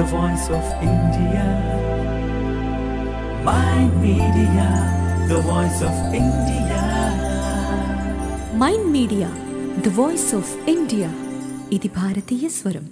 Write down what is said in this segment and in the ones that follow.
the voice of India. My media, the voice of India. Mind media the voice of India ఇది భారతీయ స్వరం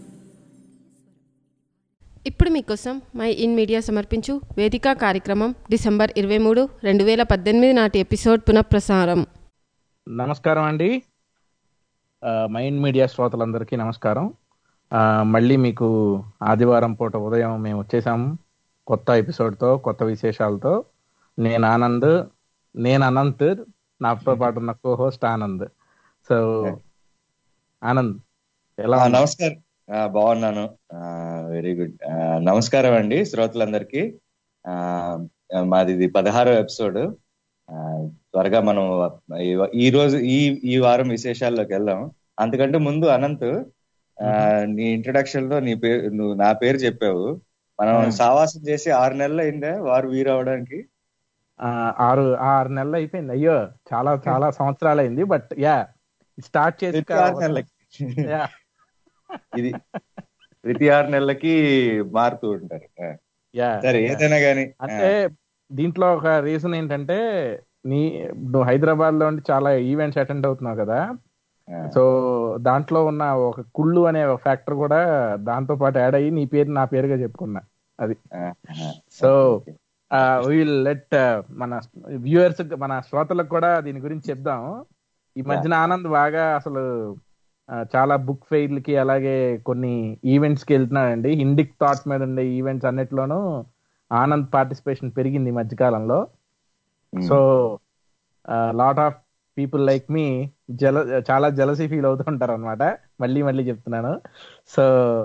ఇప్పుడు మీకోసం my in media సమర్పించు వేదిక కార్యక్రమం డిసెంబర్ ఇరవై మూడు రెండు వేల పద్దెనిమిది నాటి ఎపిసోడ్ పునఃప్రసారం నమస్కారం అండి ఆ, మైండ్ మీడియా శ్రోతలందరికీ నమస్కారం ఆ, మళ్ళీ మీకు ఆదివారం పూట ఉదయం మేము వచ్చేసాము కొత్త ఎపిసోడ్తో కొత్త విశేషాలతో నేను ఆనంద్ నేను అనంత్ నాతో పాటు ఉన్న co host Anand so Anand ఎలా ఆ, ఉన్నావు? నమస్కారం ఆ, బాగున్నాను వెరీ గుడ్ నమస్కారం అండి శ్రోతలందరికీ ఆ, మాది ఇది పదహారో ఎపిసోడ్ ఆ, త్వరగా మనం ఈ- ఈ రోజు ఈ ఈ వారం విశేషాల్లోకి వెళ్దాం అంతకంటే ముందు అనంత్ ఆ, నీ ఇంట్రడక్షన్ లో నీ పేరు నువ్వు నా పేరు చెప్పావు మనం Hmm. సావాసం చేసి ఆరు నెలలు అయిందా వారు వీరు అవడానికి ఆ, ఆరు ఆరు నెలలు అయిపోయింది అయ్యో చాలా చాలా సంవత్సరాలు అయింది బట్ యా స్టార్ట్ చేసి ప్రతి ఆరు నెలలకి Yeah. ఇది ప్రతి ఆరు నెలలకి మారుతూ ఉంటారు ఆ, Yeah. సరే ఏదైనా గానీ అంటే దీంట్లో ఒక రీజన్ ఏంటంటే నీ నువ్వు హైదరాబాద్ లో ఉండి చాలా ఈవెంట్స్ అటెండ్ అవుతున్నావు కదా ఆ, సో దాంట్లో ఉన్న ఒక కుళ్ళు అనే ఒక ఫ్యాక్టర్ కూడా దాంతో పాటు యాడ్ అయ్యి నీ పేరు నా పేరుగా చెప్పుకున్నా అది ఆ, ఆ. సో విల్ లెట్ మన వ్యూయర్స్ మన శ్రోతలకు కూడా దీని గురించి చెప్దాం ఈ మధ్యన ఆనంద్ బాగా అసలు ఆ, చాలా బుక్ ఫెయిర్లకి అలాగే కొన్ని ఈవెంట్స్ కి వెళ్తున్నాడండి హిండిక్ థాట్ మీద ఉండే ఈవెంట్స్ అన్నిట్లోనూ ఆనంద్ పార్టిసిపేషన్ పెరిగింది ఈ మధ్యకాలంలో Hmm. So lot of people like మీ జల చాలా జలసీ ఫీల్ అవుతుంటారు అనమాట మళ్ళీ మళ్ళీ చెప్తున్నాను సో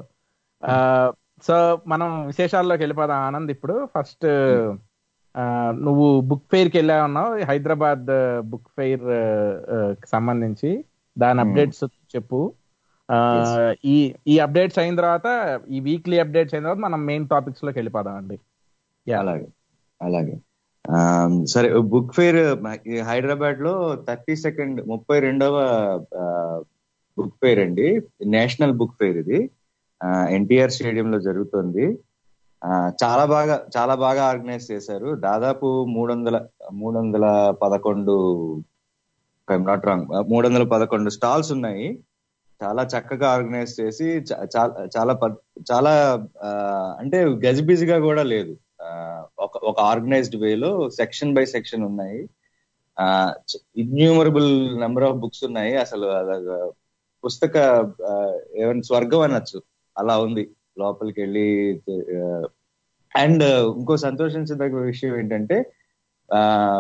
సో మనం విశేషాల్లోకి వెళ్ళిపోదాం ఆనంద్ ఇప్పుడు ఫస్ట్ నువ్వు బుక్ ఫెయిర్ కి వెళ్ళా ఉన్నావు హైదరాబాద్ బుక్ ఫెయిర్ సంబంధించి దాని Hmm. అప్డేట్స్ చెప్పు ఆ, Yes. ఈ ఈ అప్డేట్స్ అయిన తర్వాత ఈ వీక్లీ అప్డేట్స్ అయిన తర్వాత మనం మెయిన్ టాపిక్స్ లోకి వెళ్ళిపోదాం అండి Yeah. అలాగే అలాగే ఆ, సరే బుక్ ఫెయిర్ హైదరాబాద్ లో థర్టీ సెకండ్ ముప్పై రెండవ బుక్ ఫెయిర్ అండి నేషనల్ బుక్ ఫెయిర్ ఇది ఎన్టీఆర్ స్టేడియం లో జరుగుతుంది ఆ, చాలా బాగా చాలా బాగా ఆర్గనైజ్ చేశారు దాదాపు మూడు వందల మూడు వందల పదకొండు నాట్ రాంగ్ మూడు వందల పదకొండు స్టాల్స్ ఉన్నాయి చాలా చక్కగా ఆర్గనైజ్ చేసి చా- చా- చాలా పద్- చాలా ఆ, అంటే గజిబిజిగా కూడా లేదు ఆ, ఒక ఒక ఆర్గనైజ్డ్ వేలో సెక్షన్ బై సెక్షన్ ఉన్నాయి ఇన్యూమరబుల్ నెంబర్ ఆఫ్ బుక్స్ ఉన్నాయి అసలు అలాగా పుస్తక ఆ, ఏమైనా స్వర్గం అనొచ్చు అలా ఉంది లోపలికి వెళ్ళి అండ్ ఇంకో సంతోషించదగ్గ విషయం ఏంటంటే ఆ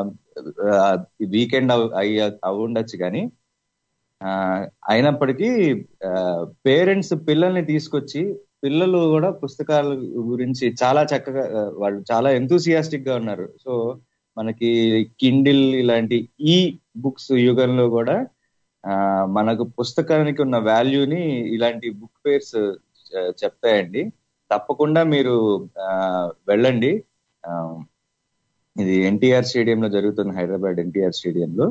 వీకెండ్ అయ్యి అవి ఉండొచ్చు కానీ ఆ, అయినప్పటికీ పేరెంట్స్ పిల్లల్ని తీసుకొచ్చి పిల్లలు కూడా పుస్తకాల గురించి చాలా చక్కగా ఆ, వాళ్ళు చాలా ఎంతూసియాస్టిక్ గా ఉన్నారు సో మనకి కిండిల్ ఇలాంటి ఈ బుక్స్ యుగంలో కూడా ఆ, మనకు పుస్తకానికి ఉన్న వాల్యూని ఇలాంటి బుక్ ఫేర్స్ చెప్తాయండి తప్పకుండా మీరు ఆ, వెళ్ళండి ఆ, ఇది ఎన్టీఆర్ స్టేడియం లో జరుగుతుంది హైదరాబాద్ ఎన్టీఆర్ స్టేడియం లో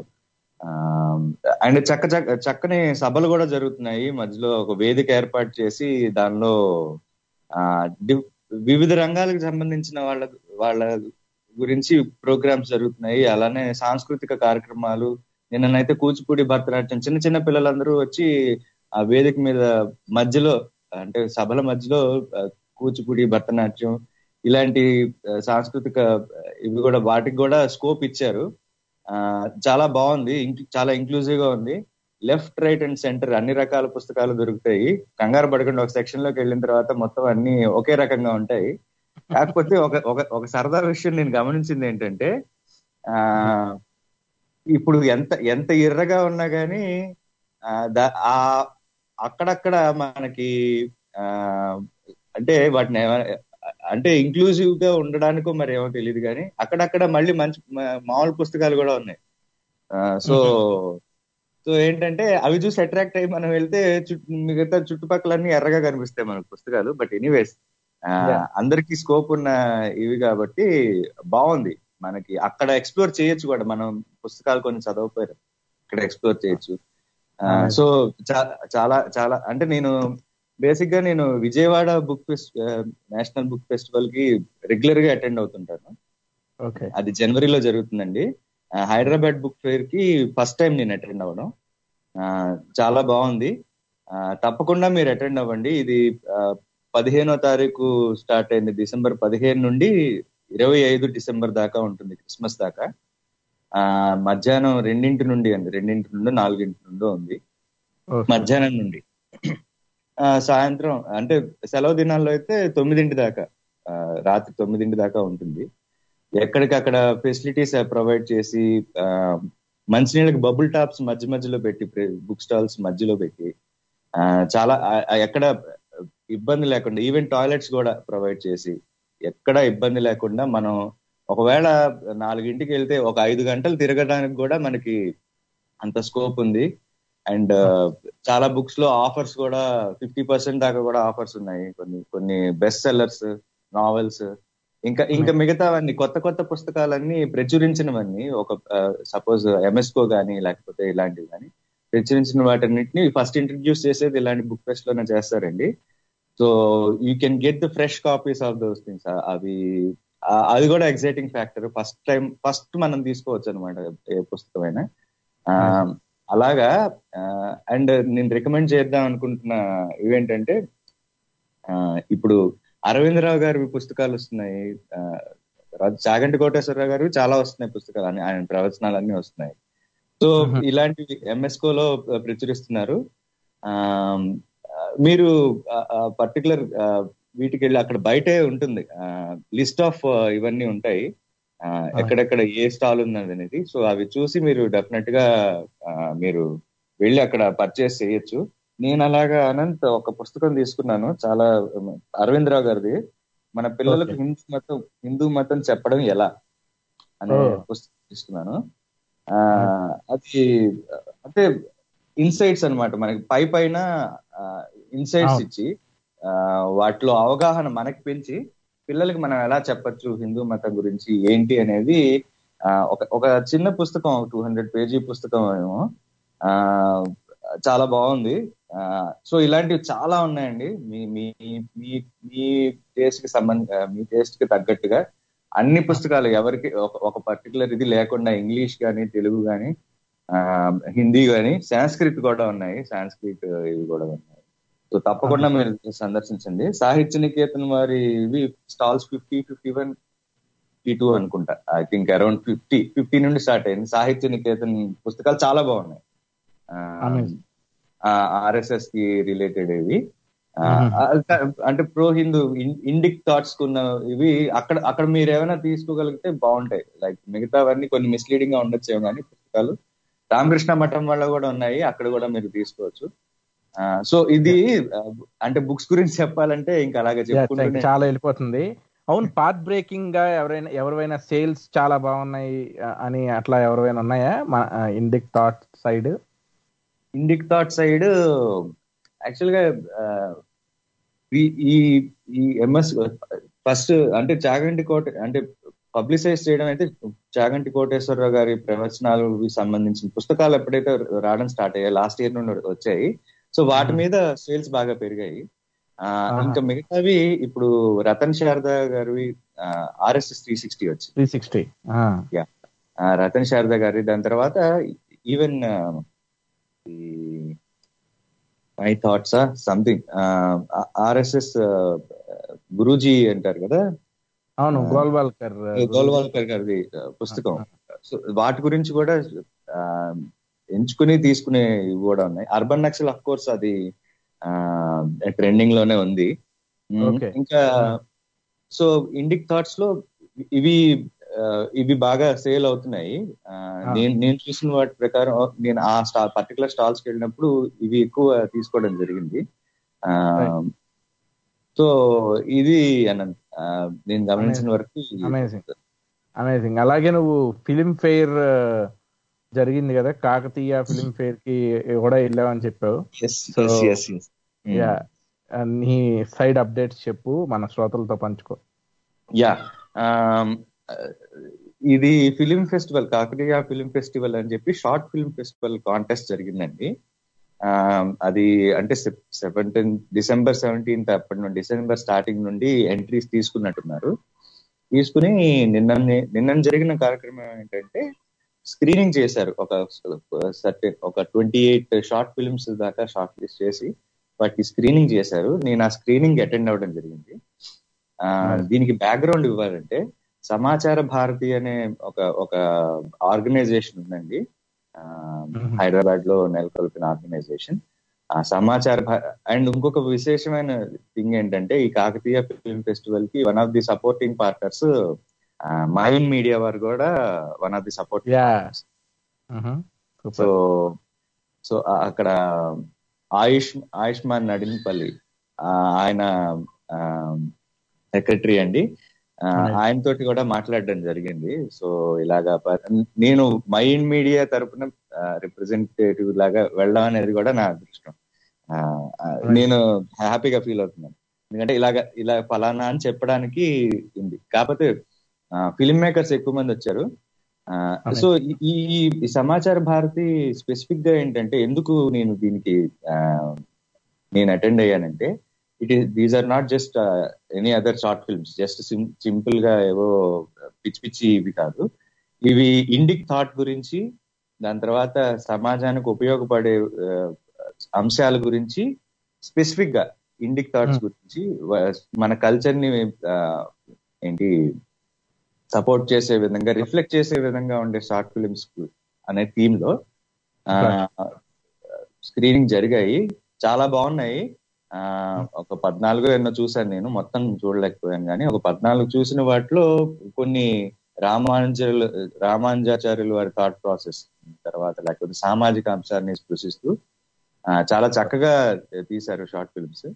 అండ్ చక్క చక్క చక్కని సభలు కూడా జరుగుతున్నాయి మధ్యలో ఒక వేదిక ఏర్పాటు చేసి దానిలో ఆ, డి- వివిధ రంగాలకు సంబంధించిన వాళ్ళ వాళ్ళ గురించి ప్రోగ్రామ్స్ జరుగుతున్నాయి అలానే సాంస్కృతిక కార్యక్రమాలు నిన్ననైతే కూచిపూడి భరతనాట్యం చిన్న చిన్న పిల్లలందరూ వచ్చి ఆ వేదిక మీద మధ్యలో అంటే సభల మధ్యలో ఆ, కూచిపూడి భరతనాట్యం ఇలాంటి ఆ, సాంస్కృతిక ఆ, ఇవి కూడా వాటికి కూడా స్కోప్ ఇచ్చారు ఆ, చాలా బాగుంది ఇంక్- చాలా ఇంక్లూజివ్ గా ఉంది లెఫ్ట్ రైట్ అండ్ సెంటర్ అన్ని రకాల పుస్తకాలు దొరుకుతాయి కంగారు పడకుండా ఒక సెక్షన్ లోకి వెళ్ళిన తర్వాత మొత్తం అన్ని ఒకే రకంగా ఉంటాయి కాకపోతే ఒక ఒక ఒక సరదా విషయం నేను గమనించింది ఏంటంటే ఆ ఇప్పుడు ఎంత ఎంత ఎర్రగా ఉన్నా గానీ ఆ, దా- ఆ అక్కడక్కడ మనకి ఆ అంటే వాటిని ఏమ- అంటే ఇంక్లూజివ్ గా ఉండడానికో మరి ఏమో తెలియదు కానీ అక్కడక్కడ మళ్ళీ మంచి మా- మామూలు పుస్తకాలు కూడా ఉన్నాయి సో సో ఏంటంటే అవి చూసి అట్రాక్ట్ అయ్యి మనం వెళ్తే చుట్టూ మిగతా చుట్టుపక్కలన్నీ ఎర్రగా కనిపిస్తాయి మనకు పుస్తకాలు బట్ ఎనీవేస్ Yeah. అందరికి స్కోప్ ఉన్న ఇవి కాబట్టి బాగుంది మనకి అక్కడ ఎక్స్ప్లోర్ చేయొచ్చు కూడా మనం పుస్తకాలు కొన్ని చదవకపోయారు ఇక్కడ ఎక్స్ప్లోర్ చేయొచ్చు Ah. సో చాలా చాలా అంటే నేను బేసిక్ గా నేను Vijayawada book fest national book festival కి రెగ్యులర్ గా అటెండ్ అవుతుంటాను ఓకే అది జనవరిలో జరుగుతుందండి ఆ, హైదరాబాద్ బుక్ ఫేర్ కి ఫస్ట్ టైం నేను అటెండ్ అవ్వడం ఆ, చాలా బాగుంది ఆ, తప్పకుండా మీరు అటెండ్ అవ్వండి ఇది ఆ, పదిహేనో తారీఖు స్టార్ట్ అయింది డిసెంబర్ పదిహేను నుండి ఇరవై ఐదు డిసెంబర్ దాకా ఉంటుంది క్రిస్మస్ దాకా ఆ మధ్యాహ్నం రెండింటి నుండి అండి రెండింటి నుండి నాలుగింటి నుండి ఉంది ఓకే. మధ్యాహ్నం నుండి ఆ, సాయంత్రం అంటే సెలవు దినాల్లో అయితే తొమ్మిదింటి దాకా ఆ, రాత్రి తొమ్మిదింటి దాకా ఉంటుంది ఎక్కడికక్కడ ఫెసిలిటీస్ ప్రొవైడ్ చేసి ఆ, మంచినీళ్ళకి బబుల్ టాప్స్ మధ్య మధ్యలో పెట్టి బుక్ స్టాల్స్ మధ్యలో పెట్టి ఆ, చాలా ఆ- ఆ ఎక్కడ ఇబ్బంది లేకుండా ఈవెన్ టాయిలెట్స్ కూడా ప్రొవైడ్ చేసి ఎక్కడ ఇబ్బంది లేకుండా మనం ఒకవేళ నాలుగింటికి వెళ్తే ఒక ఐదు గంటలు తిరగడానికి కూడా మనకి అంత స్కోప్ ఉంది అండ్ చాలా బుక్స్ లో ఆఫర్స్ కూడా ఫిఫ్టీ పర్సెంట్ దాకా కూడా ఆఫర్స్ ఉన్నాయి కొన్ని కొన్ని బెస్ట్ సెల్లర్స్ నావెల్స్ ఇంకా ఇంకా మిగతావన్నీ కొత్త కొత్త పుస్తకాలన్నీ ప్రచురించినవన్నీ ఒక సపోజ్ ఎంఎస్కో గానీ లేకపోతే ఇలాంటివి కానీ ప్రచురించిన వాటన్నిటిని ఫస్ట్ ఇంట్రడ్యూస్ చేసేది ఇలాంటి బుక్ ఫెస్ట్ లోనే చేస్తారండి so you can get the fresh copies of those things అవి ఆ- అది కూడా exciting factor first time first మనం తీసుకోవచ్చు అనమాట ఏ పుస్తకమైనా ఆ, అలాగా అండ్ నేను రికమెండ్ చేద్దాం అనుకుంటున్న ఇవేంటంటే ఆ, ఇప్పుడు అరవిందరావు గారి పుస్తకాలు వస్తున్నాయి ఆ, తర్వాత చాగంటి కోటేశ్వరరావు గారు చాలా వస్తున్నాయి పుస్తకాలు అన్ని- ఆయన ప్రవచనాలు అన్ని వస్తున్నాయి సో ఇలాంటివి ఎంఎస్కో లో ప్రచురిస్తున్నారు ఆ, మీరు పర్టికులర్ వీటికి వెళ్ళి అక్కడ బయటే ఉంటుంది లిస్ట్ ఆఫ్ ఇవన్నీ ఉంటాయి ఆ, ఎక్కడెక్కడ ఏ స్టాల్ ఉన్నది అనేది సో అవి చూసి మీరు డెఫినెట్ గా ఆ, మీరు వెళ్ళి అక్కడ పర్చేస్ చేయొచ్చు నేను అలాగా అనంత్ ఒక పుస్తకం తీసుకున్నాను చాలా ఉమ్, అరవింద్ రావు గారిది మన పిల్లలకు Okay. హిందూ మతం హిందూ మతం చెప్పడం ఎలా అనే Oh. పుస్తకం తీసుకున్నాను ఆ అది అంటే ఇన్సైట్స్ అన్నమాట మనకి పై పైన ఇన్సైట్స్ అవును. ఇచ్చి ఆ, వాటిలో అవగాహన మనకి పెంచి పిల్లలకి మనం ఎలా చెప్పొచ్చు హిందూ మతం గురించి ఏంటి అనేది ఆ, ఒక ఒక చిన్న పుస్తకం టూ హండ్రెడ్ పేజీ పుస్తకం ఏమో ఆ, చాలా బాగుంది ఆ, సో ఇలాంటివి చాలా ఉన్నాయండి మీ మీ మీ మీ టేస్ట్ కి సంబంధ మీ టేస్ట్ కి తగ్గట్టుగా అన్ని పుస్తకాలు ఎవరికి ఒక ఒక పర్టికులర్ ఇది లేకుండా ఇంగ్లీష్ కానీ తెలుగు కానీ హిందీ కానీ సాంస్క్రిట్ కూడా ఉన్నాయి సాంస్క్రిట్ ఇవి కూడా ఉన్నాయి సో తప్పకుండా మీరు సందర్శించండి సాహిత్య నికేతన్ వారి ఇవి stalls fifty fifty one fifty two అనుకుంటా I think around fifty fifty నుండి స్టార్ట్ అయింది సాహిత్య నికేతన్ పుస్తకాలు చాలా బాగున్నాయి Amazing. ఆర్ఎస్ఎస్ కి రిలేటెడ్ ఇవి ఆ, Mhm. ఆ, అంటే ప్రో హిందూ ఇండిక్ థాట్స్ కున్న ఇవి అక్కడ అక్కడ మీరు ఏమైనా తీసుకోగలిగితే బాగుంటాయి లైక్ మిగతావన్నీ కొన్ని మిస్లీడింగ్ గా ఉండొచ్చేమో కానీ పుస్తకాలు రామకృష్ణ మఠం వల్ల కూడా ఉన్నాయి అక్కడ కూడా మీరు తీసుకోవచ్చు సో ఇది ఆ, అంటే బుక్స్ గురించి చెప్పాలంటే ఇంకా అలాగే Yeah, ఇంకా చెప్పుకుంటూనే చాలా వెళ్ళిపోతుంది అవును పాత్ బ్రేకింగ్ గా ఎవరైనా ఎవరైనా సేల్స్ చాలా బాగున్నాయి ఆ, అని అట్లా ఎవరైనా ఉన్నాయా మన Indic thought side Indic thought side actual గా ఆ, ఈ- ఈ ఈ ఎంఎస్ ఫస్ట్ అంటే చాగంటి కోట అంటే పబ్లిసైజ్ చేయడం అయితే చాగంటి కోటేశ్వరరావు గారి ప్రవచనాలు సంబంధించిన పుస్తకాలు ఎప్పుడైతే రావడం స్టార్ట్ అయ్యాయి లాస్ట్ ఇయర్ నుండి వచ్చాయి సో వాటి మీద సేల్స్ బాగా పెరిగాయి ఆ, ఆహా. ఇంకా మిగతావి ఇప్పుడు రతన్ శారద గారివి ఆర్ఎస్ఎస్ త్రీ సిక్స్టీ వచ్చి త్రీ సిక్స్టీ ఆ, రతన్ శారద గారి దాని తర్వాత ఈవెన్ ఈ my thoughts something RSS Guruji అంటారు కదా అవును గోల్వాల్కర్ గోల్వాల్కర్ గారిది ఆ, పుస్తకం సో వాటి గురించి కూడా ఆ, ఎంచుకుని తీసుకునే ఇవి కూడా ఉన్నాయి అర్బన్ నక్సల్ అఫ్ కోర్స్ అది ట్రెండింగ్ లోనే ఉంది ఉమ్, Okay. ఇంకా సో ఇండిక్ థాట్స్ లో ఇవి ఆ, ఇవి బాగా సేల్ అవుతున్నాయి ఆ, నేను నేను చూసిన వాటి ప్రకారం నేను ఆ స్టా పర్టికులర్ స్టాల్స్ కి వెళ్ళినప్పుడు ఇవి ఎక్కువ తీసుకోవడం జరిగింది ఆ, Right. సో ఇది అనంత్ ఆ, నేను గమనించిన వరకు Amazing. అమేజింగ్ అలాగే నువ్వు ఫిలిం ఫెయిర్ జరిగింది కదా కాకతీయ ఫిలిం ఫెయిర్ కి కూడా వెళ్ళావని చెప్పావు yes So, yes yes yes yeah నీ సైడ్ అప్డేట్స్ చెప్పు మన శ్రోతలతో పంచుకో యా ఇది film festival Kakatiya film festival అని చెప్పి షార్ట్ ఫిలిం ఫెస్టివల్ కాంటెస్ట్ జరిగిందండి ఆ, అది అంటే సెవెంటీన్ డిసెంబర్ సెవెంటీన్త్ అప్పటి నుండి డిసెంబర్ స్టార్టింగ్ నుండి ఎంట్రీస్ తీసుకున్నట్టున్నారు తీసుకుని నిన్న నిన్న జరిగిన కార్యక్రమం ఏంటంటే స్క్రీనింగ్ చేశారు ఒక సర్టెన్ ఒక ట్వంటీ ఎయిట్ షార్ట్ ఫిల్మ్స్ దాకా షార్ట్ లిస్ట్ చేసి వాటికి స్క్రీనింగ్ చేశారు నేను ఆ స్క్రీనింగ్ అటెండ్ అవ్వడం జరిగింది ఆ దీనికి బ్యాక్గ్రౌండ్ ఇవ్వాలంటే సమాచార భారతి అనే ఒక ఒక ఆర్గనైజేషన్ ఉందండి హైదరాబాద్ లో నెలకొల్పిన ఆర్గనైజేషన్ ఆ సమాచార అండ్ ఇంకొక విశేషమైన థింగ్ ఏంటంటే ఈ కాకతీయ ఫిల్మ్ ఫెస్టివల్ కి one of the supporting partners main media వారు కూడా one of the supporting Yeah. So so ఆ- అక్కడ ఆయుష్ ఆయుష్మాన్ నడిన్పల్లి ఆ, ఆయన సెక్రటరీ అండి ఆ, ఆయన తోటి కూడా మాట్లాడడం జరిగింది సో ఇలాగా ప- నేను మైండ్ మీడియా తరపున రిప్రజెంటేటివ్ లాగా వెళ్ళడం అనేది కూడా నా అదృష్టం ఆ, ఆ, నేను హ్యాపీగా ఫీల్ అవుతున్నాను ఎందుకంటే ఇలాగ ఇలా ఫలానా అని చెప్పడానికి ఉంది కాకపోతే ఫిల్మ్ మేకర్స్ ఎక్కువ మంది వచ్చారు ఆ, సో ఈ- ఈ ఈ సమాచార భారతి స్పెసిఫిక్ గా ఏంటంటే ఎందుకు నేను దీనికి ఆ, నేను అటెండ్ అయ్యానంటే it is these are not just any other short films just simple గా ఏవో పిచ్చి పిచ్చి ఇవి కాదు ఇవి ఇండిక్ థాట్ గురించి దాని తర్వాత సమాజానికి ఉపయోగపడే ఆ, అంశాల గురించి స్పెసిఫిక్ గా ఇండిక్ థాట్స్ గురించి వ- మన కల్చర్ ని ఆ, ఏంటి సపోర్ట్ చేసే విధంగా రిఫ్లెక్ట్ చేసే విధంగా ఉండే షార్ట్ ఫిల్మ్స్ అనే థీమ్ లో స్క్రీనింగ్ జరిగాయి చాలా బాగున్నాయి ఆ ఒక పద్నాలుగు ఎన్నో చూసాను నేను మొత్తం చూడలేకపోయాను కానీ ఒక పద్నాలుగు చూసిన వాటిలో కొన్ని రామానుజులు రామానుజాచార్యులు వారి థాట్ ప్రాసెస్ తర్వాత లేకపోతే సామాజిక అంశాన్ని స్పృశిస్తూ ఆ, చాలా చక్కగా తీశారు షార్ట్ ఫిల్మ్స్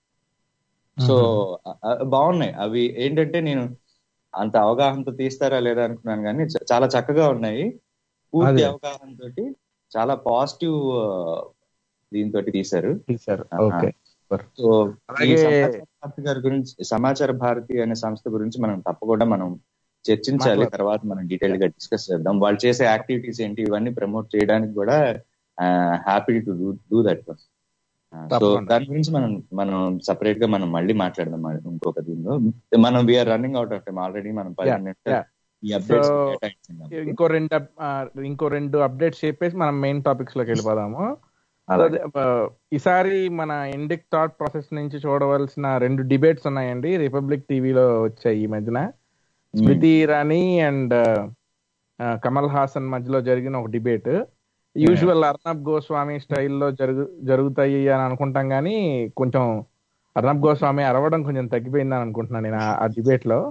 సో ఆ- ఆ, బాగున్నాయి అవి ఏంటంటే నేను అంత అవగాహనతో తీస్తారా లేదా అనుకున్నాను కానీ చ- చాలా చక్కగా ఉన్నాయి పూర్తి అదే. అవగాహన తోటి చాలా పాజిటివ్ దీంతో తీశారు తీశారు ఓకే సో ఈ అలాగే- సమాచార భారతి గారి గురించి సమాచార భారతి అనే సంస్థ గురించి మనం తప్పకుండా మనం చర్చించాలి మాట్లాడదాం. తర్వాత మనం డీటెయిల్ గా డిస్కస్ చేద్దాం వాళ్ళు చేసే యాక్టివిటీస్ ఏంటి ఇవన్నీ ప్రమోట్ చేయడానికి కూడా happy to do that so తప్పకుండా. దాని గురించి మనం మనం సపరేట్ గా మనం మళ్ళీ మాట్లాడదాం మరి ఇంకొక దీనిలో మనం we're running out of time already మనం పది Yeah, నిమిషాలు yeah. ఈ అప్డేట్స్ So, కేటాయించాం ఇంకో రెండు అప్- ఆ, ఇంకో రెండు అప్డేట్స్ చెప్పేసి మనం మెయిన్ టాపిక్స్ లోకి వెళ్ళిపోదాము అలాగే. So, ఆ, ఈసారి మన ఇండిక్ థాట్ ప్రాసెస్ నుంచి చూడవలసిన రెండు డిబేట్స్ ఉన్నాయండి రిపబ్లిక్ టీవీలో వచ్చాయి ఈ మధ్యన స్మృతి ఇరానీ అండ్ కమల్ హాసన్ మధ్యలో జరిగిన ఒక డిబేట్ యూజువల్ అర్నబ్ గోస్వామి స్టైల్లో జరుగు జరుగుతాయి అని అనుకుంటాం కానీ కొంచెం అర్నబ్ గోస్వామి అరవడం కొంచెం తగ్గిపోయిందని అనుకుంటున్నాను నేను ఆ- ఆ డిబేట్ లో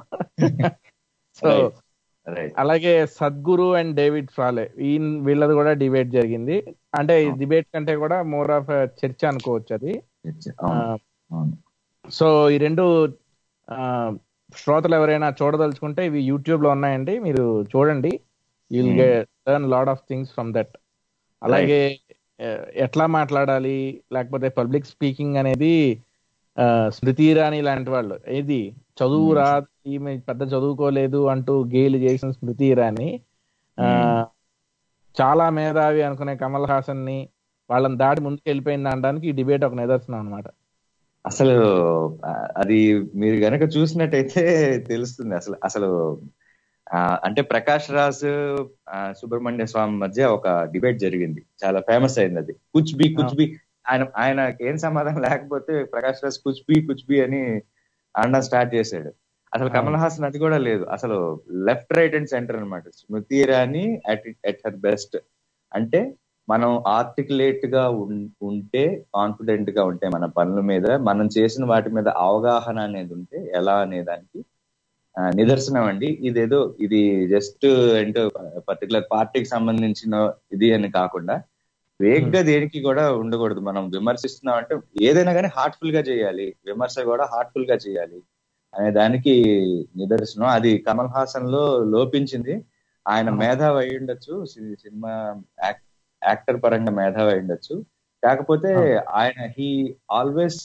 సో Right. Right. అలాగే సద్గురు అండ్ డేవిడ్ ఫ్రాలే ఈ వీళ్ళది కూడా డిబేట్ జరిగింది అంటే ఈ డిబేట్ కంటే కూడా మోర్ ఆఫ్ చర్చ అనుకోవచ్చు అది అవును, అవును. సో ఈ రెండు ఆ, శ్రోతలు ఎవరైనా చూడదలుచుకుంటే ఇవి యూట్యూబ్ లో ఉన్నాయండి మీరు చూడండి you'll Hmm. Get learn lot of things from that అలాగే ఆ, ఎట్లా మాట్లాడాలి లేకపోతే పబ్లిక్ స్పీకింగ్ అనేది ఆ, స్మృతి ఇరానీ లాంటి వాళ్ళు ఏది చదువు Hmm. రాదు ఈమె పెద్ద చదువుకోలేదు అంటూ గేలు చేసిన స్మృతి ఇరానీ ఆ, Hmm. చాలా మేధావి అనుకునే కమల్ హాసన్ ని వాళ్ళని దాటి ముందుకు వెళ్ళిపోయింది అనడానికి ఈ డిబేట్ ఒక నిదర్శనం అనమాట అసలు ఆ, అది మీరు గనక చూసినట్టయితే తెలుస్తుంది అసలు అసలు ఆ, అంటే ప్రకాష్ రాజ్ ఆ, సుబ్రహ్మణ్య స్వామి మధ్య ఒక డిబేట్ జరిగింది చాలా ఫేమస్ అయింది అది కుచ్ బి కుచ్ బి ఆయన ఆయనకి ఏం సమాధానం లేకపోతే ప్రకాష్ రాజ్ కుచ్ బి కుచ్ బి అని అనడం స్టార్ట్ చేశాడు అసలు కమల్ హాసన్ అది కూడా లేదు అసలు లెఫ్ట్ రైట్ అండ్ సెంటర్ అన్నమాట Smriti Irani at at her best అంటే మనం ఆర్టికులేట్ గా ఉన్- ఉంటే కాన్ఫిడెంట్ గా ఉంటే మన పనుల మీద మనం చేసిన వాటి మీద అవగాహన అనేది ఉంటే ఎలా అనే దానికి ఆ, నిదర్శనం అండి ఇదేదో ఇది జస్ట్ ఏంటో పర్టికులర్ పార్టీకి సంబంధించిన ఇది అని కాకుండా వేగ్గా దేనికి కూడా ఉండకూడదు మనం విమర్శిస్తున్నాం అంటే ఏదైనా కానీ హార్ట్ఫుల్ గా చేయాలి విమర్శ కూడా హార్ట్ఫుల్ గా చేయాలి అనే దానికి నిదర్శనం అది కమల్ హాసన్ లో లోపించింది ఆయన మేధావి అయి ఉండొచ్చు సి- సినిమా యాక్- యాక్టర్ పరంగా మేధావి అయి ఉండొచ్చు కాకపోతే ఆయన హీ ఆల్వేస్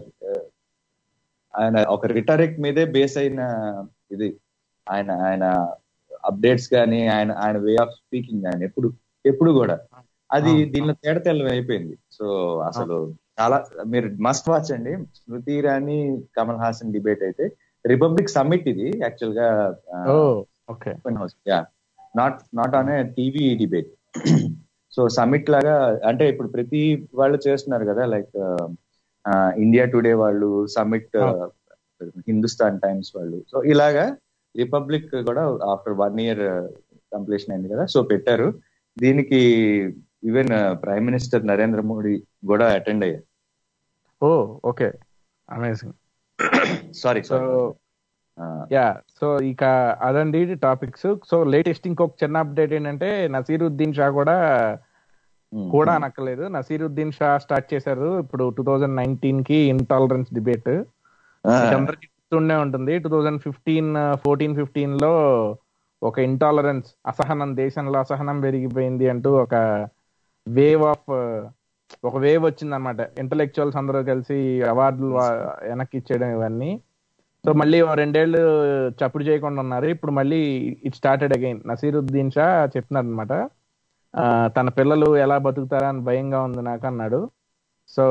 ఆయన ఒక రిటరిక్ మీదే బేస్ అయిన ఇది ఆయన ఆయన అప్డేట్స్ కానీ ఆయన ఆయన వే ఆఫ్ స్పీకింగ్ ఆయన ఎప్పుడు ఎప్పుడు కూడా అది అవును. దీనిలో తేడతెల్లం అయిపోయింది సో అసలు చాలా మీరు మస్ట్ వాచ్ అండి స్మృతి ఇరానీ కమల్ హాసన్ డిబేట్ అయితే రిపబ్లిక్ సమ్మిట్ ఇది యాక్చువల్ గా oh okay open house yeah not not on a TV debate so summit లాగా అంటే ఇప్పుడు ప్రతి వాళ్ళు చేస్తున్నారు కదా లైక్ ఇండియా టుడే వాళ్ళు సమ్మిట్ హిందుస్థాన్ టైమ్స్ వాళ్ళు సో ఇలాగా రిపబ్లిక్ కూడా ఆఫ్టర్ వన్ ఇయర్ కంప్లీషన్ అయింది కదా సో పెట్టారు దీనికి even prime minister Narendra Modi కూడా అటెండ్ అయ్యారు oh okay amazing sorry so yeah so ఇక అదండి టాపిక్స్ సో లేటెస్ట్ ఇంకొక చిన్న అప్డేట్ ఏంటంటే నసీరుద్దీన్ షా కూడా కూడా అనక్కలేదు నసీరుద్దీన్ షా స్టార్ట్ చేశారు ఇప్పుడు టూ థౌజండ్ నైన్టీన్ కి ఇంటాలరెన్స్ డిబేట్ అందరికి గుర్తుండే ఉంటుంది two thousand fifteen fourteen fifteen లో ఒక ఇంటాలరెన్స్ అసహనం దేశంలో అసహనం పెరిగిపోయింది అంటూ ఒక వేవ్ ఆఫ్ ఒక వేవ్ వచ్చింది అనమాట ఇంటలెక్చువల్స్ అందరూ కలిసి అవార్డులు వా- వెనక్కి ఇచ్చేయడం ఇవన్నీ సో మళ్ళీ ఓ రెండేళ్లు చప్పుడు చేయకుండా ఉన్నారు ఇప్పుడు మళ్ళీ it started again Naseeruddin Shah చెప్తున్నారు అనమాట తన పిల్లలు ఎలా బతుకుతారా అని భయంగా ఉంది నాకు అన్నాడు so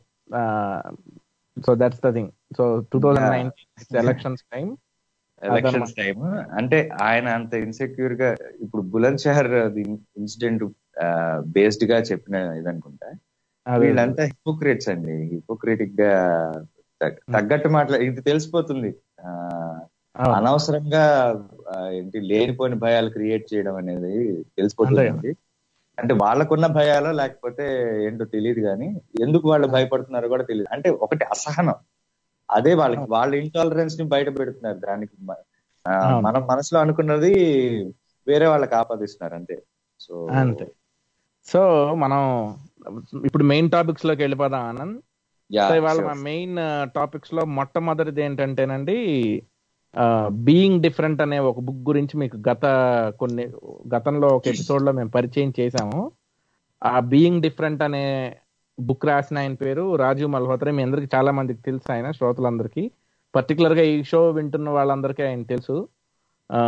so that's the thing so two thousand nineteen elections time elections time అంటే ఆయన అంత ఇన్సెక్యూర్ గా ఇప్పుడు బులంద్ షహర్ ఇన్సిడెంట్ బేస్డ్ గా చెప్పిన ఇదనుకుంటా వీళ్ళంతా హిపోక్రేట్స్ అండి హిపోక్రేటిక్ గా తగ్గ- తగ్గట్టు మాట్లా ఇది తెలిసిపోతుంది ఆ, అనవసరంగా ఆ, ఏంటి లేనిపోని భయాలు క్రియేట్ చేయడం అనేది తెలిసిపోతుంది అంటే వాళ్ళకున్న భయాలో లేకపోతే ఏంటో తెలియదు కానీ ఎందుకు వాళ్ళు భయపడుతున్నారో కూడా తెలియదు అంటే ఒకటి అసహనం అదే వాళ్ళకి వాళ్ళ ఇంటాలరెన్స్ ని బయట పెడుతున్నారు దానికి మ- ఆ, అవును. మనం మనసులో అనుకున్నది వేరే వాళ్ళకి ఆపాదిస్తున్నారు అంతే సో అంతే సో మనం ఇప్పుడు మెయిన్ టాపిక్స్ లోకి వెళ్ళిపోదాం ఆనంద్ yeah, సో ఇవాళ sure. మా మెయిన్ టాపిక్స్ లో మొట్టమొదటిది ఏంటంటేనండి బీయింగ్ డిఫరెంట్ అనే ఒక బుక్ గురించి మీకు గత కొన్ని గతంలో ఒక ఎపిసోడ్ లో మేము పరిచయం చేశాము ఆ బీయింగ్ డిఫరెంట్ అనే బుక్ రాసిన ఆయన పేరు రాజీవ్ మల్హోత్రా మీ అందరికి చాలా మందికి తెలుసు ఆయన శ్రోతలందరికీ పర్టికులర్ గా ఈ షో వింటున్న వాళ్ళందరికీ ఆయన తెలుసు ఆ,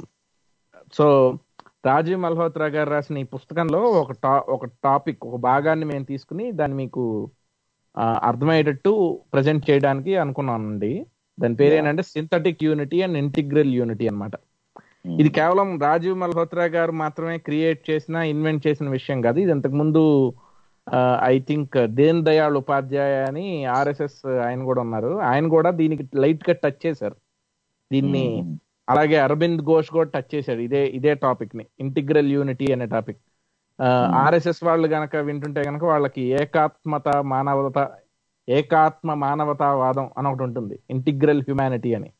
సో రాజీవ్ మల్హోత్రా గారు రాసిన ఈ పుస్తకంలో ఒక టా ఒక టాపిక్ ఒక భాగాన్ని మేము తీసుకుని దాన్ని మీకు ఆ, అర్థమయ్యేటట్టు ప్రజెంట్ చేయడానికి అనుకున్నానండి దాని పేరు ఏంటంటే synthetic unity and integral unity అన్నమాట ఇది కేవలం రాజీవ్ మల్హోత్రా గారు మాత్రమే క్రియేట్ చేసిన ఇన్వెంట్ చేసిన విషయం కాదు ఇది ఇంతకు ముందు ఐ థింక్ దేన్ దయాళ్ ఉపాధ్యాయ అని ఆర్ఎస్ఎస్ ఆయన కూడా ఉన్నారు ఆయన కూడా దీనికి లైట్ గా టచ్ చేశారు దీన్ని అలాగే అరవింద్ ఘోష్ కూడా టచ్ చేశాడు ఇదే ఇదే టాపిక్ ని ఇంటిగ్రల్ యూనిటీ అనే టాపిక్ ఆర్ఎస్ఎస్ వాళ్ళు గనక వింటుంటే గనక వాళ్ళకి ఏకాత్మత మానవత ఏకాత్మ మానవతావాదం అని ఒకటి ఉంటుంది ఇంటిగ్రల్ హ్యుమానిటీ అని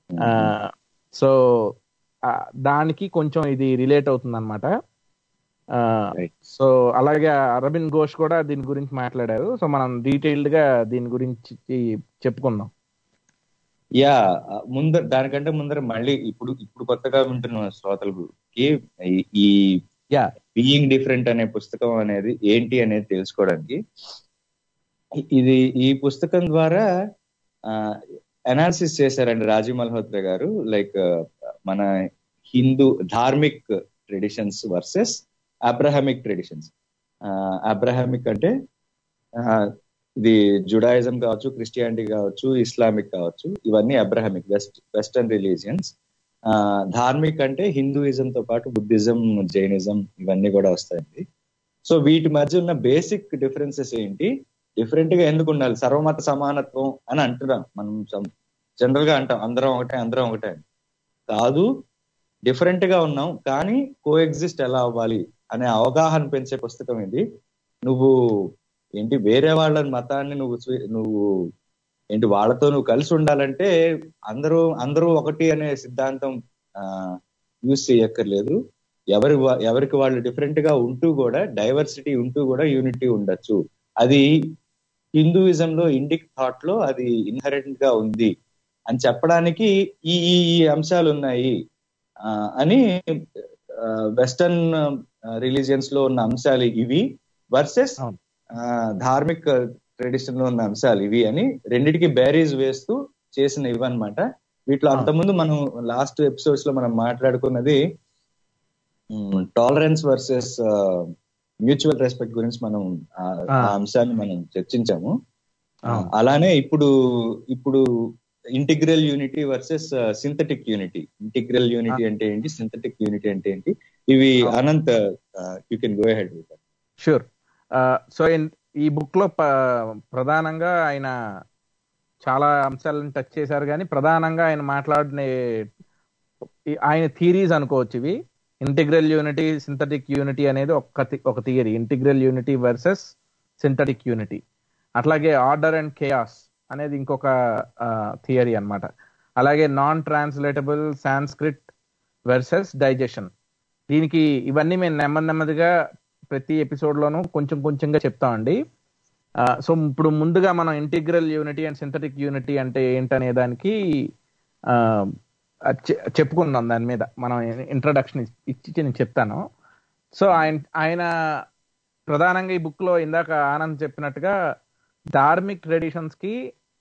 సో దానికి కొంచెం ఇది రిలేట్ అవుతుంది అనమాట Right. సో అలాగే అరవింద్ ఘోష్ కూడా దీని గురించి మాట్లాడారు సో మనం డీటెయిల్డ్ గా దీని గురించి చెప్పుకుందాం యా ముందర దానికంటే ముందర మళ్ళీ ఇప్పుడు ఇప్పుడు కొత్తగా వింటున్న శ్రోతలకి ఈ- ఈ యా బీయింగ్ డిఫరెంట్ అనే పుస్తకం అనేది ఏంటి అనేది తెలుసుకోవడానికి ఇ- ఇది ఈ పుస్తకం ద్వారా అనాలిసిస్ చేశారండి రాజీవ్ మల్హోత్రా గారు లైక్ మన Hindu dharmic traditions versus Abrahamic traditions Abrahamic అంటే ఆ, ఇది జుడాయిజం కావచ్చు క్రిస్టియానిటీ కావచ్చు ఇస్లామిక్ కావచ్చు ఇవన్నీ Abrahamic west western religions dharmic అంటే హిందూయిజం తో పాటు బుద్ధిజం జైనిజం ఇవన్నీ కూడా వస్తాయండి సో వీటి మధ్య ఉన్న బేసిక్ డిఫరెన్సెస్ ఏంటి డిఫరెంట్ గా ఎందుకు ఉండాలి సర్వమత సమానత్వం అని అంటున్నాం మనం జనరల్ గా అంటాం అందరం ఒకటే అందరం ఒకటే అని. కాదు డిఫరెంట్ గా ఉన్నాం కానీ కో ఎగ్జిస్ట్ ఎలా అవ్వాలి అనే అవగాహన పెంచే పుస్తకం ఇది నువ్వు ఏంటి వేరే వాళ్ళ మతాన్ని నువ్వు స్వీ- నువ్వు ఏంటి వాళ్ళతో నువ్వు కలిసి ఉండాలంటే అందరూ అందరూ ఒకటి అనే సిద్ధాంతం యూజ్ చేయక్కర్లేదు ఎవరి వా- ఎవరికి వాళ్ళు డిఫరెంట్ గా ఉంటూ కూడా డైవర్సిటీ ఉంటూ కూడా యూనిటీ ఉండొచ్చు అది హిందూయిజం లో ఇండిక్ థాట్ లో అది ఇన్హరెంట్ గా ఉంది అని చెప్పడానికి ఈ ఈ ఈ అంశాలు ఉన్నాయి ఆ, అని వెస్టర్న్ రిలీజియన్స్ లో ఉన్న అంశాలు ఇవి వర్సెస్ అవును. ధార్మిక్ ట్రెడిషన్ లో ఉన్న అంశాలు ఇవి అని రెండిటికి బ్యారీజ్ వేస్తూ చేసిన ఇవన్నమాట వీటిలో అవును. అంతకుముందు మనం లాస్ట్ ఎపిసోడ్స్ లో మనం మాట్లాడుకున్నది టాలరెన్స్ వర్సెస్ మ్యూచువల్ రెస్పెక్ట్ గురించి మనం ఆ ఆ. ఆ అంశాన్ని మనం చర్చించాము ఆ, అవును. అలానే ఇప్పుడు ఇప్పుడు integral unity versus synthetic unity integral unity అంటే ఏంటి సింథటిక్ యూనిటీ అంటే ఏంటి ఇవి అవును. Anant you can go ahead with sure so ఈ బుక్ లో ప- ప్రధానంగా ఆయన చాలా అంశాలను టచ్ చేశారు కానీ ప్రధానంగా ఆయన మాట్లాడిన ఈ- ఆయన థీరీస్ అనుకోవచ్చు ఇవి ఇంటిగ్రల్ యూనిటీ సింథటిక్ యూనిటీ అనేది ఒక థి- ఒక theory integral unity versus synthetic unity అట్లాగే ఆర్డర్ అండ్ కేయాస్ అనేది ఇంకొక థియరీ అన్నమాట అలాగే non translatable Sanskrit versus digestion దీనికి ఇవన్నీ మేము నెమ్మది నెమ్మదిగా ప్రతి ఎపిసోడ్ లోనూ కొంచెం కొంచెంగా చెప్తామండి సో ఇప్పుడు ముందుగా మనం integral unity and synthetic unity అంటే ఏంటనే దానికి ఆ, అది చె- చెప్పుకుందాం దాని మీద మనం ఇంట్రడక్షన్ ఇచ్చి నేను చెప్తాను సో ఆయన ఆయన ప్రధానంగా ఈ బుక్ లో ఇందాక ఆనంద్ చెప్పినట్టుగా ధార్మిక్ ట్రెడిషన్స్ కి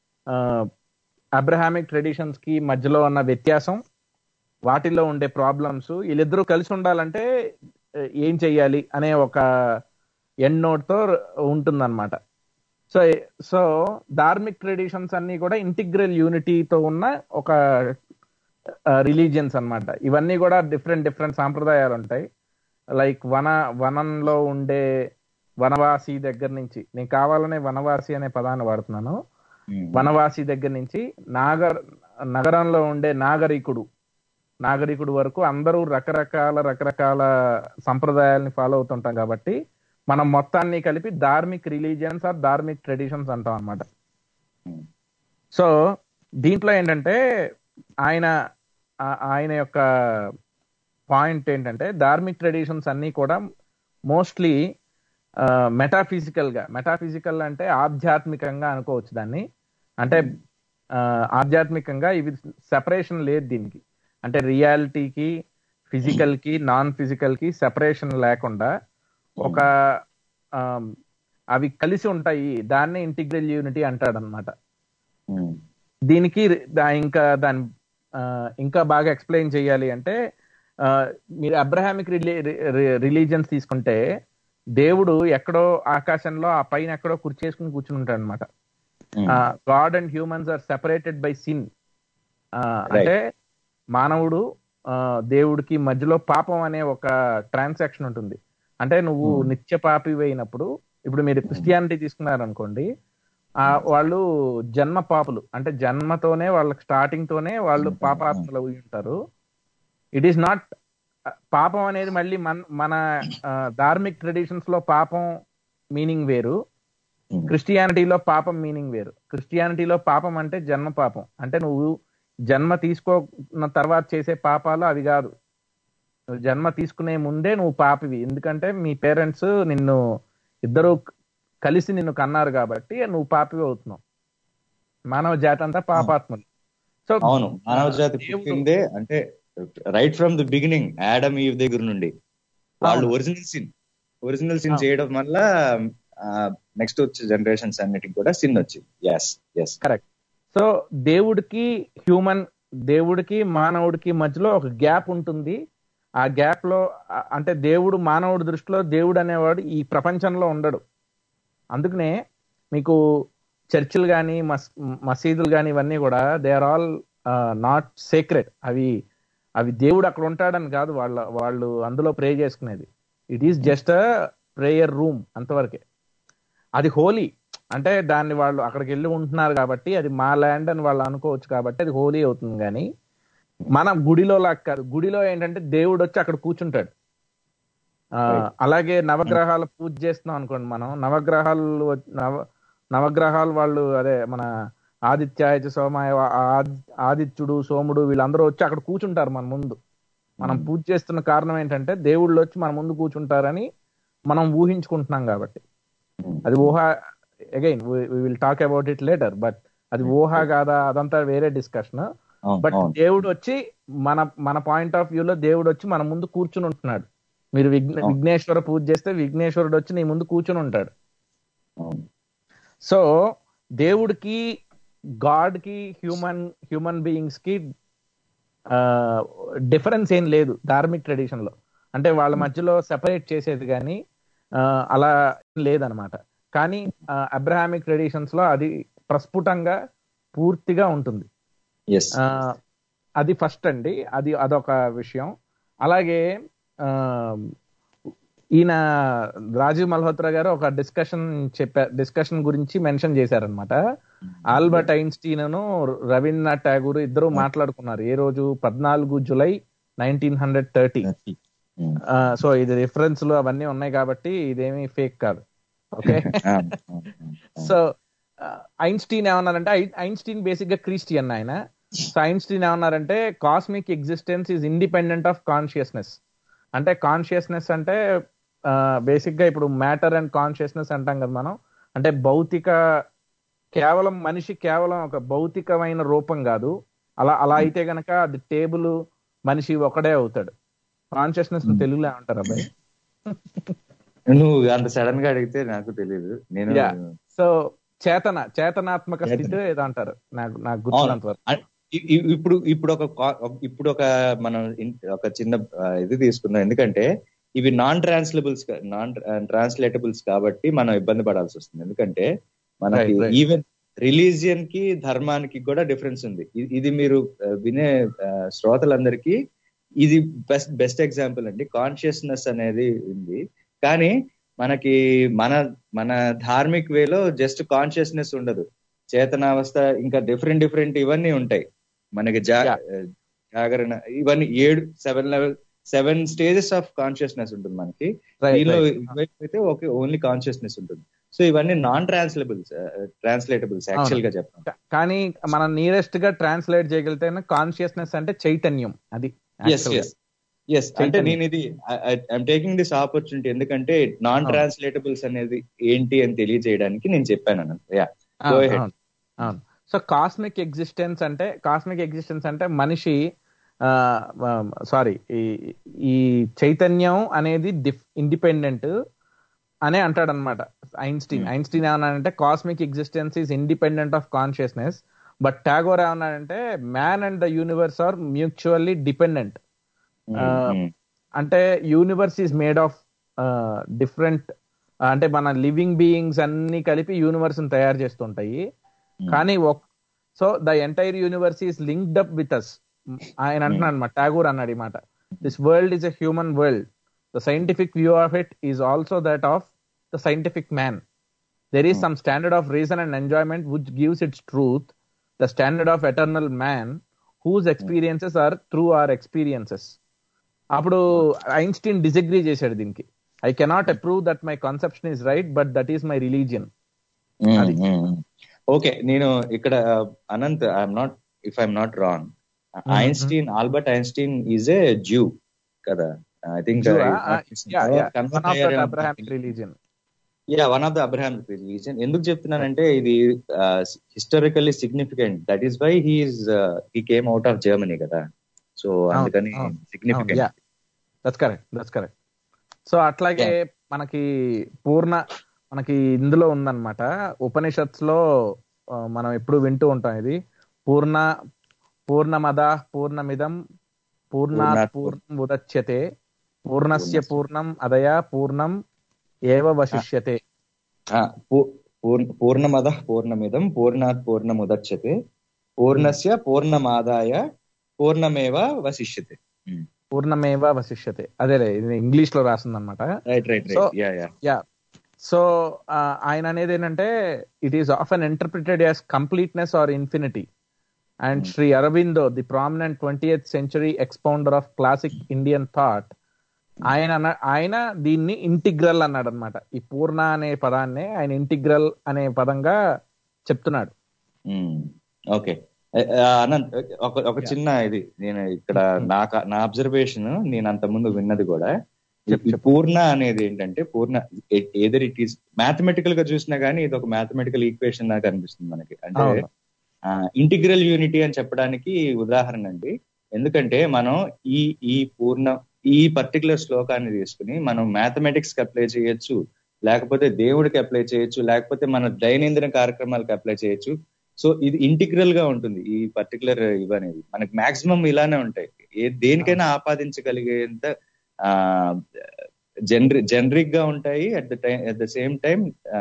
అబ్రహామిక్ ట్రెడిషన్స్ కి మధ్యలో ఉన్న వ్యత్యాసం వాటిల్లో ఉండే ప్రాబ్లమ్స్ వీళ్ళిద్దరూ కలిసి ఉండాలంటే ఆ, ఏం చెయ్యాలి అనే ఒక ఎండ్ నోట్ తో ఉంటుందన్నమాట సో సో ధార్మిక్ ట్రెడిషన్స్ అన్ని కూడా ఇంటిగ్రల్ యూనిటీతో ఉన్న ఒక రిలీజియన్స్ అన్నమాట ఇవన్నీ కూడా డిఫరెంట్ డిఫరెంట్ సాంప్రదాయాలు ఉంటాయి లైక్ వన వనంలో ఉండే వనవాసి దగ్గర నుంచి నేను కావాలనే వనవాసి అనే పదాన్ని వాడుతున్నాను వనవాసి దగ్గర నుంచి నాగర్ నగరంలో ఉండే నాగరికుడు నాగరికుడు వరకు అందరూ రకరకాల రకరకాల సంప్రదాయాల్ని ఫాలో అవుతుంటాం కాబట్టి మనం మొత్తాన్ని కలిపి dharmic religions or dharmic traditions అంటాం అన్నమాట సో దీంట్లో ఏంటంటే ఆయన ఆ- ఆయన యొక్క పాయింట్ ఏంటంటే ధార్మిక్ ట్రెడిషన్స్ అన్నీ కూడా మోస్ట్లీ మెటాఫిజికల్ గా మెటాఫిజికల్ అంటే ఆధ్యాత్మికంగా అనుకోవచ్చు దాన్ని అంటే ఆ, ఆధ్యాత్మికంగా ఇవి సెపరేషన్ లేదు దీనికి అంటే రియాలిటీకి ఫిజికల్ కి నాన్ ఫిజికల్ కి సెపరేషన్ లేకుండా ఒక ఆమ్, అవి కలిసి ఉంటాయి దాన్నే ఇంటిగ్రల్ యూనిటీ అంటాడు అనమాట దీనికి దా- ఇంకా దాని ఆ, ఇంకా బాగా ఎక్స్ప్లెయిన్ చేయాలి అంటే ఆ, మీరు అబ్రహామిక్ రిలీజియన్స్ తీసుకుంటే దేవుడు ఎక్కడో ఆకాశంలో ఆ పైన ఎక్కడో కుర్చేసుకుని కూర్చుని ఉంటాడు అనమాట God and humans are separated by sin అంటే మానవుడు ఆ, దేవుడికి మధ్యలో పాపం అనే ఒక ట్రాన్సాక్షన్ ఉంటుంది అంటే నువ్వు నిత్య పాపి అయినప్పుడు ఇప్పుడు మీరు క్రిస్టియానిటీ తీసుకున్నారనుకోండి ఆ వాళ్ళు జన్మ పాపులు అంటే జన్మతోనే వాళ్ళకి స్టార్టింగ్ తోనే వాళ్ళు పాపాత్మలు అయి ఉంటారు ఇట్ ఈస్ నాట్ పాపం అనేది మళ్ళీ మన మన ఆ, ధార్మిక్ ట్రెడిషన్స్ లో పాపం మీనింగ్ వేరు క్రిస్టియానిటీలో పాపం మీనింగ్ వేరు క్రిస్టియానిటీలో పాపం అంటే జన్మ పాపం అంటే నువ్వు జన్మ తీసుకోన్న తర్వాత చేసే పాపాలు అవి కాదు నువ్వు జన్మ తీసుకునే ముందే నువ్వు పాపివి ఎందుకంటే మీ పేరెంట్స్ నిన్ను ఇద్దరు కలిసి నిన్ను కన్నారు కాబట్టి నువ్వు పాపివి అవుతున్నావు మానవ జాతి అంతా పాపాత్మలు సో అవును మానవ జాతి దేవుడు- పుట్టిందే అంటే right from the beginning Adam ఈ దగ్గర నుండి వాళ్ళు అవును. ఒరిజినల్ సిన్ ఒరిజినల్ సిన్ అవును. చేయడం వల్ల నెక్స్ట్ వచ్చే జనరేషన్స్ అన్నిటికి కూడా సిన్ వచ్చింది ఎస్ ఎస్ కరెక్ట్ సో దేవుడికి హ్యూమన్ దేవుడికి మానవుడికి మధ్యలో ఒక గ్యాప్ ఉంటుంది ఆ గ్యాప్ లో ఆ- అంటే దేవుడు మానవుడి దృష్టిలో దేవుడు అనేవాడు ఈ ప్రపంచంలో ఉండడు అందుకనే మీకు చర్చిలు కానీ మస్ మసీదులు కానీ ఇవన్నీ కూడా they are all not secret అవి అవి దేవుడు అక్కడ ఉంటాడని కాదు వాళ్ళ వాళ్ళు అందులో ప్రే చేసుకునేది it is just a prayer room అంతవరకే అది హోలీ అంటే దాన్ని వాళ్ళు అక్కడికి వెళ్ళి ఉంటున్నారు కాబట్టి అది మా ల్యాండ్ అని వాళ్ళు అనుకోవచ్చు కాబట్టి అది హోలీ అవుతుంది కానీ మన గుడిలో లాగా కాదు గుడిలో ఏంటంటే దేవుడు వచ్చి అక్కడ కూర్చుంటాడు ఆ, అలాగే నవగ్రహాల పూజ చేస్తున్నాం అనుకోండి మనం నవగ్రహాలు వ- నవ నవగ్రహాలు వాళ్ళు అదే మన ఆదిత్యాయ సోమాయ ఆది- ఆదిత్యుడు సోముడు వీళ్ళందరూ వచ్చి అక్కడ కూర్చుంటారు మన ముందు మనం పూజ చేస్తున్న కారణం ఏంటంటే దేవుళ్ళు వచ్చి మన ముందు కూర్చుంటారని మనం ఊహించుకుంటున్నాం కాబట్టి అది ఊహ again will talk about it later but అది ఊహ కాదా అదంతా వేరే డిస్కషన్ అవును, బట్ అవును. దేవుడు వచ్చి మన మన పాయింట్ ఆఫ్ వ్యూలో దేవుడు వచ్చి మన ముందు కూర్చుని ఉంటున్నాడు మీరు విఘ్న అవును. విఘ్నేశ్వర పూజ చేస్తే విఘ్నేశ్వరుడు వచ్చి నీ ముందు కూర్చుని ఉంటాడు అవును. సో దేవుడికి గాడ్ కి హ్యూమన్ హ్యూమన్ బీయింగ్స్ కి డిఫరెన్స్ ఏం లేదు ధార్మిక్ ట్రెడిషన్ లో అంటే వాళ్ళ మధ్యలో సెపరేట్ చేసేది కానీ ఆ, అలా లేదనమాట కానీ అబ్రహామిక్ ట్రెడిషన్స్ లో అది ప్రస్ఫుటంగా పూర్తిగా ఉంటుంది ఎస్ ఆ, అది ఫస్ట్ అండి అది అదొక విషయం అలాగే ఆ, ఈయన రాజీవ్ మల్హోత్రా గారు ఒక డిస్కషన్ చెప్పారు డిస్కషన్ గురించి మెన్షన్ చేశారనమాట ఆల్బర్ట్ ఐన్స్టీన్ రవీంద్రనాథ్ ఠాగూర్ ఇద్దరు మాట్లాడుకున్నారు ఏ రోజు పద్నాలుగు July nineteen hundred thirty so ఇది రిఫరెన్స్ లు అవన్నీ ఉన్నాయి కాబట్టి ఇదేమి ఫేక్ కాదు ఓకే సో ఐన్స్టీన్ ఏమన్నారంటే ఐ- ఐన్స్టీన్ బేసిక్ గా క్రిస్టియన్ ఆయన సో ఐన్స్టీన్ ఏమన్నారంటే cosmic existence is independent of consciousness అంటే కాన్షియస్నెస్ అంటే బేసిక్ గా ఇప్పుడు మ్యాటర్ అండ్ కాన్షియస్నెస్ అంటాం కదా మనం అంటే భౌతిక కేవలం మనిషి కేవలం ఒక భౌతికమైన రూపం కాదు అలా అలా అయితే గనక అది టేబుల్ మనిషి ఒకడే అవుతాడు కాన్షియస్నెస్ తెలుగులో ఏమంటారు అబ్బాయి నువ్వు అంత సడన్ గా అడిగితే నాకు తెలియదు నేను Yeah. సో చేతన చేతనాత్మక స్థితి ఏదో అంటారు నాకు నాకు గుర్తున్నంత వరకు అ- ఇ- ఇ- ఇప్పుడు ఇప్పుడు ఒక కా- ఇప్పుడు ఒక మనం ఇన్- ఒక చిన్న ఆ, ఇది తీసుకుందాం ఎందుకంటే ఇవి నాన్ ట్రాన్స్లేబుల్స్ నాన్ ట్రాన్స్లేటబుల్స్ కాబట్టి మనం ఇబ్బంది పడాల్సి వస్తుంది ఎందుకంటే మనకి Right, right. ఈవెన్ రిలీజియన్ కి ధర్మానికి కూడా డిఫరెన్స్ ఉంది ఇ- ఇది మీరు ఆ, వినే ఆ, శ్రోతలందరికీ ఇది బెస్ట్ బెస్ట్ ఎగ్జాంపుల్ అండి కాన్షియస్నెస్ అనేది ఉంది కానీ మనకి మన మన ధార్మిక్ వేలో జస్ట్ కాన్షియస్నెస్ ఉండదు చేతనావస్థ ఇంకా డిఫరెంట్ డిఫరెంట్ ఇవన్నీ ఉంటాయి మనకి జా జాగరణ ఇవన్నీ ఏడు seven level seven stages of consciousness ఉంటుంది మనకి Right, దీనిలో right. ఇటువైపు అయితే ఓకే ఓన్లీ కాన్షియస్నెస్ ఉంటుంది సో ఇవన్నీ నాన్ ట్రాన్స్లేబుల్స్ ట్రాన్స్లేటబుల్స్ యాక్చువల్ గా చెప్తాం కా- కానీ మనం నియరెస్ట్ గా ట్రాన్స్లేట్ చేయగలిగితే కాన్షియస్నెస్ అంటే చైతన్యం అది ఎస్ actual గా. ఎస్ ఎస్ అంటే చైతన్యం. నేను ఇది ఐఎమ్ టేకింగ్ దిస్ ఆపర్చునిటీ ఎందుకంటే నాన్ అవును. ట్రాన్స్లేటబుల్స్ అనేది ఏంటి అని తెలియజేయడానికి నేను చెప్పాను అన్నట్టు యా అవును, Go ahead. అవును, అవును సో కాస్మిక్ ఎగ్జిస్టెన్స్ అంటే కాస్మిక్ ఎగ్జిస్టెన్స్ అంటే మనిషి సారీ ఈ చైతన్యం అనేది ఇండిపెండెంట్ అనే అంటాడు అనమాట ఐన్స్టీన్ Hmm. ఐన్స్టీన్ ఏమన్నాడంటే cosmic existence is independent of consciousness but Tagore ఏమన్నాడంటే man and the universe are mutually dependent Uh, అంటే universe is made of different అంటే మన లివింగ్ బీయింగ్స్ అన్ని కలిపి యూనివర్స్ తయారు చేస్తుంటాయి కానీ so the entire universe is linked up with us ఆయన అంటున్నాడు అనమాట టాగూర్ అన్నాడు ఈ మాట this world is a human world the scientific view of it is also that of the scientific man there is some standard of reason and enjoyment which gives its truth the standard of eternal man whose experiences are through our experiences అప్పుడు Einstein disagree చేశాడు దీనికి I cannot approve that my conception is right but that is my religion అది. Okay నేను ఇక్కడ Anant I'm not if I'm not wrong Einstein Albert Einstein is a Jew కదా I think Abrahamic religion yeah one of the Abraham religion ఎందుకు చెప్తున్నానంటే ఇది historically significant that is why he's he came out of Germany కదా so అందుకని అవును, significant yeah that's correct that's correct so అట్లాగే మనకి పూర్ణ మనకి ఇందులో ఉందన్నమాట ఉపనిషత్స్ లో ఆ, మనం ఎప్పుడు వింటూ ఉంటాం ఇది పూర్ణ పూర్ణమద పూర్ణమిదం పూర్ణాత్ పూర్ణాత్ పూర్ణం ఉదచ్యతే పూర్ణస్య పూర్ణం అదయ పూర్ణం ఏవ వశిష్యతే పూర్ణమద పూర్ణమిదం పూర్ణాత్ పూర్ణముదచ్యతే పూర్ణస్య పూర్ణమాదాయ పూర్ణమేవ వశిష్యతే పూర్ణమేవ వశిష్యతే అదేలే ఇది ఇంగ్లీష్ లో రాసిందన్నమాట right right So, right yeah yeah yeah so ఆయన అనేది ఏంటంటే it is of an interpreted as completeness or infinity and Shri Aurobindo the prominent twenty eighth century expounder of classic Indian thought ఆయన అన్న- ఆయన దీన్ని ఇంటిగ్రల్ అన్నాడు అనమాట ఈ పూర్ణ అనే పదాన్ని ఆయన ఇంటిగ్రల్ అనే పదంగా చెప్తున్నాడు ఓకే అనంత్ ఒక ఒక Yeah. చిన్న ఇది నేను ఇక్కడ Mm. నాకు నా అబ్జర్వేషన్ నేను అంత ముందు విన్నది కూడా చెప్పు, ఈ చెప్పు. పూర్ణ అనేది ఏంటంటే పూర్ణ ఏదర్ ఇట్ ఈస్ మ్యాథమెటికల్ గా చూసినా గానీ ఇది ఒక మ్యాథమెటికల్ ఈక్వేషన్ లాగా అనిపిస్తుంది మనకి అంటే అవును. ఇంటిగ్రల్ యూనిటీ అని చెప్పడానికి ఉదాహరణ అండి ఎందుకంటే మనం ఈ ఈ పూర్ణ ఈ పర్టికులర్ శ్లోకాన్ని తీసుకుని మనం మ్యాథమెటిక్స్ కి అప్లై చేయొచ్చు లేకపోతే దేవుడికి అప్లై చేయొచ్చు లేకపోతే మన దైనందిన కార్యక్రమాలకు అప్లై చేయొచ్చు సో ఇది ఇంటిగ్రల్ గా ఉంటుంది ఈ పర్టికులర్ ఇవనేది మనకి మాక్సిమం ఇలానే ఉంటాయి ఏ దేనికైనా ఆపాదించగలిగేంత ఆ జనరి జనరిక్ గా ఉంటాయి at the time at the same time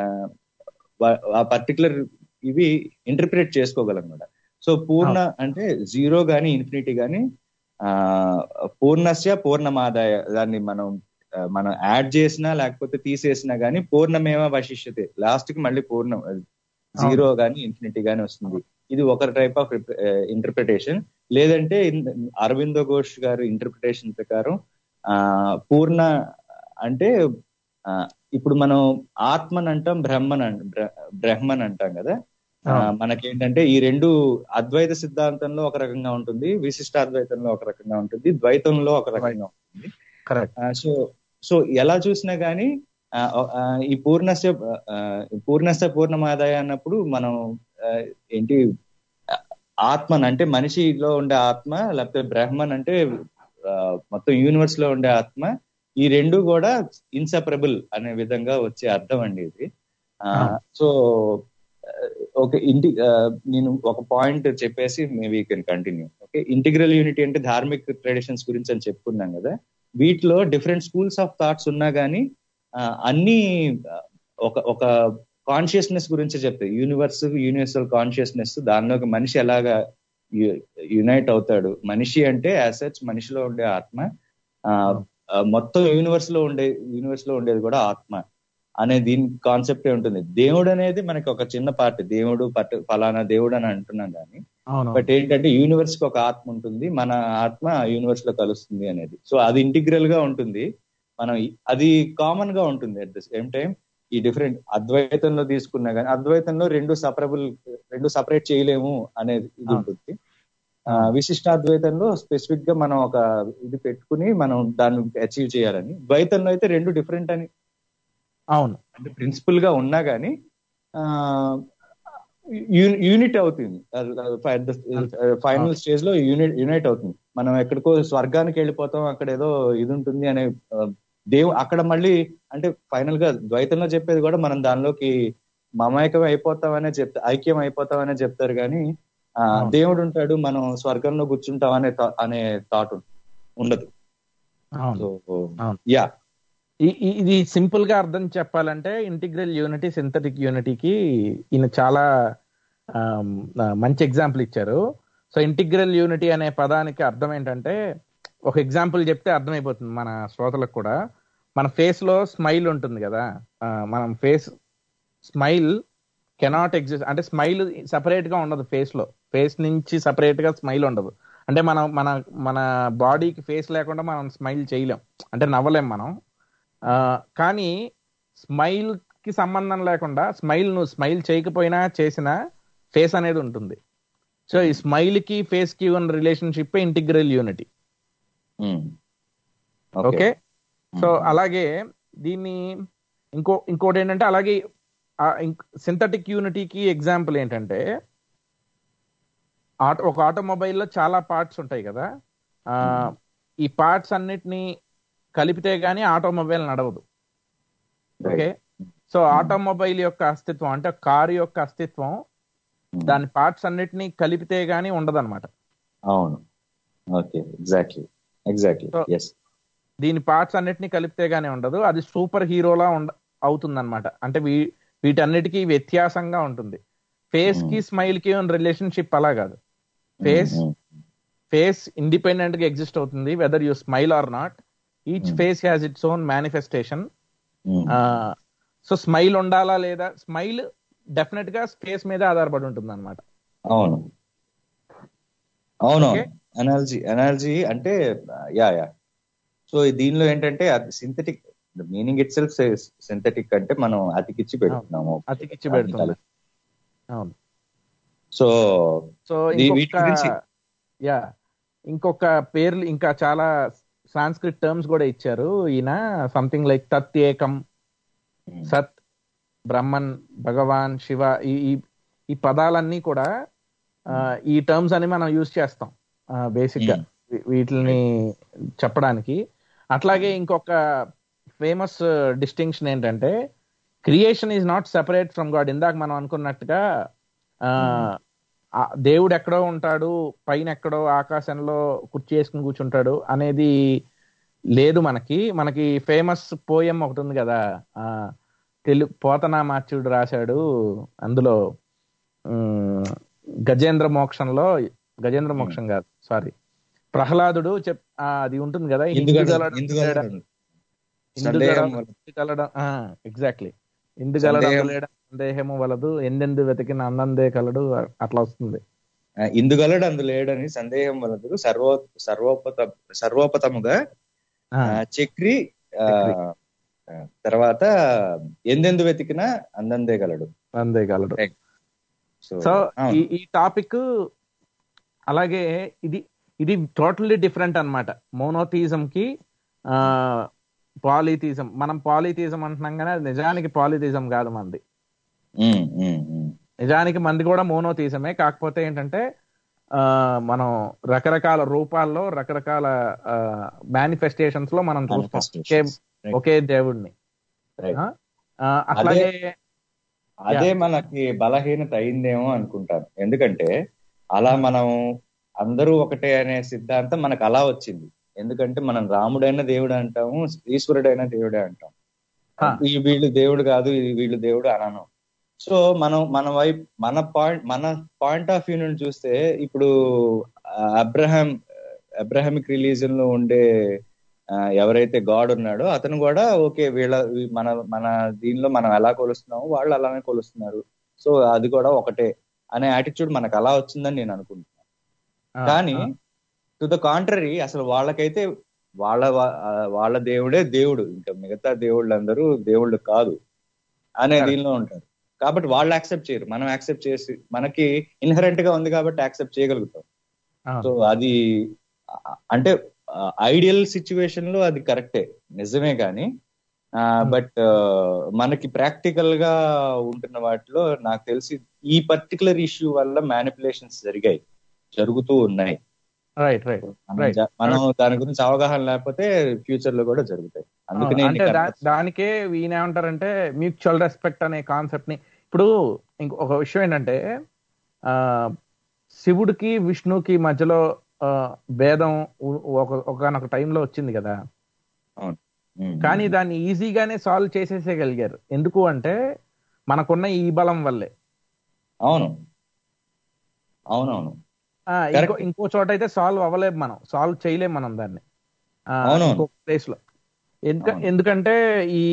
ఆ పర్టికులర్ ఇవి ఇంటర్ప్రిట్ చేసుకోగలం కూడా సో పూర్ణ అంటే జీరో గాని ఇన్ఫినిటీ గాని ఆ పూర్ణస్య పూర్ణమాదాయ దాన్ని మనం ఆ, మనం యాడ్ చేసినా లేకపోతే తీసేసినా గానీ పూర్ణమేవ వశిష్యతే లాస్ట్ కి మళ్ళీ పూర్ణం జీరో గానీ ఇన్ఫినిటీ గానీ వస్తుంది ఇది ఒక టైప్ ఆఫ్ ఇంటర్ప్రిటేషన్ లేదంటే ఇన్- అరవిందో ఘోష్ గారి ఇంటర్ప్రిటేషన్ ప్రకారం ఆ పూర్ణ అంటే ఆ, ఇప్పుడు మనం ఆత్మన్ అంటాం బ్రహ్మన్ అం- బ్ర- బ్రహ్మన్ అంటాం కదా ఆ, మనకేంటంటే ఈ రెండు అద్వైత సిద్ధాంతంలో ఒక రకంగా ఉంటుంది విశిష్ట అద్వైతంలో ఒక రకంగా ఉంటుంది ద్వైతంలో ఒక రకంగా ఉంటుంది కరెక్ట్ ఆ, సో సో ఎలా చూసినా గానీ ఆ, ఆ, ఈ పూర్ణస్య ఆ, పూర్ణస్య పూర్ణమాదాయ అన్నప్పుడు మనం ఆ, ఏంటి ఆ, ఆత్మన్ అంటే మనిషిలో ఉండే ఆత్మ లేకపోతే బ్రహ్మన్ అంటే ఆ, మొత్తం యూనివర్స్ లో ఉండే ఆత్మ ఈ రెండు కూడా ఇన్సెపరబుల్ అనే విధంగా వచ్చే అర్థం అండి ఇది ఆ, సో ఓకే ఇంటి ఆ, నేను ఒక పాయింట్ చెప్పేసి maybe can continue okay integral unity అంటే ధార్మిక్ ట్రెడిషన్స్ గురించి అని చెప్పుకున్నాం కదా వీటిలో డిఫరెంట్ స్కూల్స్ ఆఫ్ థాట్స్ ఉన్నా గానీ ఆ, అన్ని ఆ, ఒక ఒక కాన్షియస్నెస్ గురించి చెప్తాయి యూనివర్స్ యూనివర్సల్ కాన్షియస్నెస్ దానిలోకి మనిషి ఎలాగా యునైట్ అవుతాడు మనిషి అంటే యాసెట్స్ మనిషిలో ఉండే ఆత్మ ఆ, ఆ, మొత్తం యూనివర్స్ లో ఉండే యూనివర్స్ లో ఉండేది కూడా ఆత్మ అనే దీని కాన్సెప్టే ఉంటుంది దేవుడు అనేది మనకి ఒక చిన్న పార్ట్ దేవుడు పట్టు ఫలానా దేవుడు అని అంటున్నాం కానీ అవును బట్ ఏంటంటే యూనివర్స్ కి ఒక ఆత్మ ఉంటుంది మన ఆత్మ యూనివర్స్ లో కలుస్తుంది అనేది సో అది ఇంటిగ్రల్ గా ఉంటుంది మనం ఈ- అది కామన్ గా ఉంటుంది అట్ ద సేమ్ టైం ఈ డిఫరెంట్ అద్వైతంలో తీసుకున్నా కానీ అద్వైతంలో రెండు సపరబుల్ రెండు సపరేట్ చేయలేము అనేది ఇది అవును. ఉంటుంది ఆ, విశిష్ట అద్వైతంలో స్పెసిఫిక్ గా మనం ఒక ఇది పెట్టుకుని మనం దాన్ని అచీవ్ చేయాలని ద్వైతంలో అయితే రెండు డిఫరెంట్ అని అవును అంటే ప్రిన్సిపల్ గా ఉన్నా గానీ యూనిట్ అవుతుంది ఫైనల్ స్టేజ్ లో యూనిట్ యూనైట్ అవుతుంది మనం ఎక్కడికో స్వర్గానికి వెళ్ళిపోతాం అక్కడ ఏదో ఇది ఉంటుంది అనే ఆ, దేవు అక్కడ మళ్ళీ అంటే ఫైనల్ గా ద్వైతంలో చెప్పేది కూడా మనం దానిలోకి మమైకం అయిపోతామనే చెప్తా ఐక్యం అయిపోతామనే చెప్తారు కానీ ఆ, అవును. దేవుడు ఉంటాడు మనం స్వర్గంలో కూర్చుంటాం అనే thought- అనే థాట్ ఉండదు అవును సో అవును. యా ఈ- ఈ- ఇది సింపుల్ గా అర్థం చెప్పాలంటే ఇంటిగ్రల్ యూనిటీ సింథటిక్ యూనిటీకి ఈయన చాలా ఆమ్, ఆ, మంచి ఎగ్జాంపుల్ ఇచ్చారు సో ఇంటిగ్రల్ యూనిటీ అనే పదానికి అర్థం ఏంటంటే ఒక ఎగ్జాంపుల్ చెప్తే అర్థమైపోతుంది మన శ్రోతలకు కూడా మన ఫేస్ లో స్మైల్ ఉంటుంది కదా ఆ, మనం ఫేస్ స్మైల్ కెనాట్ ఎగ్జిస్ట్ అంటే స్మైల్ సపరేట్ గా ఉండదు ఫేస్ లో ఫేస్ నుంచి సపరేట్ గా స్మైల్ ఉండదు అంటే మనం మన మన బాడీకి ఫేస్ లేకుండా మనం స్మైల్ చేయలేం అంటే నవ్వలేం మనం ఆ, కానీ స్మైల్ కి సంబంధం లేకుండా స్మైల్ నువ్వు స్మైల్ చేయకపోయినా చేసినా ఫేస్ అనేది ఉంటుంది సో ఈ స్మైల్ కి ఫేస్ కి ఉన్న relationship integral unity okay so అలాగే దీన్ని ఇంకో ఇంకోటి ఏంటంటే అలాగే సింథటిక్ యూనిటీకి ఎగ్జాంపుల్ ఏంటంటే ఆటో ఒక ఆటోమొబైల్లో చాలా పార్ట్స్ ఉంటాయి కదా ఆ, ఈ పార్ట్స్ అన్నిటినీ కలిపితే గానీ ఆటోమొబైల్ నడవదు ఓకే సో ఆటోమొబైల్ యొక్క అస్తిత్వం అంటే కారు యొక్క అస్తిత్వం దాని పార్ట్స్ అన్నిటినీ కలిపితే గానీ ఉండదన్నమాట అవును okay exactly exactly So- yes దీని పార్ట్స్ అన్నిటినీ కలిపితే గానీ ఉండదు అది సూపర్ హీరోలా ఉండ అవుతుంది అనమాట అంటే వీ వీటన్నిటికీ వ్యత్యాసంగా ఉంటుంది ఫేస్ కి స్మైల్ కి ఉన్న రిలేషన్షిప్ అలా కాదు ఫేస్ ఫేస్ ఇండిపెండెంట్ గా ఎగ్జిస్ట్ అవుతుంది whether you smile or not each face has its own manifestation so smile ఉండాలా లేదా స్మైల్ డెఫినెట్ గా ఫేస్ మీద ఆధారపడి ఉంటుంది అనమాట అవును అవును Okay. ఎనర్జీ ఎనర్జీ అంటే యా యా సో దీనిలో ఏంటంటే synthetic meaning itself synthetic అంటే మనం అతికిచ్చి పెడుతున్నాము అతికిచ్చి పెడుతుంది అవును సో సో దీ- వీటి ఇంకొక గురించి- యా ఇంకొక పేర్లు ఇంకా చాలా సాంస్క్రిట్ టర్మ్స్ కూడా ఇచ్చారు ఈయన సంథింగ్ లైక్ తత్ ఏకం సత్ బ్రహ్మన్ భగవాన్ శివ ఈ ఈ- ఈ పదాలన్నీ కూడా ఆ, ఈ టర్మ్స్ అని మనం యూజ్ చేస్తాం బేసిక్ గా వీ- వీటిని చెప్పడానికి అట్లాగే ఇంకొక ఫేమస్ డిస్టింక్షన్ ఏంటంటే creation is not separate from God ఇందాక మనం అనుకున్నట్టుగా ఆ, ఆ దేవుడు ఎక్కడో ఉంటాడు పైన ఎక్కడో ఆకాశంలో కుర్చీ వేసుకుని కూర్చుంటాడు అనేది లేదు మనకి మనకి ఫేమస్ పోయం ఒకటి ఉంది కదా ఆ తెలుగు పోతనామాచ్యుడు రాశాడు అందులో ఉమ్, గజేంద్ర మోక్షంలో గజేంద్ర మోక్షం కాదు సారీ ప్రహ్లాదుడు చెప్ ఆ, అది ఉంటుంది కదా ఇందుగల- ఇందుగలడం ఇందుగల- లేడా- సందేహం వల్ల. ఇందుగలడం ఎగ్జాక్ట్లీ ఇందుగలడం సందేహం. లేడం సందేహము వలదు ఎందెందు వెతికిన అందందే కలడు అట్లా వస్తుంది ఆ, ఇందుగలడు అందు లేడని సందేహం వలదు సర్వో సర్వోపత సర్వోపతముగా ఆ, ఆ, చక్రి ఆ, ఆ, తర్వాత ఎందెందు వెతికినా అందందే గలడు అందే కలడు సో సో అవును. ఈ ఈ టాపిక్ అలాగే ఇది ఇది టోటల్లీ డిఫరెంట్ అన్నమాట మోనోథిజం కి పాలిథిజం మనం పాలిథిజం అంటున్నాం కానీ అది నిజానికి పాలిథిజం కాదు మనది ఉమ్, ఉమ్, ఉమ్. నిజానికి మంది కూడా మోనోథిజమే కాకపోతే ఏంటంటే ఆ, మనం రకరకాల రూపాల్లో రకరకాల మేనిఫెస్టేషన్స్ లో మనం చూస్తాం ఒకే Manifestations. Right. ఒకే దేవుడిని Right. ఆ? ఆ, అట్లాగే అదే మనకి బలహీనత అయిందేమో అనుకుంటాను ఎందుకంటే అలా మనం అందరూ ఒకటే అనే సిద్ధాంతం మనకు అలా వచ్చింది ఎందుకంటే మనం రాముడైన దేవుడు అంటాము ఈశ్వరుడైన దేవుడే అంటాం హా. ఈ వీళ్ళు దేవుడు కాదు ఈ వీళ్ళు దేవుడు అనను సో మనం మన వైపు మన పాయింట్ మన పాయింట్ ఆఫ్ వ్యూ నుండి చూస్తే ఇప్పుడు ఆ, అబ్రహాం అబ్రహామిక్ రిలీజన్ లో ఉండే ఆ, ఎవరైతే గాడ్ ఉన్నాడో అతను కూడా ఓకే వీళ్ళ వీ- మన మన దీనిలో మనం ఎలా కొలుస్తున్నామో వాళ్ళు అలానే కొలుస్తున్నారు సో అది కూడా ఒకటే అనే యాటిట్యూడ్ మనకు అలా వచ్చిందని నేను అనుకుంటున్నాను ఆ, కానీ ఆ, టు ద కాంట్రరీ అసలు వాళ్ళకైతే వాళ్ళ వా- ఆ, వాళ్ళ దేవుడే దేవుడు ఇంకా మిగతా దేవుళ్ళందరూ దేవుళ్ళు కాదు అనే Correct. దీనిలో ఉంటారు కాబట్టి వాళ్ళు యాక్సెప్ట్ చేయరు మనం యాక్సెప్ట్ చేసి మనకి ఇన్హరెంట్ గా ఉంది కాబట్టి యాక్సెప్ట్ చేయగలుగుతాం ఆ, సో అది ఆ, అంటే ఐడియల్ సిచ్యువేషన్ లో అది కరెక్టే నిజమే కానీ బట్ మనకి ప్రాక్టికల్ గా ఉంటున్న వాటిలో నాకు తెలిసి ఈ పర్టికులర్ ఇష్యూ వల్ల మ్యానిపులేషన్స్ జరిగాయి జరుగుతూ ఉన్నాయి రైట్ రైట్ మనం Right. జా- మనం దాని గురించి అవగాహన లేకపోతే ఫ్యూచర్ లో కూడా జరుగుతాయి అందుకనే అంటే నీకు దా- అర్థం- దానికే ఈయన ఏమంటారంటే మ్యూచువల్ రెస్పెక్ట్ అనే కాన్సెప్ట్ ని ఇప్పుడు ఇంకొక విషయం ఏంటంటే ఆ శివుడికి విష్ణుకి మధ్యలో ఆ, భేదం ఉ- ఒక ఒకనొక టైంలో వచ్చింది కదా ఉమ్, కానీ దాన్ని ఈజీగానే సాల్వ్ చేసేసేయగలిగారు ఎందుకు అంటే మనకున్న ఈ బలం వల్లే అవును అవునవును ఆ, ఇంకో ఇంకో చోట అయితే సాల్వ్ అవ్వలేము మనం సాల్వ్ చేయలేం మనం దాన్ని ఆ, అవునవును. ఇంకో ప్లేస్ లో ఎందుక అవును. ఎందుకంటే ఈ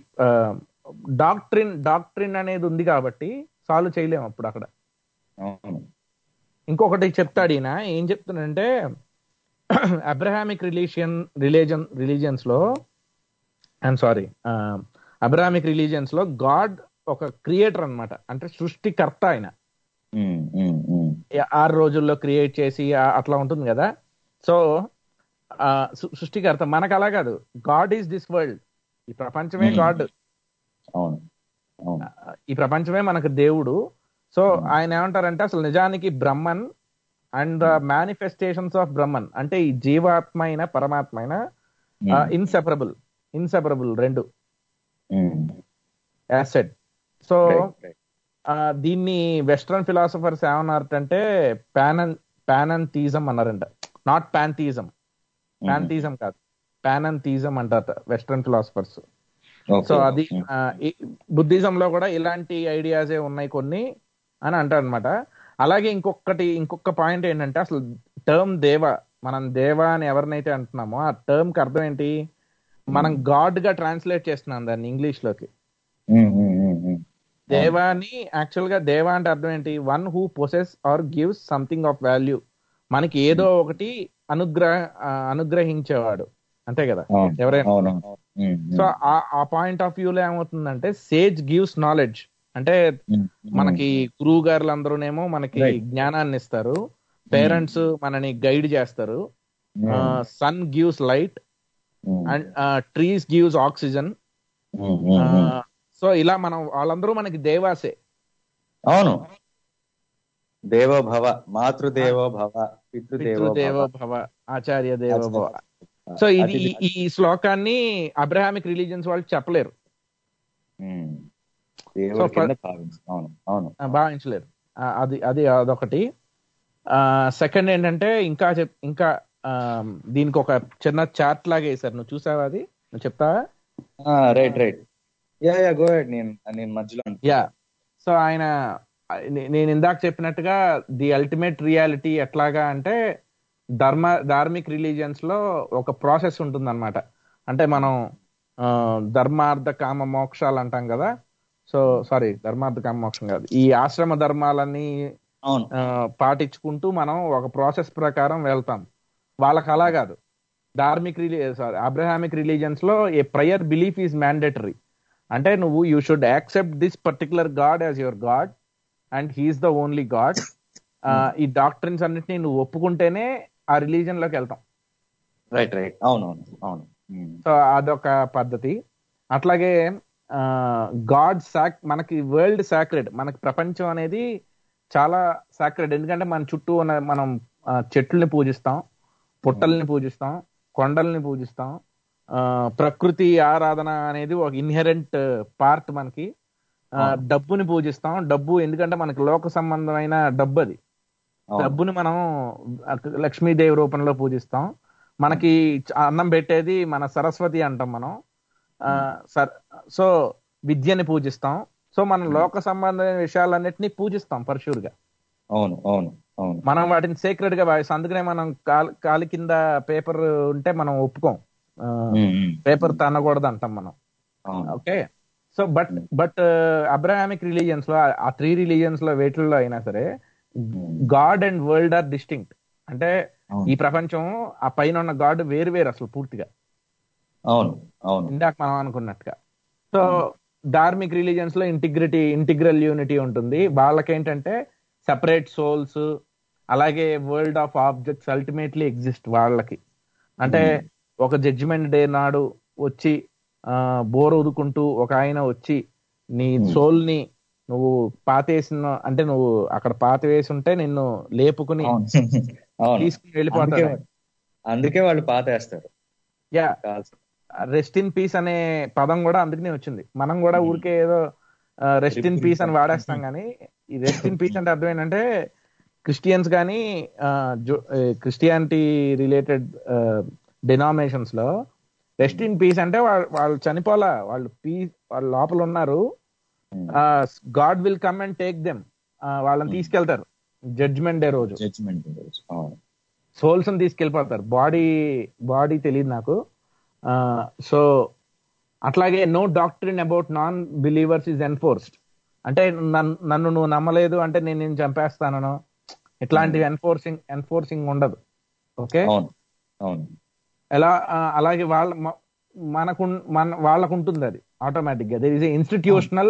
డాక్ట్రిన్ డాక్ట్రిన్ అనేది ఉంది కాబట్టి సాల్వ్ చేయలేము అప్పుడు అక్కడ అవును ఇంకొకటి చెప్తాడు ఈయన ఏం చెప్తున్నాడంటే అబ్రహామిక్ రిలీజియన్ రిలీజన్ రిలీజియన్స్ లో ఐఎమ్ సారీ అబ్రహామిక్ రిలీజియన్స్ లో గాడ్ ఒక క్రియేటర్ అన్నమాట అంటే సృష్టికర్త ఆయన ఉమ్, ఉమ్, ఉమ్. ఏ- ఆరు రోజుల్లో క్రియేట్ చేసి ఆ- అట్లా ఉంటుంది కదా సో ఆ, సృ- సృష్టికర్త మనకు అలా కాదు గాడ్ ఈజ్ దిస్ వరల్డ్ ఈ ప్రపంచమే Hmm. గాడ్ అవును అవును ఈ ప్రపంచమే మనకు దేవుడు సో ఆయన ఏమంటారంటే అసలు నిజానికి Brahman and the manifestations of Brahman అంటే ఈ జీవాత్మ అయిన పరమాత్మ అయిన ఇన్సెపరబుల్ ఇన్సెపరబుల్ రెండు ఉమ్. యాసెడ్ సో Right, right. దీన్ని వెస్ట్రన్ ఫిలాసఫర్స్ ఏమన్నారంటే పానన్ పానంతీజం అన్నారంట నాట్ ప్యాంథీజం ప్యాంథీజం కాదు పానంతీజం అంటారట వెస్ట్రన్ ఫిలాసఫర్స్ Okay. సో అది ఉమ్. బుద్ధిజం లో కూడా ఇలాంటి ఐడియాసే ఉన్నాయి కొన్ని అని అంటారు అనమాట అలాగే ఇంకొకటి ఇంకొక పాయింట్ ఏంటంటే అసలు టర్మ్ దేవ మనం దేవ అని ఎవరినైతే అంటున్నామో ఆ టర్మ్ కి అర్థం ఏంటి మనం గాడ్ గా ట్రాన్స్లేట్ చేస్తున్నాం దాన్ని ఇంగ్లీష్ లోకి ఉమ్, ఉమ్, ఉమ్, ఉమ్. దేవాని యాక్చువల్ గా దేవ అంటే అర్థం ఏంటి one who possess or gives something of value మనకి ఏదో ఒకటి అనుగ్రహ ఆ, అనుగ్రహించేవాడు అంతే కదా అవును, ఎవరైనా అవును ఉమ్, ఉమ్. సో ఆ- ఆ పాయింట్ ఆఫ్ వ్యూలో ఏమవుతుందంటే సేజ్ గివ్స్ నాలెడ్జ్ అంటే ఉమ్, మనకి గురువు గారులు అందరూనేమో మనకి Right. జ్ఞానాన్ని ఇస్తారు పేరెంట్స్ మనని గైడ్ చేస్తారు um, sun gives light um, and trees gives oxygen um, um, um. So ఇలా మనం వాళ్ళందరూ మనకి దేవాసే అవును దేవోభవ మాతృదేవోభవ పితృదేవోభవ పితృదేవో భవ ఆచార్య దేవో భవ సో ఇది ఈ- ఈ శ్లోకాన్ని అబ్రహామిక్ రిలీజియన్స్ వాళ్ళు చెప్పలేరు ఉమ్. దేవుడి So, కింద భావించు. అవును అవును ఆ, భావించలేరు ఆ, అది అది అదొకటి సెకండ్ ఏంటంటే ఇంకా చెప్ ఇంకా ఆ, దీనికి ఒక చిన్న చార్ట్ లాగా వేశారు నువ్వు చూసావా అది నువ్వు చెప్తావా right right yeah yeah go head నేను నేను మధ్యలో యా సో ఆయన నే- నేను ఇందాక చెప్పినట్టుగా ది అల్టిమేట్ రియాలిటీ ఎట్లాగా అంటే ధర్మ ధార్మిక్ రిలీజియన్స్ లో ఒక ప్రాసెస్ ఉంటుంది అనమాట అంటే మనం ఆ, ధర్మార్థ కామ మోక్షాలు అంటాం కదా సో సారీ ధర్మార్థ కామ మోక్షం కాదు ఈ ఆశ్రమ ధర్మాలన్నీ అవును ఆ, పాటించుకుంటూ మనం ఒక ప్రాసెస్ ప్రకారం వెళ్తాం వాళ్ళకి అలా కాదు ధార్మిక్ రిలీ సారీ అబ్రహామిక్ రిలీజియన్స్ లో a prayer belief is mandatory అంటే నువ్వు you should accept this particular God as your God and he is the only God ఈ డాక్టరీన్స్ అన్నిటిని నువ్వు ఒప్పుకుంటేనే ఆ రిలీజన్ లోకి వెళ్తాం రైట్ రైట్ అవును అవును అవును ఉమ్. సో అదొక పద్ధతి అట్లాగే గాడ్ సాక్ మనకి వరల్డ్ సాక్రెడ్ మనకి ప్రపంచం అనేది చాలా సాక్రెడ్ ఎందుకంటే మన చుట్టూ ఉన్న మనం ఆ, చెట్లని పూజిస్తాం పుట్టల్ని పూజిస్తాం కొండల్ని పూజిస్తాం ఆ, ప్రకృతి ఆరాధన అనేది ఒక ఇన్హెరెంట్ పార్ట్ మనకి ఆ, డబ్బుని పూజిస్తాం డబ్బు ఎందుకంటే మనకి లోక సంబంధమైన డబ్బు అది అవును. డబ్బుని మనం లక్ష్మీదేవి రూపంలో పూజిస్తాం మనకి చ- అన్నం పెట్టేది మన సరస్వతి అంటాం మనం ఆ, సర్ సో విద్యని పూజిస్తాం సో మనం లోక సంబంధమైన విషయాలన్నిటినీ పూజిస్తాం పరశువుగా అవును అవును అవును మనం వాటిని సేక్రెడ్ గా భావిస్తాం అందుకనే మనం కాలు కాలి కింద పేపర్ ఉంటే మనం ఒప్పుకోం ఉమ్, ఉమ్. పేపర్ తనకూడదు అంటాం మనం అవును okay so but but Abrahamic religions లో ఆ త్రీ రిలీజియన్స్ లో వేటిల్లో అయినా సరే God and world are distinct అంటే అవును. ఈ ప్రపంచం ఆ పైన ఉన్న గాడ్ వేరు వేరు అసలు పూర్తిగా అవును అవును ఇందాక మనం అనుకున్నట్టుగా సో ధార్మిక్ రిలీజియన్స్ లో ఇంటిగ్రిటీ ఇంటిగ్రల్ యూనిటీ ఉంటుంది వాళ్ళకేంటంటే సెపరేట్ సోల్స్ అలాగే world of objects ultimately exist వాళ్ళకి అంటే ఒక జడ్జిమెంట్ డే నాడు వచ్చి బోర్ వదుకుంటూ ఒక ఆయన వచ్చి నీ సోల్ ని నువ్వు పాతేసిన అంటే నువ్వు అక్కడ పాత వేసి ఉంటే నిన్ను లేపుకుని అవును అవును తీసుకుని అందుకే వెళ్ళిపోతాడు అందుకే వాళ్ళు పాతేస్తారు yeah calls. Rest in peace అనే పదం కూడా అందుకనే వచ్చింది మనం కూడా ఊరికే ఏదో రెస్ట్ ఇన్ పీస్ అని వాడేస్తాం కానీ ఈ రెస్ట్ ఇన్ పీస్ అంటే అర్థం ఏంటంటే క్రిస్టియన్స్ కానీ క్రిస్టియానిటీ రిలేటెడ్ డినామినేషన్స్ లో రెస్ట్ ఇన్ పీస్ అంటే వాళ్ళు వాళ్ళు చనిపోలా వాళ్ళు పీస్ వాళ్ళ లోపల ఉన్నారు God will come and take them వాళ్ళని తీసుకెళ్తారు జడ్జ్మెంట్ డే రోజు జడ్జిమెంట్ అవును సోల్స్ తీసుకెళ్ళిపోతారు బాడీ బాడీ తెలియదు నాకు సో అట్లాగే no doctrine about non believers is enforced అంటే నన్ను నన్ను నువ్వు నమ్మలేదు అంటే నేను నేను చంపేస్తానను ఇట్లాంటివి ఎన్ఫోర్సింగ్ ఎన్ఫోర్సింగ్ ఉండదు ఓకే అవును అవును ఎలా ఆ, అలాగే వాళ్ళ మ- మనకు మన వాళ్ళకు ఉంటుంది అది ఆటోమేటిక్ గా there is institutional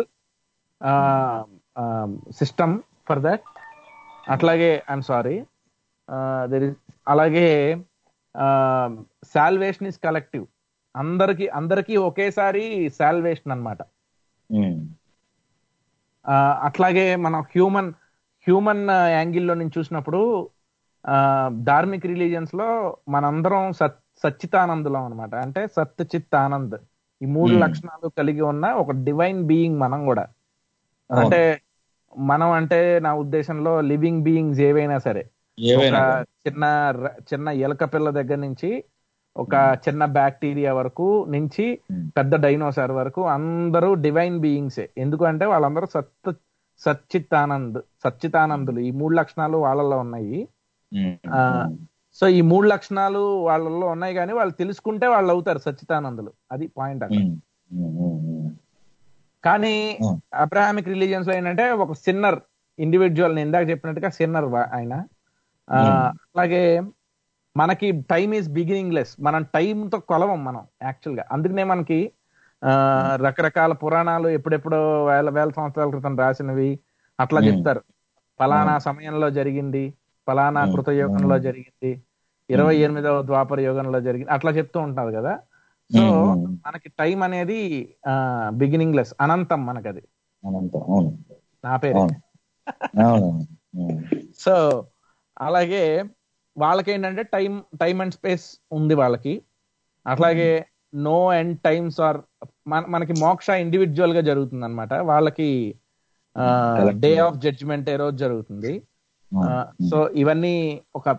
system for that అట్లాగే ఐఎమ్ సారీ దర్ ఇస్ అలాగే సాల్వేషన్ ఇస్ కలెక్టివ్ అందరికి అందరికి ఒకేసారి సాల్వేషన్ అన్నమాట ఉమ్. ఆ, అట్లాగే మనం హ్యూమన్ హ్యూమన్ యాంగిల్లో నుంచి చూసినప్పుడు ఆ, ధార్మిక్ రిలీజియన్స్ లో మనందరం సత్ సచ్చితానందులం అనమాట అంటే సత్ చిత్ ఆనంద్ ఈ మూడు Hmm. లక్షణాలు కలిగి ఉన్న ఒక డివైన్ బీయింగ్ మనం కూడా అవును. అంటే మనం అంటే నా ఉద్దేశంలో లివింగ్ బీయింగ్స్ ఏవైనా సరే ఏవైనా ఒక చిన్న ర- చిన్న ఎలక పిల్ల దగ్గర నుంచి ఒక చిన్న బ్యాక్టీరియా వరకు నుంచి Hmm. పెద్ద డైనోసార్ వరకు అందరూ డివైన్ బీయింగ్సే ఎందుకంటే వాళ్ళందరూ సత్ సచ్చితానంద్ సచ్చితానందులు ఈ మూడు లక్షణాలు వాళ్ళలో ఉన్నాయి ఉమ్. ఆ, సో ఈ మూడు లక్షణాలు వాళ్ళలో ఉన్నాయి కానీ వాళ్ళు తెలుసుకుంటే వాళ్ళు అవుతారు సచ్చితానందులు అది పాయింట్ అక్కడ ఉమ్. ఉమ్. ఉమ్. ఉమ్. కానీ Hmm. అబ్రహామిక్ రిలీజియన్స్ లో ఏంటంటే ఒక సిన్నర్ ఇండివిజువల్ నేను ఇందాక చెప్పినట్టుగా సిన్నర్ ఆయన ఆ, అలాగే మనకి టైం ఈజ్ బిగినింగ్ లెస్ మనం time తో కొలవం మనం యాక్చువల్ గా అందుకనే మనకి ఆ, రకరకాల పురాణాలు ఎప్పుడెప్పుడో వేల వేల సంవత్సరాల క్రితం రాసినవి అట్లా Hmm. చెప్తారు ఫలానా సమయంలో జరిగింది ఫలానా Hmm. కృతయుగంలో జరిగింది ఇరవై ఎనిమిదవ ద్వాపర యుగంలో జరిగింది అట్లా చెప్తూ ఉంటారు కదా సో Hmm. మనకి టైం అనేది బిగినింగ్ లెస్ అనంతం మనకది అనంతం అవును నా పేరు అవును అవును ఉమ్. సో అలాగే వాళ్ళకేంటంటే టైం టైం అండ్ స్పేస్ ఉంది వాళ్ళకి అట్లాగే నో అండ్ టైమ్స్ ఆర్ మనకి మోక్ష ఇండివిజువల్ గా జరుగుతుంది అనమాట వాళ్ళకి డే ఆఫ్ జడ్జిమెంట్ ఏ రోజు జరుగుతుంది సో ఇవన్నీ ఒక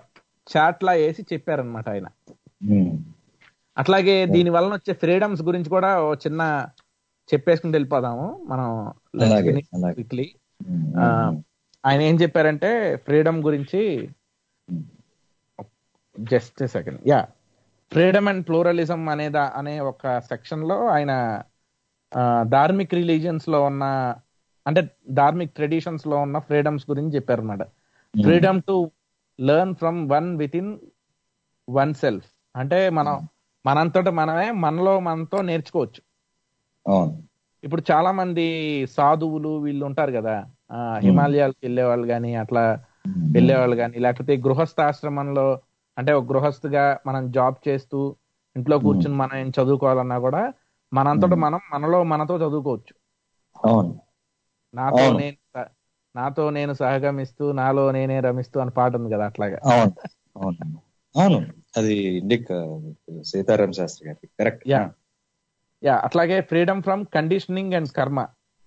చాట్ లా వేసి చెప్పారనమాట ఆయన ఉమ్, అట్లాగే దీని వలన వచ్చే ఫ్రీడమ్స్ గురించి కూడా ఓ చిన్న చెప్పేసుకుంటూ వెళ్ళిపోదాము మనం అలాగే, అలాగే. క్విక్లీ ఉమ్, ఆ, ఉమ్, ఆయన ఏం చెప్పారంటే ఫ్రీడమ్ గురించి um. Just second yeah freedom and pluralism అనే దా- అనే ఒక సెక్షన్ లో ఆయన ఆ, ధార్మిక్ రిలీజియన్స్ లో ఉన్న అంటే ధార్మిక్ ట్రెడిషన్స్ లో ఉన్న ఫ్రీడమ్స్ గురించి చెప్పారు అనమాట freedom to learn from one within oneself అంటే మనం మనంతట మనమే మనలో మనతో నేర్చుకోవచ్చు అవును ఇప్పుడు చాలా మంది సాధువులు వీళ్ళు ఉంటారు కదా ఆ, హిమాలయాలకు వెళ్ళే వాళ్ళు కానీ అట్లా వెళ్ళేవాళ్ళు కానీ లేకపోతే గృహస్థాశ్రమంలో అంటే ఒక గృహస్థుగా మనం జాబ్ చేస్తూ ఇంట్లో కూర్చుని మనం ఏం చదువుకోవాలన్నా కూడా మనంతట మనం మనలో మనతో చదువుకోవచ్చు అవును నాతో అవును. నేను స- నాతో నేను సహగమిస్తూ నాలో నేనే రమిస్తూ అని పాట ఉంది కదా అట్లాగా అవును అవును అవును అది ఇండిక్ సీతారాం శాస్త్రి గారి కరెక్ట్ యా యా అట్లాగే freedom from conditioning and karma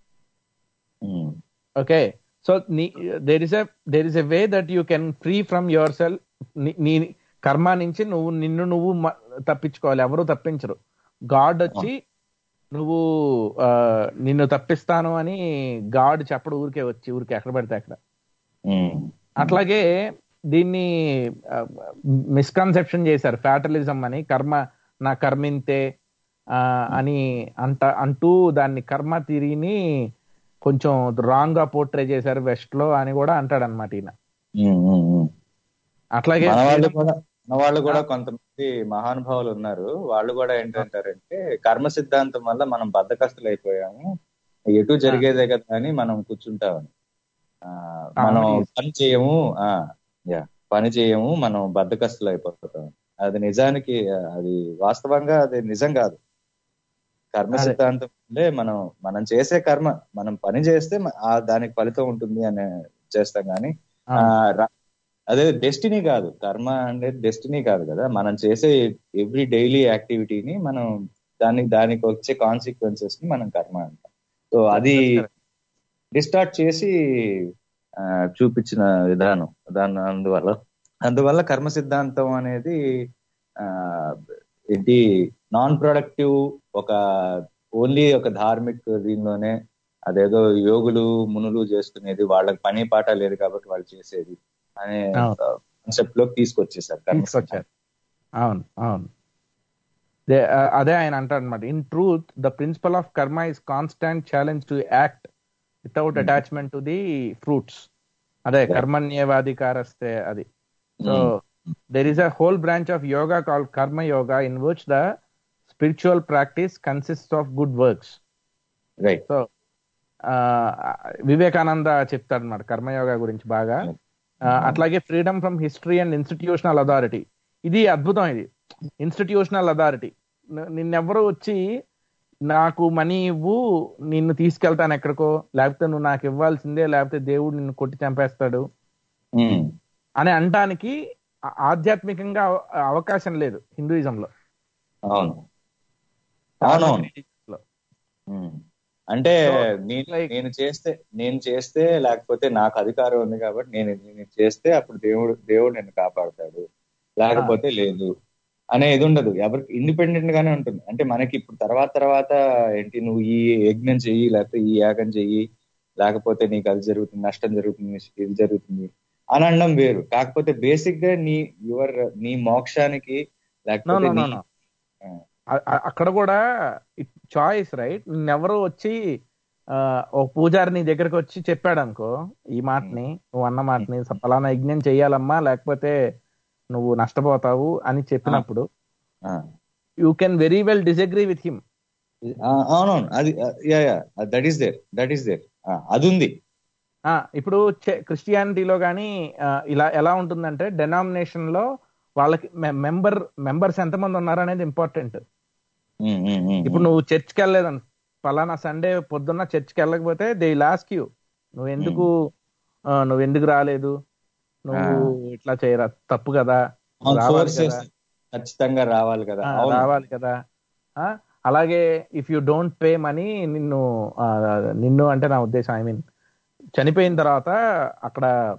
okay so there is a there is a way that you can free from yourself నీ కర్మ నుంచి నువ్వు నిన్ను నువ్వు మ- తప్పించుకోవాలి ఎవరు తప్పించరు గాడ్ వచ్చి నువ్వు ఆ, నిన్ను తప్పిస్తాను అని గాడ్ చెప్పడు ఊరికే వచ్చి ఊరికే ఎక్కడ పడితే అక్కడ అట్లాగే దీన్ని మిస్కన్సెప్షన్ చేశారు ఫ్యాటలిజం అని కర్మ నా కర్మింతే ఆ, అని అంట అంటూ దాన్ని కర్మ తిరిగిని కొంచెం రాంగ్ గా పోర్ట్రే చేశారు వెస్ట్ లో అని కూడా అంటాడు అనమాట ఈయన అట్లాగే మన వాళ్ళు కూడా మన వాళ్ళు కూడా కొంతమంది మహానుభావులు ఉన్నారు వాళ్ళు కూడా ఏంటంటారంటే కర్మ సిద్ధాంతం వల్ల మనం బద్దకస్తులు అయిపోయాము ఎటు జరిగేదే కదా అని మనం కూర్చుంటామని ఆ, మనం అవును. పని చేయము ఆ యా పని చేయము మనం బద్దకస్తులు అయిపోతాం అది నిజానికి ఆ, అది వాస్తవంగా అది నిజం కాదు కర్మ అదే. సిద్ధాంతం అంటే మనం మనం చేసే కర్మ మనం పని చేస్తే మ- ఆ దానికి ఫలితం ఉంటుంది అని చేస్తాం కానీ ఆ, ర- అదే డెస్టినీ కాదు కర్మ అనేది డెస్టినీ కాదు కదా మనం చేసే ఎవ్రీ డైలీ యాక్టివిటీని మనం దానికి దానికి వచ్చే కాన్సిక్వెన్సెస్ ని మనం కర్మ అంటాం సో అది డిస్టార్ట్ చేసి ఆ, చూపించిన విధానం దాని అందువల్ల అందువల్ల కర్మ సిద్ధాంతం అనేది ఆ, ఏంటి నాన్ ప్రొడక్టివ్ ఒక ఓన్లీ ఒక ధార్మిక్ దీనిలోనే అదేదో యోగులు మునులు చేసుకునేది వాళ్ళకి పని పాట లేదు కాబట్టి వాళ్ళు చేసేది అనే అవును. కాన్సెప్ట్ లోకి తీసుకొచ్చేసారు కర్మ తీసుకొచ్చారు అవును అవును దే- ఆ, అదే ఆయన అంటాడు అనమాట in truth the principle of karma is constant challenge to act without attachment to the fruits అదే కర్మణ్యేవాధికారస్తే అది so there is a whole branch of yoga call karma yoga in which the spiritual practice consist of good works right so Vivekananda చెప్తాడు అనమాట కర్మయోగా గురించి బాగా ఆ, అట్లాగే freedom from history and institutional authority ఇది అద్భుతం ఇది ఇన్స్టిట్యూషనల్ అథారిటీ నిన్నెవరు వచ్చి నాకు మనీ ఇవ్వు నిన్ను తీసుకెళ్తాను ఎక్కడికో లేకపోతే నువ్వు నాకు ఇవ్వాల్సిందే లేకపోతే దేవుడు నిన్ను కొట్టి చంపేస్తాడు అని అనటానికి ఆ- ఆధ్యాత్మికంగా అవ- అవకాశం లేదు హిందూయిజంలో అవును అవునవును లో. ఉమ్. అంటే So, నేను like- నేను చేస్తే నేను చేస్తే లేకపోతే నాకు అధికారం ఉంది కాబట్టి నేను నేను చేస్తే అప్పుడు దేవుడు దేవుడు నిన్ను కాపాడతాడు లేకపోతే లేదు అనే ఇది ఉండదు ఎవరికి ఇండిపెండెంట్ గానే ఉంటుంది అంటే మనకి ఇప్పుడు తర్వాత తర్వాత ఏంటి నువ్వు ఈ యజ్ఞం చెయ్యి లేకపోతే ఈ యాగం చెయ్యి లేకపోతే నీకు అది జరుగుతుంది నష్టం జరుగుతుంది ఇది జరుగుతుంది అని అనడం వేరు కాకపోతే బేసిక్ గా నీ యువర్ నీ మోక్షానికి No, లేకపోతే no, no, నీ- no. ఆ, అ- అ- అక్కడ కూడా చాయిస్ రైట్ నిన్నెవరో వచ్చి ఆ, ఓ పూజారి నీ దగ్గరకు వచ్చి చెప్పాడు అనుకో ఈ మాటని నువ్వు అన్న మాటని "స- ఫలానా యజ్ఞం చెయ్యాలమ్మా లేకపోతే నువ్వు నష్టపోతావు అని చెప్పినప్పుడు ఆ. You can very well disagree with him ఆ, అవునవును అది yeah yeah that is there that is there అది ఉంది ఇప్పుడు క్రిస్టియానిటీలో కానీ ఇలా ఎలా ఉంటుందంటే డెనామినేషన్ లో వాళ్ళకి మెంబర్ మెంబర్స్ ఎంతమంది ఉన్నారు అనేది ఇంపార్టెంట్ ఉమ్, ఉమ్, ఉమ్, ఇప్పుడు నువ్వు చర్చ్కి వెళ్ళలేదని ఫలానా సండే పొద్దున్న చర్చ్కి వెళ్ళకపోతే దే లాస్క్ యూ నువ్వు ఎందుకు ఆ, నువ్వు ఎందుకు రాలేదు నువ్వు ఇట్లా చేయరా తప్పు కదా అవును, రావాలి force కదా చేస్తే ఖచ్చితంగా రావాలి కదా ఆ, అవును రావాలి కదా ఆ, అలాగే if you don't pay money నిన్ను ఆ, నిన్ను అంటే నా ఉద్దేశం ఐ మీన్ చనిపోయిన తర్వాత అక్కడ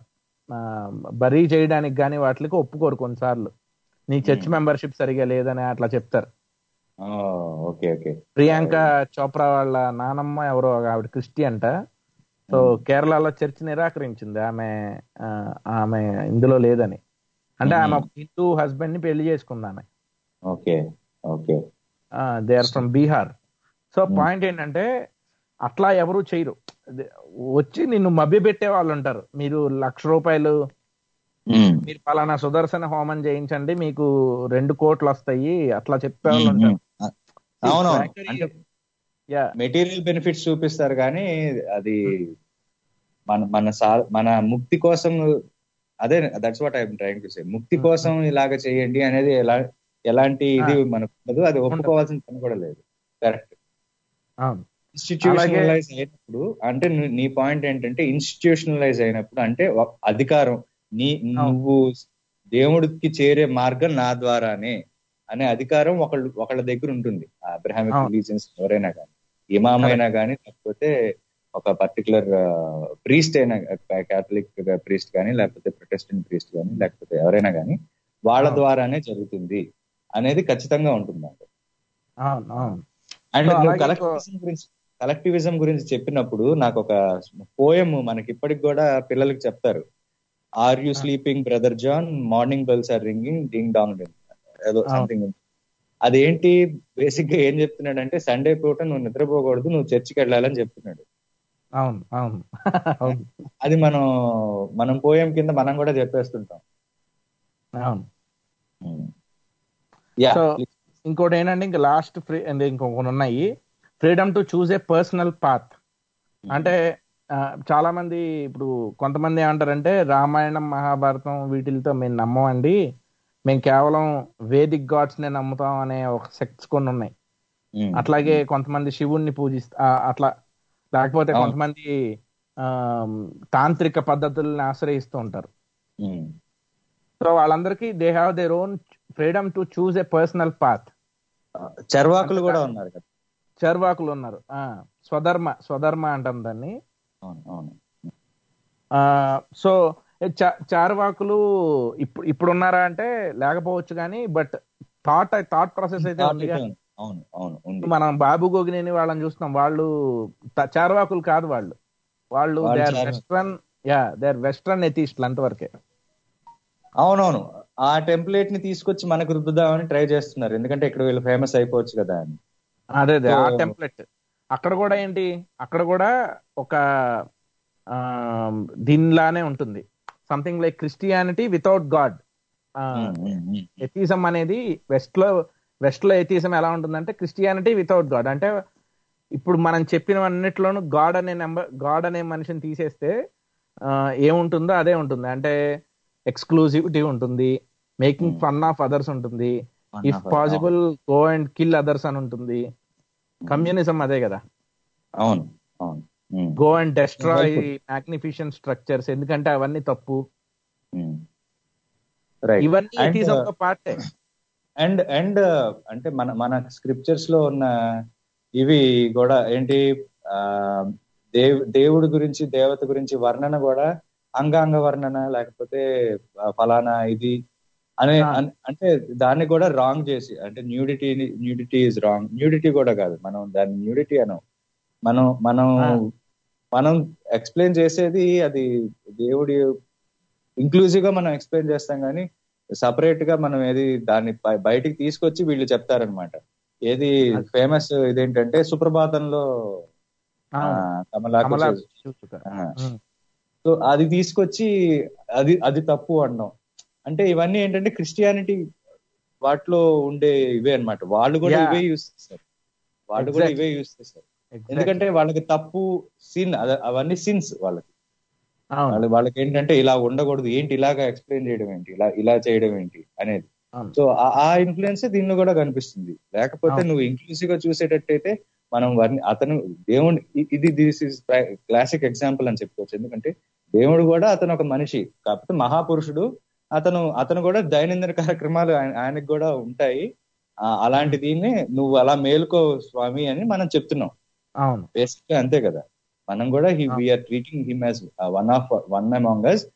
బరీ చేయడానికి కానీ వాటికి ఒప్పుకోరు కొన్నిసార్లు నీ చర్చ్ మెంబర్షిప్ సరిగా లేదని అట్లా చెప్తారు ఓకే ఓకే ప్రియాంక చోప్రా వాళ్ళ నానమ్మ ఎవరో ఆవిడ క్రిస్టి అంట సో కేరళలో చర్చ్ నిరాకరించింది ఆమె ఆ, ఆమె ఇందులో లేదని అంటే ఆమె ఒక హిందూ హస్బెండ్ ని పెళ్లి చేసుకుంది ఆమె okay okay they are from Bihar so point ఏంటంటే అట్లా ఎవరు చేయరు దే- వచ్చి నిన్ను మభ్య పెట్టే వాళ్ళు ఉంటారు మీరు లక్ష రూపాయలు మీరు పలానా సుదర్శన హోమం చేయించండి మీకు రెండు కోట్లు వస్తాయి అట్లా చెప్పే వాళ్ళు ఉంటారు అవునవును Quackery- అంటే యా మెటీరియల్ బెనిఫిట్స్ చూపిస్తారు కానీ అది మన మన సా- మన ముక్తి కోసం అదే that's what I'm trying to say ముక్తి కోసం ఇలాగ చేయండి అనేది ఎలా ఎలాంటి ఇది మనకు ఉండదు అది ఒప్పుకోవాల్సిన పని కూడా లేదు కరెక్ట్ అవును ఇన్స్టిట్యూషనలైజ్ అయినప్పుడు అంటే ను- నీ పాయింట్ ఏంటంటే ఇన్స్టిట్యూషనలైజ్ అయినప్పుడు అంటే ఒక అధికారం నీ నువ్వు దేవుడికి చేరే మార్గం నా ద్వారానే అనే అధికారం ఒకళ్ళు ఒకళ్ళ దగ్గర ఉంటుంది అబ్రహామిక్ అవును. రిలీజియన్స్ ఎవరైనా కానీ ఇమామ్ అయినా కానీ లేకపోతే ఒక పర్టికులర్ ప్రీస్ట్ అయినా కేథలిక్ ప్రీస్ట్ కానీ లేకపోతే ప్రొటెస్టెంట్ ప్రీస్ట్ కానీ లేకపోతే ఎవరైనా కానీ వాళ్ళ అవును. ద్వారానే జరుగుతుంది అనేది ఖచ్చితంగా ఉంటుంది నాకు అవును అవును అండ్ So, నువ్వు అలాగే కలెక్టివిజం గురించి కలెక్టివిజం గురించి చెప్పినప్పుడు నాకు ఒక పోయం మనకి ఇప్పటికి కూడా పిల్లలకి చెప్తారు are you sleeping brother John morning bells are ringing ding dong ఏదో అవును. సంథింగ్ అదేంటి బేసిక్ గా ఏం చెప్తున్నాడు అంటే సండే పూట నువ్వు నిద్రపోకూడదు నువ్వు చర్చికి వెళ్ళాలని చెప్తున్నాడు అవును అవును అవును అది మనం మనం పోయం కింద మనం కూడా చెప్పేస్తుంటాం అవును యా సో ఇంకోటి ఏంటంటే ఇంకా లాస్ట్ ఫ్రీ అంటే ఇంకొకటి ఉన్నాయి freedom to choose a personal path అంటే ఆ, చాలా మంది ఇప్పుడు కొంతమంది ఏమంటారంటే రామాయణం మహాభారతం వీటితో మేము నమ్మమండి మేము కేవలం వేదిక్ గాడ్స్ నే నమ్ముతాం అనే ఒక సెక్ట్స్ కొన్ని ఉన్నాయి అట్లాగే కొంతమంది శివుణ్ణి పూజిస్తా అట్లా లేకపోతే అవును. కొంతమంది ఆ, తాంత్రిక పద్ధతుల్ని ఆశ్రయిస్తూ ఉంటారు సో వాళ్ళందరికీ they have their own freedom to choose a personal path చర్వాకులు కూడా ఉన్నారు కదా చర్వాకులు ఉన్నారు ఆ స్వధర్మ స్వధర్మ అంటాం దాన్ని అవును అవును ఆ సో చ- చార్వాకులు ఇప్పుడు ఇప్పుడు ఉన్నారా అంటే లేకపోవచ్చు కానీ బట్ థాట్ థాట్ ప్రాసెస్ అయితే ఉంది కదా. అవును అవును ఉంది మనం బాబు గోగినేని వాళ్ళని చూస్తున్నాం వాళ్ళు త- చార్వాకులు కాదు వాళ్ళు వాళ్ళు వాళ్ళు దే ఆర్ చార్వాకులు. Western yeah they are western ఎథీస్ట్లు అంతవరకే అవునవును ఆ టెంప్లెట్ ని తీసుకొచ్చి మనకు రుద్దుదామని ట్రై చేస్తున్నారు ఎందుకంటే ఇక్కడ వీళ్ళు ఫేమస్ అయిపోవచ్చు కదా అని అదే అదే ఆ So- టెంప్లెట్ అక్కడ కూడా ఏంటి అక్కడ కూడా ఒక ఆ, దీనిలానే ఉంటుంది something like Christianity without God atheism అనేది వెస్ట్ లో వెస్ట్ లో ఎథీసం ఎలా ఉంటుందంటే క్రిస్టియానిటీ వితౌట్ గాడ్ అంటే ఇప్పుడు మనం చెప్పినవన్నిట్లోనూ గాడ్ అనే నెంబర్ గాడ్ అనే మనిషిని తీసేస్తే ఆ, ఏముంటుందో అదే ఉంటుంది అంటే ఎక్స్క్లూజివిటీ ఉంటుంది మేకింగ్ ఫన్ ఆఫ్ అదర్స్ ఉంటుంది Fun ఇఫ్ of others, possible go and kill others అని ఉంటుంది కమ్యూనిజం అదే కదా అవును అవును um, go and destroy Right. Magnificent structures ఎందుకంటే అవన్నీ తప్పు ఉమ్. Right. ఇవన్నీ And, ఎథిజం uh, తో పార్టే అండ్ అండ్ అంటే మన మన స్క్రిప్చర్స్ లో ఉన్న ఇవి కూడా ఏంటి ఆ దేవ్ దేవుడి గురించి దేవత గురించి వర్ణన కూడా అంగాంగ వర్ణన లేకపోతే ఆ, ఫలానా ఇది అనే ఆ. అన్- అంటే దాన్ని కూడా రాంగ్ చేసి అంటే nudity nudity is wrong nudity కూడా కాదు మనం దాన్ని న్యూడిటీ అనం మనం మనం ఆ. మనం ఎక్స్ప్లెయిన్ చేసేది అది దేవుడి ఇంక్లూజివ్ గా మనం ఎక్స్ప్లెయిన్ చేస్తాం కానీ సపరేట్ గా మనం ఏది దాన్ని బయ- బయటికి తీసుకొచ్చి వీళ్ళు చెప్తారనమాట ఏది ఫేమస్ ఇదేంటంటే సుప్రభాతంలో ఆ, కమలాకు కమలా చేసు- చూచుక. ఆ. ఉమ్. సో అది తీసుకొచ్చి అది అది తప్పు అనడం అంటే ఇవన్నీ ఏంటంటే క్రిస్టియానిటీ వాటిలో ఉండే ఇవే అన్నమాట వాళ్ళు కూడా Yeah. ఇవే యూస్ చేస్తారు వాళ్ళు కూడా Exactly. ఇవే యూస్ చేస్తారు Exactly. ఎందుకంటే వాళ్ళకి తప్పు సిన్ అవన్నీ సిన్స్ వాళ్ళకి అవును వాళ్ళ వాళ్ళకి ఏంటంటే ఇలా ఉండకూడదు ఏంటి ఇలాగా ఎక్స్ప్లెయిన్ చేయడం ఏంటి ఇలా ఇలా చేయడం ఏంటి అనేది అవును. సో ఆ- ఆ ఇన్ఫ్లుయెన్స్ దీనిలో కూడా కనిపిస్తుంది లేకపోతే అవును. నువ్వు ఇంక్లూసివ్ గా చూసేటట్టయితే మనం వారిని అతను దేవుడు ఇ- ఇది దిస్ ఇస్ క్లాసిక్ ఎగ్జాంపుల్ అని చెప్పుకోవచ్చు ఎందుకంటే దేవుడు కూడా అతను ఒక మనిషి కాకపోతే మహాపురుషుడు అతను అతను కూడా దైనందిన కార్యక్రమాలు ఆయన- ఆయనకు కూడా ఉంటాయి ఆ, అలాంటి దీన్ని నువ్వు అలా మేలుకో స్వామి అని మనం చెప్తున్నాం అవును బేసిక్ గా అంతే కదా మనం కూడా ఆ. We are treating him as one of one among us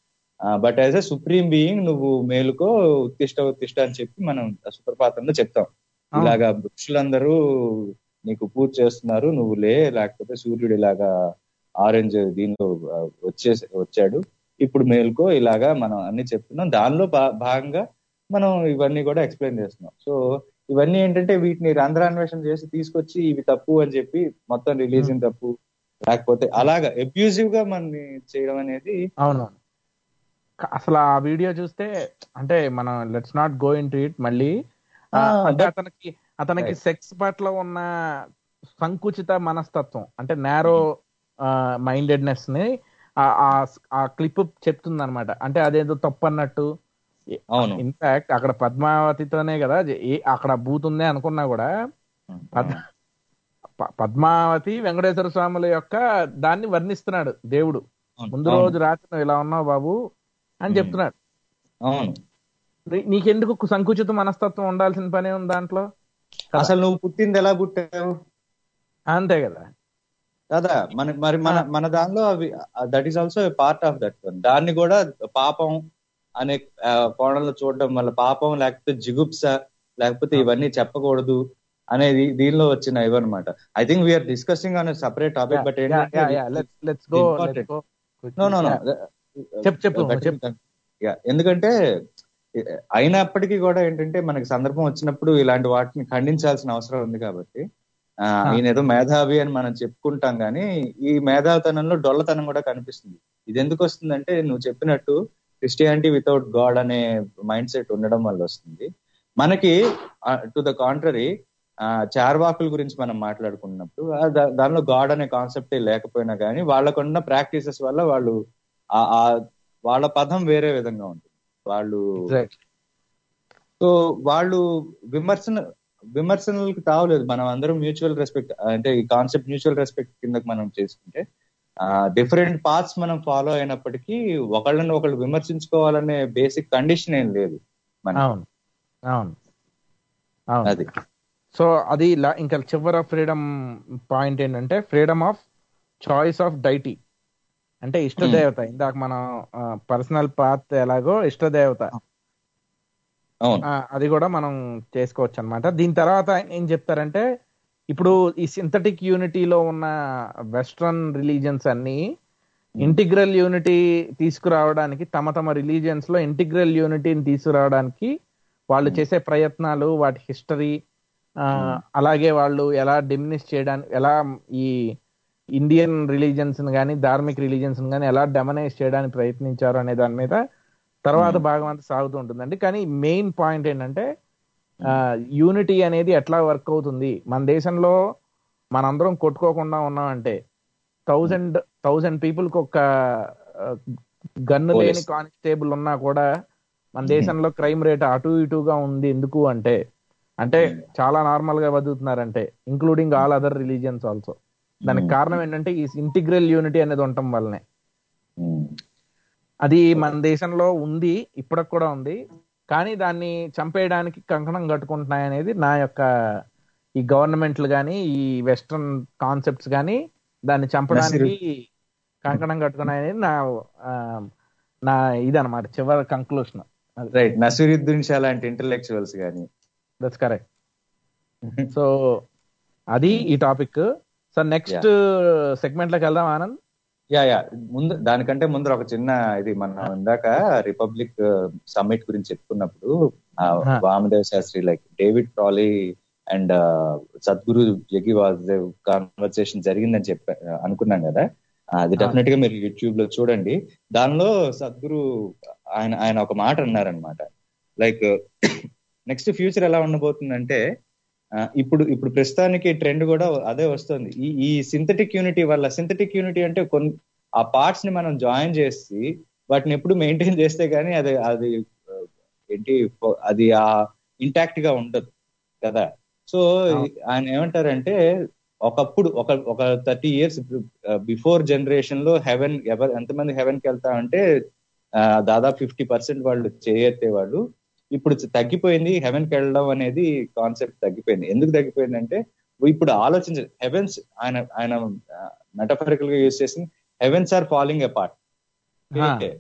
but as a supreme being నువ్వు మేలుకో ఉత్తిష్ట ఉత్తిష్ట అని చెప్పి మనం సుప్రపాతంలో చెప్తాం అవును. ఇలాగా వృక్షులందరూ నీకు పూజ చేస్తున్నారు నువ్వు లే లేకపోతే సూర్యుడు ఇలాగా ఆరెంజ్ దీనిలో ఆ, వచ్చే వచ్చాడు ఇప్పుడు మేలుకో ఇలాగా మనం అన్ని చెప్తున్నాం దానిలో భా- భాగంగా మనం ఇవన్నీ కూడా ఎక్స్ప్లెయిన్ చేస్తున్నాం సో ఇవన్నీ ఏంటంటే వీటిని రంధ్రాన్వేషణ చేసి తీసుకొచ్చి ఇవి తప్పు అని చెప్పి మొత్తం రిలీజియన్ తప్పు లేకపోతే అలాగా అబ్యూజివ్ గా మనని చేయడం అనేది అవునవును క- అసలు ఆ వీడియో చూస్తే అంటే మనం let's not go into it మళ్ళీ ఆ, Ah, అంటే but- అతనికి అతనికి Right. సెక్స్ పట్ల ఉన్న సంకుచిత మనస్తత్వం అంటే నేరో మైండెడ్నెస్ ని ఆ- ఆ- ఆ క్లిప్ చెప్తుంది అనమాట అంటే అదేదో తప్పు అన్నట్టు అవును ఇన్ఫాక్ట్ అక్కడ పద్మావతితోనే కదా జ- ఏ అక్కడ బూత్ ఉందే అనుకున్నా కూడా పద్- ప- పద్మావతి వెంకటేశ్వర స్వాముల యొక్క దాన్ని వర్ణిస్తున్నాడు దేవుడు అవును, ముందు అవును, రోజు రాత్రి నువ్వు ఇలా ఉన్నావు బాబు అని ఉమ్. చెప్తున్నాడు అవును నీ- నీకెందుకు సంకుచిత మనస్తత్వం ఉండాల్సిన పనే ఉంది దాంట్లో కదా. అసలు నువ్వు పుట్టింది ఎలా పుట్టావు అంతే కదా కదా మన మరి మన మన దానిలో అవి that is also part of that one దాన్ని కూడా పాపం అనే ఆ, కోణంలో చూడడం వల్ల పాపం లేకపోతే జిగుప్స లేకపోతే ఇవన్నీ చెప్పకూడదు అనేది దీనిలో వచ్చిన ఇవన్నమాట I think we are discussing on separate topic but let's go important. No no no చెప్పు, చెప్పు, చెప్పు. ఎందుకంటే అయినప్పటికీ కూడా ఏంటంటే మనకి సందర్భం వచ్చినప్పుడు ఇలాంటి వాటిని ఖండించాల్సిన అవసరం ఉంది కాబట్టి ఆ, ఈయన ఏదో మేధావి అని మనం చెప్పుకుంటాం కానీ ఈ మేధావితనంలో డొల్లతనం కూడా కనిపిస్తుంది ఇది ఎందుకు వస్తుందంటే నువ్వు చెప్పినట్టు క్రిస్టియానిటీ వితౌట్ గాడ్ అనే మైండ్ సెట్ ఉండడం వల్ల వస్తుంది మనకి టు ద కాంట్రరీ చార్వాకుల గురించి మనం మాట్లాడుకున్నప్పుడు ఆ దా- దానిలో గాడ్ అనే కాన్సెప్టే లేకపోయినా కానీ వాళ్ళకున్న ప్రాక్టీసెస్ వల్ల వాళ్ళు ఆ- ఆ వాళ్ళ పదం వేరే విధంగా ఉంటుంది వాళ్ళు సో వాళ్ళు విమర్శన విమర్శనలకు తావలేదు మనం అందరం మ్యూచువల్ రెస్పెక్ట్ అంటే ఈ కాన్సెప్ట్ మ్యూచువల్ రెస్పెక్ట్ కిందకి మనం చేసుకుంటే డిఫరెంట్ పార్ట్స్ మనం ఫాలో అయినప్పటికీ ఒకళ్ళని ఒకళ్ళు విమర్శించుకోవాలనే బేసిక్ కండిషన్ ఏం లేదు మనకి. అవును అవును అవును అది సో అది లా- ఇంకా చివర ఫ్రీడమ్ పాయింట్ ఏంటంటే freedom of choice of deity అంటే ఇష్టదేవత ఇందాక మనం పర్సనల్ పాత్ ఎలాగో ఇష్టదేవత అవును ఆ, అది కూడా మనం చేసుకోవచ్చు అన్నమాట దీని తర్వాత ఆయన ఏం చెప్తారంటే ఇప్పుడు ఈ సింథటిక్ యూనిటీలో ఉన్న వెస్ట్రన్ రిలీజియన్స్ అన్ని ఇంటిగ్రల్ యూనిటీ తీసుకురావడానికి తమ తమ రిలీజియన్స్ లో ఇంటిగ్రల్ యూనిటీని తీసుకురావడానికి వాళ్ళు చేసే ప్రయత్నాలు వాటి హిస్టరీ అలాగే వాళ్ళు ఎలా డిమినిష్ చేయడానికి ఎలా ఈ ఇండియన్ రిలీజియన్స్ కానీ ధార్మిక్ రిలీజియన్స్ కానీ ఎలా డెమనైజ్ చేయడానికి ప్రయత్నించారు అనే దాని మీద తర్వాత భాగం అంతా సాగుతూ ఉంటుందండి కానీ మెయిన్ పాయింట్ ఏంటంటే యూనిటీ అనేది ఎట్లా వర్క్ అవుతుంది మన దేశంలో మనందరం కొట్టుకోకుండా ఉన్నామంటే థౌజండ్ థౌజండ్ పీపుల్ కి ఒక గన్ను లేని Police. కానిస్టేబుల్ ఉన్నా కూడా మన దేశంలో క్రైమ్ రేట్ అటు ఇటుగా ఉంది ఎందుకు అంటే అంటే చాలా నార్మల్ గా బతుకుతున్నారంటే including all other religions also దానికి కారణం ఏంటంటే ఈ ఇంటిగ్రల్ యూనిటీ అనేది ఉండటం వల్లనే ఉమ్. అది మన దేశంలో ఉంది ఇప్పటికి కూడా ఉంది కానీ దాన్ని చంపేయడానికి కంకణం కట్టుకుంటున్నాయి అనేది నా యొక్క ఈ గవర్నమెంట్లు కానీ ఈ వెస్ట్రన్ కాన్సెప్ట్స్ కానీ దాన్ని చంపడానికి కంకణం కట్టుకున్నాయి అనేది నా ఆ, నా ఇదన్నమాట చివరి కంక్లూషన్ రైట్ నసీరుద్దీన్ షా లాంటి ఇంటలెక్చువల్స్ కానీ దట్స్ కరెక్ట్ సో అది ఈ టాపిక్ సో నెక్స్ట్ సెగ్మెంట్ లోకి వెళ్దాం ఆనంద్ యా యా ముందు దానికంటే ముందర ఒక చిన్న ఇది మనం ఇందాక రిపబ్లిక్ సమ్మిట్ గురించి చెప్పుకున్నప్పుడు ఆ, Huh. Vamadev Shastri like David Frawley and Sadhguru Jaggi Vasudev conversation జరిగిందని చెప్ప అనుకున్నాం కదా ఆ, అది డెఫినెట్ గా మీరు యూట్యూబ్ లో చూడండి దానిలో సద్గురు ఆయన ఆయన ఒక మాట అన్నారనమాట లైక్ నెక్స్ట్ ఫ్యూచర్ ఎలా ఉండబోతుందంటే ఆ, ఇప్పుడు ఇప్పుడు ప్రస్తుతానికి ట్రెండ్ కూడా అదే వస్తుంది ఈ ఈ సింథటిక్ యూనిటీ వల్ల సింథటిక్ యూనిటీ అంటే కొన్ని ఆ పార్ట్స్ ని మనం జాయిన్ చేసి వాటిని ఎప్పుడు మెయింటైన్ చేస్తే గానీ అది అది ఆ, ఏంటి అది ఆ ఇంటాక్ట్ గా ఉండదు కదా సో ఆయన ఏమంటారంటే ఒకప్పుడు ఒక ఒక థర్టీ ఇయర్స్ బిఫోర్ జనరేషన్ లో హెవెన్ ఎవరు ఎంతమంది హెవెన్ కి వెళ్తా అంటే ఆ, దాదాపు ఫిఫ్టీ పర్సెంట్ వాళ్ళు చేయెత్తే వాళ్ళు ఇప్పుడు తగ్గిపోయింది హెవెన్ కి వెళ్ళడం అనేది కాన్సెప్ట్ తగ్గిపోయింది ఎందుకు తగ్గిపోయింది అంటే ఇప్పుడు ఆలోచించ హెవెన్స్ ఆయన ఆయన మెటఫరికల్ గా యూజ్ చేసింది heavens are falling apart Ah.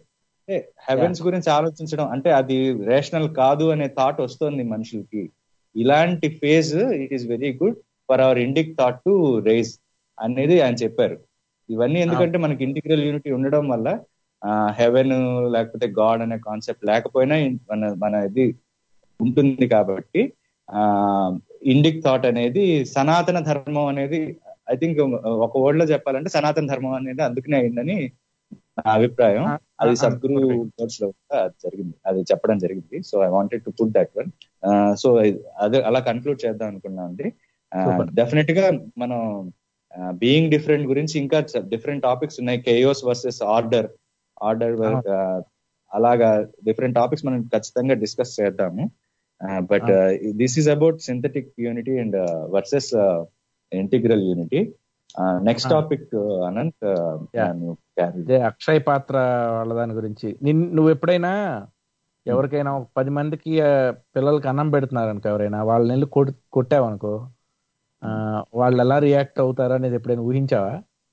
Heavens గురించి ఆలోచించడం అంటే అది రేషనల్ కాదు అనే థాట్ వస్తుంది మనుషులకి ఇలాంటి phase it is very good for our Indic thought to rise అనేది ఆయన చెప్పారు ఇవన్నీ ఎందుకంటే మనకి ఇంటిగ్రల్ యూనిటీ ఉండడం వల్ల హెవెన్ లేకపోతే గాడ్ అనే కాన్సెప్ట్ లేకపోయినా మన మన ఇది ఉంటుంది కాబట్టి ఆ ఇండిక్ థాట్ అనేది సనాతన ధర్మం అనేది ఐ థింక్ ఒక వర్డ్ లో చెప్పాలంటే సనాతన ధర్మం అనేది అందుకనే అయిందని నా అభిప్రాయం అది సద్గురు వర్డ్స్ లో కూడా అది జరిగింది అది చెప్పడం జరిగింది so I wanted to put that one so అదే అలా కన్క్లూడ్ చేద్దాం అనుకున్నాం అండి డెఫినెట్ గా మనం బీయింగ్ డిఫరెంట్ గురించి ఇంకా డిఫరెంట్ టాపిక్స్ ఉన్నాయి కేయోస్ వర్సెస్ ఆర్డర్ ఆర్డర్ అలాగా డిఫరెంట్ టాపిక్స్ మనం ఖచ్చితంగా డిస్కస్ చేద్దాము but this is about synthetic unity and versus integral unity next topic Anant ఇదే అక్షయ్ పాత్ర వాళ్ళ దాని గురించి నిన్- నువ్వు ఎప్పుడైనా ఎవరికైనా ఒక పది మందికి ఆ, పిల్లలకి అన్నం పెడుతున్నారు అనుకో ఎవరైనా వాళ్ళని వెళ్ళి కొట్ కొట్టావనుకో ఆ, వాళ్ళు ఎలా రియాక్ట్ అవుతారు అనేది ఎప్పుడైనా ఊహించావా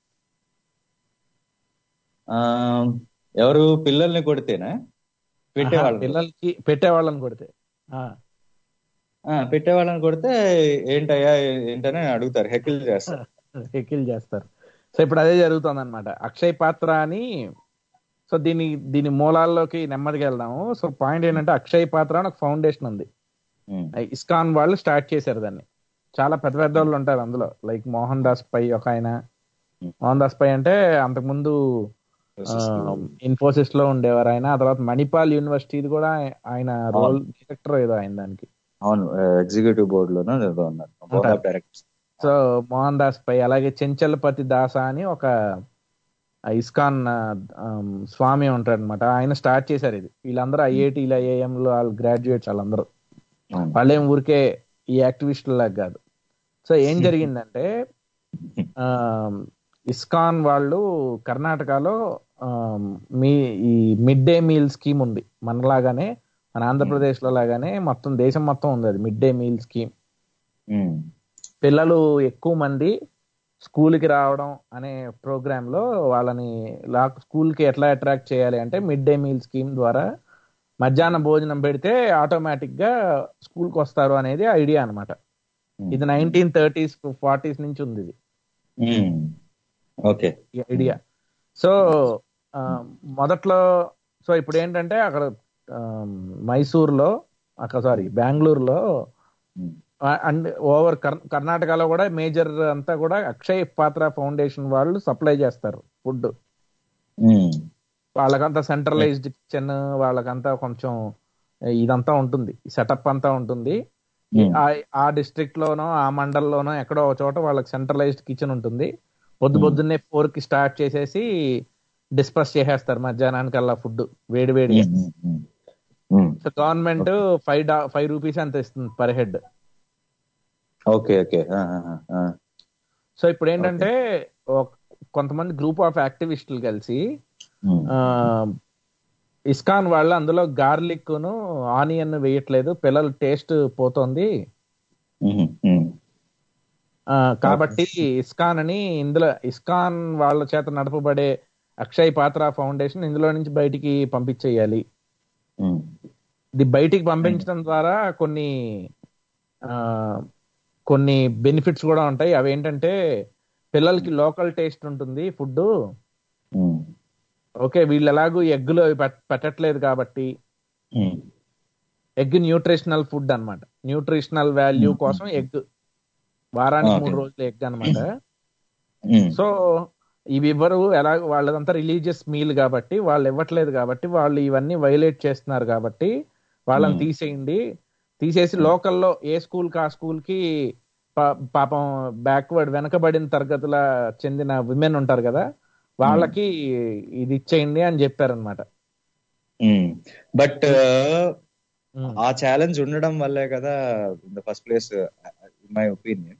ఎవరు పిల్లల్ని కొడితేనా ఆహా, పెట్టేవాళ్ళు పిల్లలకి పెట్టేవాళ్ళని కొడితే ఆ, పెట్టేవాళ్ళని కొడితే ఏంటయ్యా ఏంటని అడుగుతారు హెకిల్ చేస్తారు హెకిల్ చేస్తారు సో ఇప్పుడు అదే జరుగుతుంది అనమాట అక్షయ్ పాత్ర అని సో దీని దీని మూలాల్లోకి నెమ్మదిగా వెళ్దాము సో పాయింట్ ఏంటంటే అక్షయ్ పాత్ర అని ఒక ఫౌండేషన్ ఉంది ఉమ్, ఇస్కాన్ వాళ్ళు స్టార్ట్ చేశారు దాన్ని చాలా పెద్ద పెద్ద వాళ్ళు ఉంటారు అందులో లైక్ మోహన్ దాస్ పై ఒక ఆయన మోహన్ దాస్ పై అంటే అంతకుముందు ఇన్ఫోసిస్ లో ఉండేవారు ఆయన ఆ తర్వాత మణిపాల్ యూనివర్సిటీ కూడా ఆయన రోల్ డైరెక్టర్ ఏదో ఆయన దానికి అవును ఎగ్జిక్యూటివ్ బోర్డు లోనూ ఏదో ఉన్నారు board of directors so Mohan Das Pai అలాగే చెంచల్పతి దాస అని ఒక ఆ ఇస్కాన్ ఆ, ఆమ్, స్వామి ఉంటాడు అనమాట ఆయన స్టార్ట్ చేశారు ఇది వీళ్ళందరూ ఐఐటీలు ఐఐఎంలు వాళ్ళు గ్రాడ్యుయేట్స్ వాళ్ళందరూ వాళ్ళేం ఊరికే ఈ యాక్టివిస్టుల లాగా కాదు సో ఏం జరిగిందంటే ఆ, ఇస్కాన్ వాళ్ళు కర్ణాటకలో ఆ, మీ ఈ మిడ్ డే మీల్ స్కీమ్ ఉంది మనలాగానే మన ఆంధ్రప్రదేశ్ లో లాగానే మొత్తం దేశం మొత్తం ఉంది అది మిడ్ డే మీల్ స్కీమ్ పిల్లలు ఎక్కువ మంది స్కూల్కి రావడం అనే ప్రోగ్రామ్ లో వాళ్ళని లా స్కూల్ కి ఎట్లా అట్రాక్ట్ చేయాలి అంటే మిడ్ డే మీల్ స్కీమ్ ద్వారా మధ్యాహ్న భోజనం పెడితే ఆటోమేటిక్ గా స్కూల్ కి వస్తారు అనేది ఐడియా అన్నమాట ఇది నైన్టీన్ థర్టీస్ ఫార్టీస్ నుంచి ఉంది ఇది ఓకే ఈ ఐడియా సో ఆ, మొదట్లో సో ఇప్పుడు ఏంటంటే అక్కడ ఆ, మైసూర్లో అక్కడ సారీ బెంగళూరులో అండ్ ఓవర్ కర్ణాటకలో కూడా మేజర్ అంతా కూడా అక్షయ్ పాత్ర ఫౌండేషన్ వాళ్ళు సప్లై చేస్తారు ఫుడ్ వాళ్ళకంతా సెంట్రలైజ్డ్ కిచెన్ వాళ్ళకంతా కొంచెం ఇదంతా ఉంటుంది సెటప్ అంతా ఉంటుంది ఆ- ఆ డిస్ట్రిక్ట్ లోనో ఆ మండలంలోనో ఎక్కడో ఒక చోట వాళ్ళకి సెంట్రలైజ్డ్ కిచెన్ ఉంటుంది పొద్దు పొద్దున్నే ఫోర్ కి స్టార్ట్ చేసేసి డిస్పస్ చేసేస్తారు మధ్యాహ్నానికి అలా ఫుడ్ వేడి వేడిగా సో గవర్నమెంట్ ఫైవ్ డా ఫైవ్ రూపీస్ అంత ఇస్తుంది per head okay okay so ఇప్పుడు ఏంటంటే ఒక- కొంతమంది గ్రూప్ ఆఫ్ యాక్టివిస్టులు కలిసి ఆ, ఇస్కాన్ వాళ్ళు అందులో గార్లిక్ ను ఆనియన్ వేయట్లేదు పిల్లల టేస్ట్ పోతోంది ఆ, కాబట్టి ఇస్కాన్ అని ఇందులో ఇస్కాన్ వాళ్ళ చేత నడపబడే అక్షయ్ పాత్ర ఫౌండేషన్ ఇందులో నుంచి బయటికి పంపించేయాలి ఇది బయటికి పంపించడం ద్వారా కొన్ని ఆ, కొన్ని బెనిఫిట్స్ కూడా ఉంటాయి అవి ఏంటంటే పిల్లలకి లోకల్ టేస్ట్ ఉంటుంది ఫుడ్ ఓకే వీళ్ళు ఎలాగూ ఎగ్గులు అవి పెట్- పెట్టట్లేదు కాబట్టి ఎగ్ న్యూట్రిషనల్ ఫుడ్ అన్నమాట న్యూట్రిషనల్ వాల్యూ కోసం ఎగ్ వారానికి Okay. మూడు రోజులు ఎగ్ అన్నమాట సో ఇవి ఇవ్వరు ఎలా వాళ్ళదంతా రిలీజియస్ మీల్ కాబట్టి వాళ్ళు ఇవ్వట్లేదు కాబట్టి వాళ్ళు ఇవన్నీ వైలేట్ చేస్తున్నారు కాబట్టి వాళ్ళని తీసేయండి తీసేసి లోకల్లో ఏ స్కూల్ కి ఆ స్కూల్ కి పా- పాపం బ్యాక్వర్డ్ వెనకబడిన తరగతుల చెందిన విమెన్ ఉంటారు కదా వాళ్ళకి ఇది ఇచ్చేయండి అని చెప్పారనమాట బట్ ఆ ఛాలెంజ్ ఉండడం వల్లే కదా in the first place in my opinion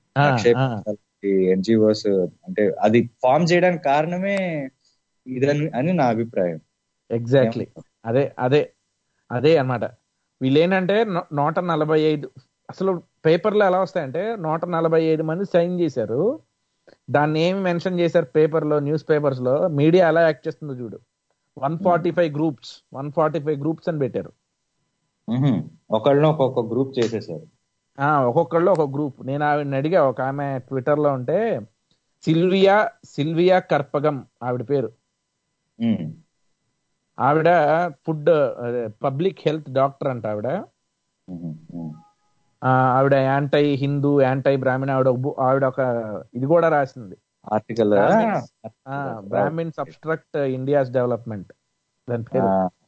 NGOs అంటే అది ఫామ్ చేయడానికి కారణమే ఇదని అని నా అభిప్రాయం ఎగ్జాక్ట్లీ అదే అదే అదే అన్నమాట వీళ్ళు ఏంటంటే నూ- నూట నలభై ఐదు అసలు పేపర్లో ఎలా వస్తాయంటే నూట నలభై ఐదు మంది సైన్ చేశారు దాన్ని ఏమి మెన్షన్ చేశారు పేపర్ లో న్యూస్ పేపర్స్ లో మీడియా ఎలా యాక్ట్ చేస్తుందో చూడు one forty five groups one forty five groups అని పెట్టారు మ్హూ. ఒకళ్ళని ఒక్కొక్క గ్రూప్ చేసేసారు ఆ, ఒక్కొక్కళ్ళు ఒక గ్రూప్ నేను ఆవిడని అడిగా ఒక ఆమె ట్విట్టర్ లో ఉంటే సిల్వియా సిల్వియా కర్పగం ఆవిడ పేరు మ్. ఆవిడ ఫుడ్ పబ్లిక్ హెల్త్ డాక్టర్ అంట ఆవిడ మ్హూ. మ్. ఆ, ఆవిడ యాంటై హిందూ యాంటై బ్రాహ్మణ ఆవిడ ఒక బు- ఆవిడ ఒక ఇది కూడా రాసింది article Brahmins. Brahmin obstruct India's development దాని పేరు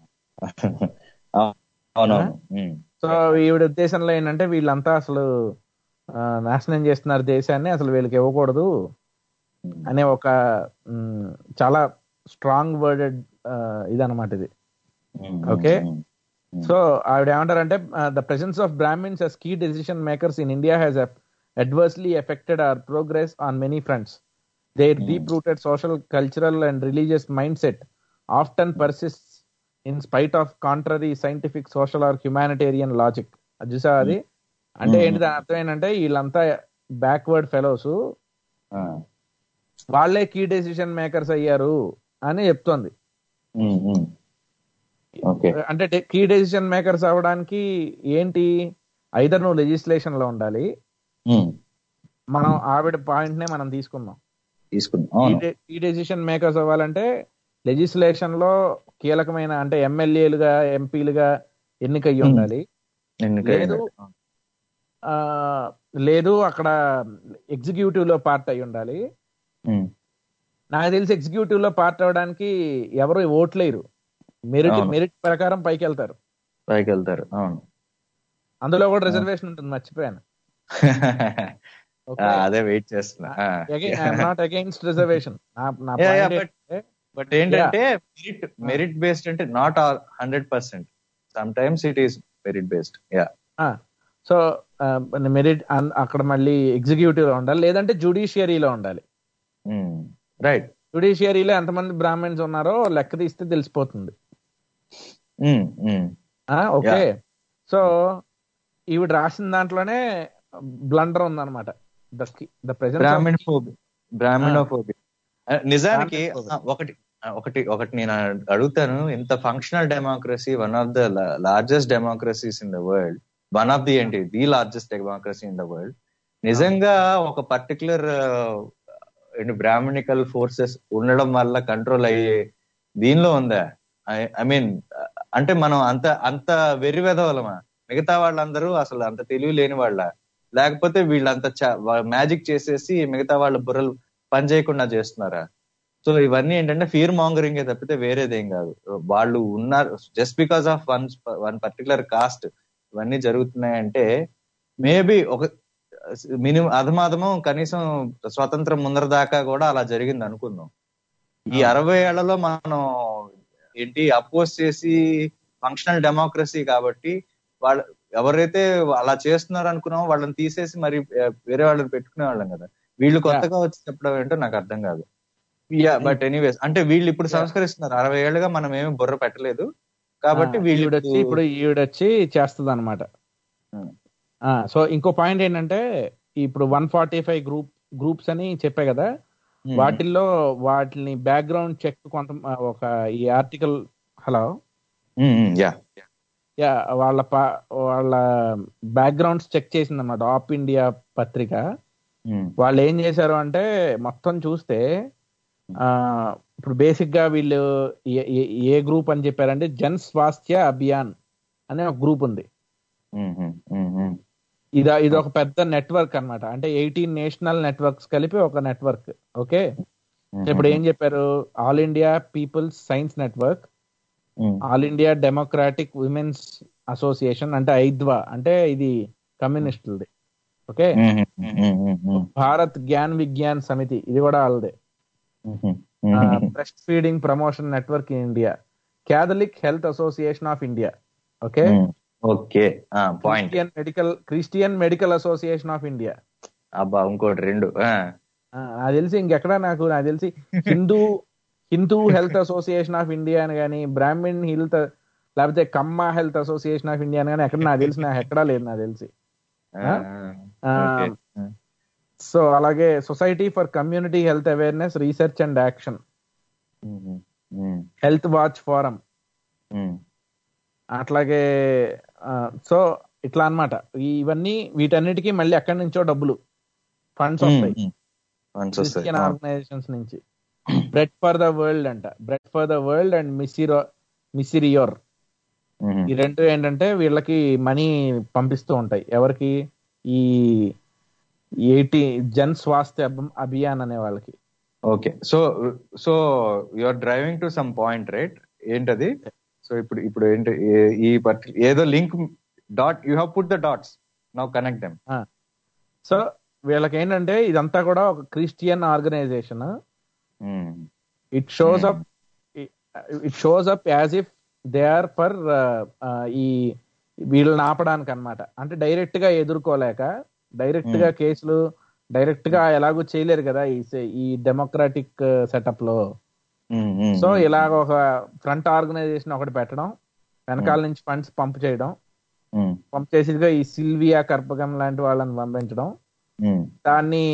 అవునవును మ్. సో ఈవిడ ఉద్దేశంలో ఏంటంటే వీళ్ళంతా అసలు ఆ, నాశనం చేస్తున్నారు దేశాన్ని అసలు వీళ్ళకి ఇవ్వకూడదు మ్. అనే ఒక మ్, చాలా స్ట్రాంగ్ వర్డెడ్ ఇదన్నమాట ఇది మ్. Okay. మ్. సో ఆవిడ ఏమంటారంటే the presence of Brahmins as key decision makers in India has adversely affected our progress on many fronts their deep rooted social cultural and religious mind set often persist in spite of contrary scientific social or humanitarian logic అది చూసా అది అంటే ఏంటి దాని అర్థం ఏంటంటే వీళ్ళంతా backward fellows ఆ. వాళ్ళే కీ డెసిషన్ మేకర్స్ అయ్యారు అని చెప్తోంది మ్. మ్. ఓకే అంటే కీ డెసిషన్ మేకర్స్ అవ్వడానికి ఏంటి ఐదర్ నువ్వు లెజిస్లేషన్ లో ఉండాలి మ్. మనం ఆవిడ పాయింట్ నే మనం తీసుకుందాం తీసుకున్నాం అవును కీ డెసిషన్ మేకర్స్ అవ్వాలంటే లెజిస్లేషన్ లో కీలకమైన అంటే ఎమ్మెల్యేలుగా ఎంపీలుగా ఎన్నికయ్యి ఉండాలి ఎన్నికైంది. లేదు. ఆ లేదు అక్కడ ఎగ్జిక్యూటివ్ లో పార్ట్ అయి ఉండాలి మ్. నాకు తెలిసి ఎగ్జిక్యూటివ్ లో పార్ట్ అవ్వడానికి ఎవరు ఓట్లేరు మెరిట్ అవును. మెరిట్ ప్రకారం పైకి వెళ్తారు పైకి వెళ్తారు అవును అందులో కూడా రిజర్వేషన్ ఉంటుంది మర్చిపోయాను ఆ, అదే వెయిట్ చేస్తున్నా నాట్ అగైన్స్ట్ రిజర్వేషన్ నా నా Yeah, yeah, point but- ఏంటంటే, బట్ ఏంటంటే మెరిట్ మెరిట్ బేస్డ్ అంటే not hundred percent sometimes it is merit based yeah ah, so merit అక్కడ మళ్ళీ ఎగ్జిక్యూటివ్ లో ఉండాలి లేదంటే జుడిషియరీలో ఉండాలి రైట్ జుడిషియరీలో ఎంతమంది బ్రాహ్మణ్స్ ఉన్నారో లెక్క తీస్తే తెలిసిపోతుంది ఓకే సో ఈవిడ రాసిన దాంట్లోనే బ్లండర్ ఉందన్నమాట the the Brahminophobia Brahminophobia నిజానికి Brahminophobia. ఆ, ఒకటి ఆ, ఒకటి ఒకటి నేను అడుగుతాను ఇంత functional democracy one of the largest democracies in the world one of the ఏంటి the largest democracy in the world నిజంగా ఒక పర్టికులర్ బ్రాహ్మణికల్ ఫోర్సెస్ ఉండడం వల్ల కంట్రోల్ అయ్యే దీనిలో ఉందా ఐ మీన్ అంటే మనం అంత అంత వెర్రి వెదవలమా మిగతా వాళ్ళందరూ అసలు అంత తెలివి లేని వాళ్ళ లేకపోతే వీళ్ళంత మ్యాజిక్ చేసేసి మిగతా వాళ్ళ బుర్రలు పని చేయకుండా చేస్తున్నారా సో ఇవన్నీ ఏంటంటే ఫియర్ మాంగరింగ్ తప్పితే వేరేదేం కాదు వాళ్ళు ఉన్నారు just because of one one particular caste ఇవన్నీ జరుగుతున్నాయంటే మేబీ ఒక మినిమం అధమాధమం కనీసం స్వతంత్రం ముందర దాకా కూడా అలా జరిగింది అనుకుందాం ఈ అరవై ఏళ్లలో మనం ఏంటి అపోజ్ చేసి ఫంక్షనల్ డెమోక్రసీ కాబట్టి వాళ్ళ ఎవరైతే అలా చేస్తున్నారు అనుకున్నామో వాళ్ళని తీసేసి మరి ఆ, వేరే వాళ్ళని పెట్టుకునే వాళ్ళం కదా వీళ్ళు కొత్తగా వచ్చి చెప్పడం ఏంటో నాకు అర్థం కాదు యా బట్ ఎనీవేస్ అంటే వీళ్ళు ఇప్పుడు సంస్కరిస్తున్నారు అరవై ఏళ్ళుగా మనం ఏమి బుర్ర పెట్టలేదు కాబట్టి వీళ్ళు ఈవిడ వచ్చి ఇప్పుడు ఈవిడ వచ్చి చేస్తుంది అనమాట Hmm. సో ఇంకో పాయింట్ ఏంటంటే ఇప్పుడు one forty five group groups అని చెప్పా కదా Hmm. వాటిల్లో వాటిని బ్యాక్గ్రౌండ్ చెక్ కొంత ఒక ఈ article hello um, um, yeah yeah వాళ్ళ పా- వాళ్ళ బ్యాక్గ్రౌండ్స్ చెక్ చేసింది అనమాట ఆప్ ఇండియా పత్రిక ఉమ్, వాళ్ళు ఏం చేశారు అంటే మొత్తం చూస్తే ఆ ఇప్పుడు బేసిక్ గా వీళ్ళు ఏ- ఏ- ఏ గ్రూప్ అని చెప్పారంటే జన్ స్వాస్థ్య అభియాన్ అనే ఒక గ్రూప్ ఉంది ఉమ్, ఉమ్, ఉమ్, ఉమ్. ఇది ఇది ఒక పెద్ద నెట్వర్క్ అన్నమాట అంటే ఎయిటీన్ నేషనల్ నెట్వర్క్స్ కలిపి ఒక నెట్వర్క్ ఓకే ఇప్పుడు ఏం చెప్పారు All India People's Science Network um, All India Democratic Women's Association అంటే ఐద్వా అంటే ఇది కమ్యూనిస్టులది okay um, um, um, um, um, Bharat Gyan Vigyan Samiti ఇది కూడా వాళ్ళదే um, um, breastfeeding promotion network in India Catholic Health Association of India okay um. Okay point Christian Medical Christian Medical Association of India అబ్బా ఇంకోటి రెండు ఆ, నాకు తెలిసి ఇంకెక్కడా నాకు నాకు తెలిసి Hindu Hindu Health Association of India అని కానీ బ్రాహ్మిన్ హెల్త్ లేకపోతే Kamma Health Association of India అని కానీ ఎక్కడ నాకు తెలిసి నాకు ఎక్కడా లేదు నాకు తెలిసి ఆ, ఆ, ఓకే. సో అలాగే Society for Community Health Awareness Research and Action um, um, Health Watch Forum um, అట్లాగే సో ఇట్లా అన్నమాట ఇవన్నీ వీటన్నిటికీ మళ్ళీ ఎక్కడి నుంచో డబ్బులు ఫండ్స్ వస్తాయి ఉమ్, funds వస్తాయి క్రిస్టియన్ ఆ, ఆర్గనైజేషన్స్ నుంచి బ్రెడ్ ఫర్ ద వరల్డ్ అంట Bread for the World and Misereor Misereor um, ఈ రెండు ఏంటంటే వీళ్ళకి మనీ పంపిస్తూ ఉంటాయి ఎవరికి ఈ ఎయిటీ జన్ స్వాస్థ్య అభి- అభియాన్ అనే వాళ్ళకి okay so so you are driving to some point right ఏంటది సో ఇప్పుడు ఇప్పుడు ఏంటి ఏ- ఈ పర్టి- ఏదో link dot you have put the dots now connect them so వీళ్ళకి ఏంటంటే ఇదంతా కూడా ఒక Christian organization it shows up it shows up as if they are for ఈ వీళ్ళని ఆపడానికి అన్నమాట అంటే డైరెక్ట్ గా ఎదుర్కోలేక డైరెక్ట్ గా కేసులు డైరెక్ట్ గా ఎలాగో చేయలేరు కదా ఈ సే- ఈ డెమోక్రాటిక్ సెటప్ లో సో ఇలాగ ఒక ఫ్రంట్ ఆర్గనైజేషన్ ఒకటి పెట్టడం వెనకాల నుంచి ఫండ్స్ పంప్ చేయడం పంప్ చేసిగా ఈ సిల్వియా కర్పగం లాంటి వాళ్ళని పంపించడం దాన్ని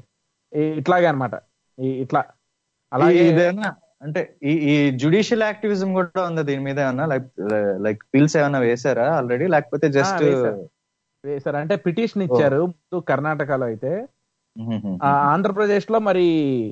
ఈ- ఇట్లాగే అనమాట ఇట్లా అలాగే ఇదేనా అంటే ఈ ఈ జుడిషియల్ యాక్టివిజం కూడా ఉందా దీని మీద ఏమన్నా లైక్ లైక్ పిల్స్ ఏమన్నా వేసారా ఆల్రెడీ లేకపోతే జస్ట్ వేశారు. వేశారు అంటే పిటిషన్ ఇచ్చారు ముందు కర్ణాటకలో అయితే ఆ, ఆంధ్రప్రదేశ్ లో మరి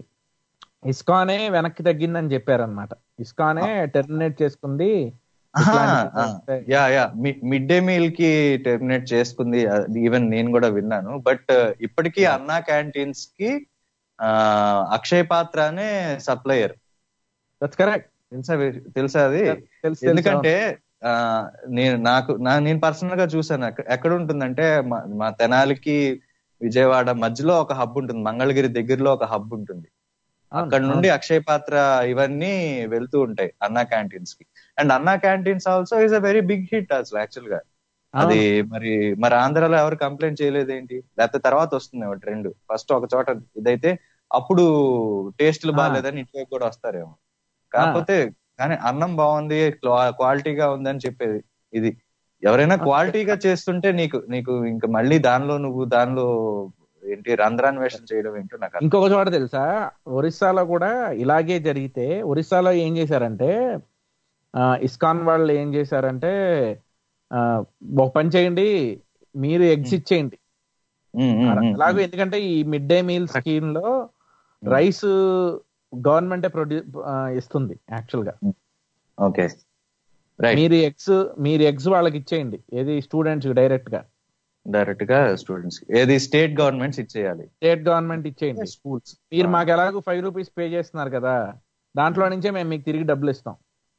ఇస్కానే వెనక్కి తగ్గిందని చెప్పారనమాట ఇస్కానే టెర్మినేట్ చేసుకుంది ఇట్లాంటి- yeah yeah mid day meal కి టెర్మినేట్ చేసుకుంది ఈవెన్ నేను కూడా విన్నాను బట్ ఇప్పటికీ అన్నా క్యాంటీన్స్ కి ఆ, అక్షయ్ పాత్ర అనే సప్లయర్ దట్స్ కరెక్ట్ తెలుసా వీ- తెలుసా అది తెలుసు ఎందుకంటే ఆ, నేను నాకు నా- నేను పర్సనల్ గా చూసాను ఎక్క- ఎక్కడ ఉంటుందంటే మా మా తెనాలికి విజయవాడ మధ్యలో ఒక హబ్ ఉంటుంది మంగళగిరి దగ్గరలో ఒక హబ్ ఉంటుంది అక్కడ నుండి అక్షయ్ పాత్ర ఇవన్నీ వెళ్తూ ఉంటాయి అన్నా క్యాంటీన్స్ కి and Anna canteens also is a very big hit అసలు యాక్చువల్ గా అది మరి మరి ఆంధ్రాలో ఎవరు కంప్లైంట్ చేయలేదేంటి లేకపోతే తర్వాత వస్తుంది ట్రెండ్ ఫస్ట్ ఒక చోట ఇదైతే అప్పుడు టేస్ట్లు ఆ. బాగాలేదని ఇంటికి కూడా వస్తారేమో కాకపోతే కానీ అన్నం బాగుంది క్వాలిటీగా ఉంది అని చెప్పేది ఇది ఎవరైనా క్వాలిటీగా చేస్తుంటే నీకు నీకు ఇంకా మళ్ళీ దానిలో నువ్వు దానిలో ఏంటి రంధ్రాన్వేషణ చేయడం ఏంటో నాకు అర్థం ఇంకొక చోట తెలుసా ఒరిస్సాలో కూడా ఇలాగే జరిగితే ఒరిస్సాలో ఏం చేశారంటే ఆ, ఇస్కాన్ వాళ్ళు ఏం చేశారంటే ఆ, ఒక పని చేయండి మీరు ఎగ్స్ ఇచ్చేయండి ఉమ్, ఉమ్, ఉమ్, అలాగే ఎందుకంటే ఈ మిడ్ డే మీల్ స్కీమ్ లో రైస్ గవర్నమెంటే ప్రొడ్యూ ఇస్తుంది యాక్చువల్ గా ఓకే రైట్ మీరు ఎగ్స్ మీరు ఎగ్స్ వాళ్ళకి ఇచ్చేయండి ఏది స్టూడెంట్స్ డైరెక్ట్ గా డైరెక్ట్ గా స్టూడెంట్స్ ఏది స్టేట్ గవర్నమెంట్స్ ఇచ్చేయాలి స్టేట్ గవర్నమెంట్ ఇచ్చేయండి స్కూల్స్ మీరు మాకు ఎలాగో ఫైవ్ రూపీస్ పే చేస్తున్నారు కదా దాంట్లో నుంచే మేము మీకు తిరిగి డబ్బులు ఇస్తాం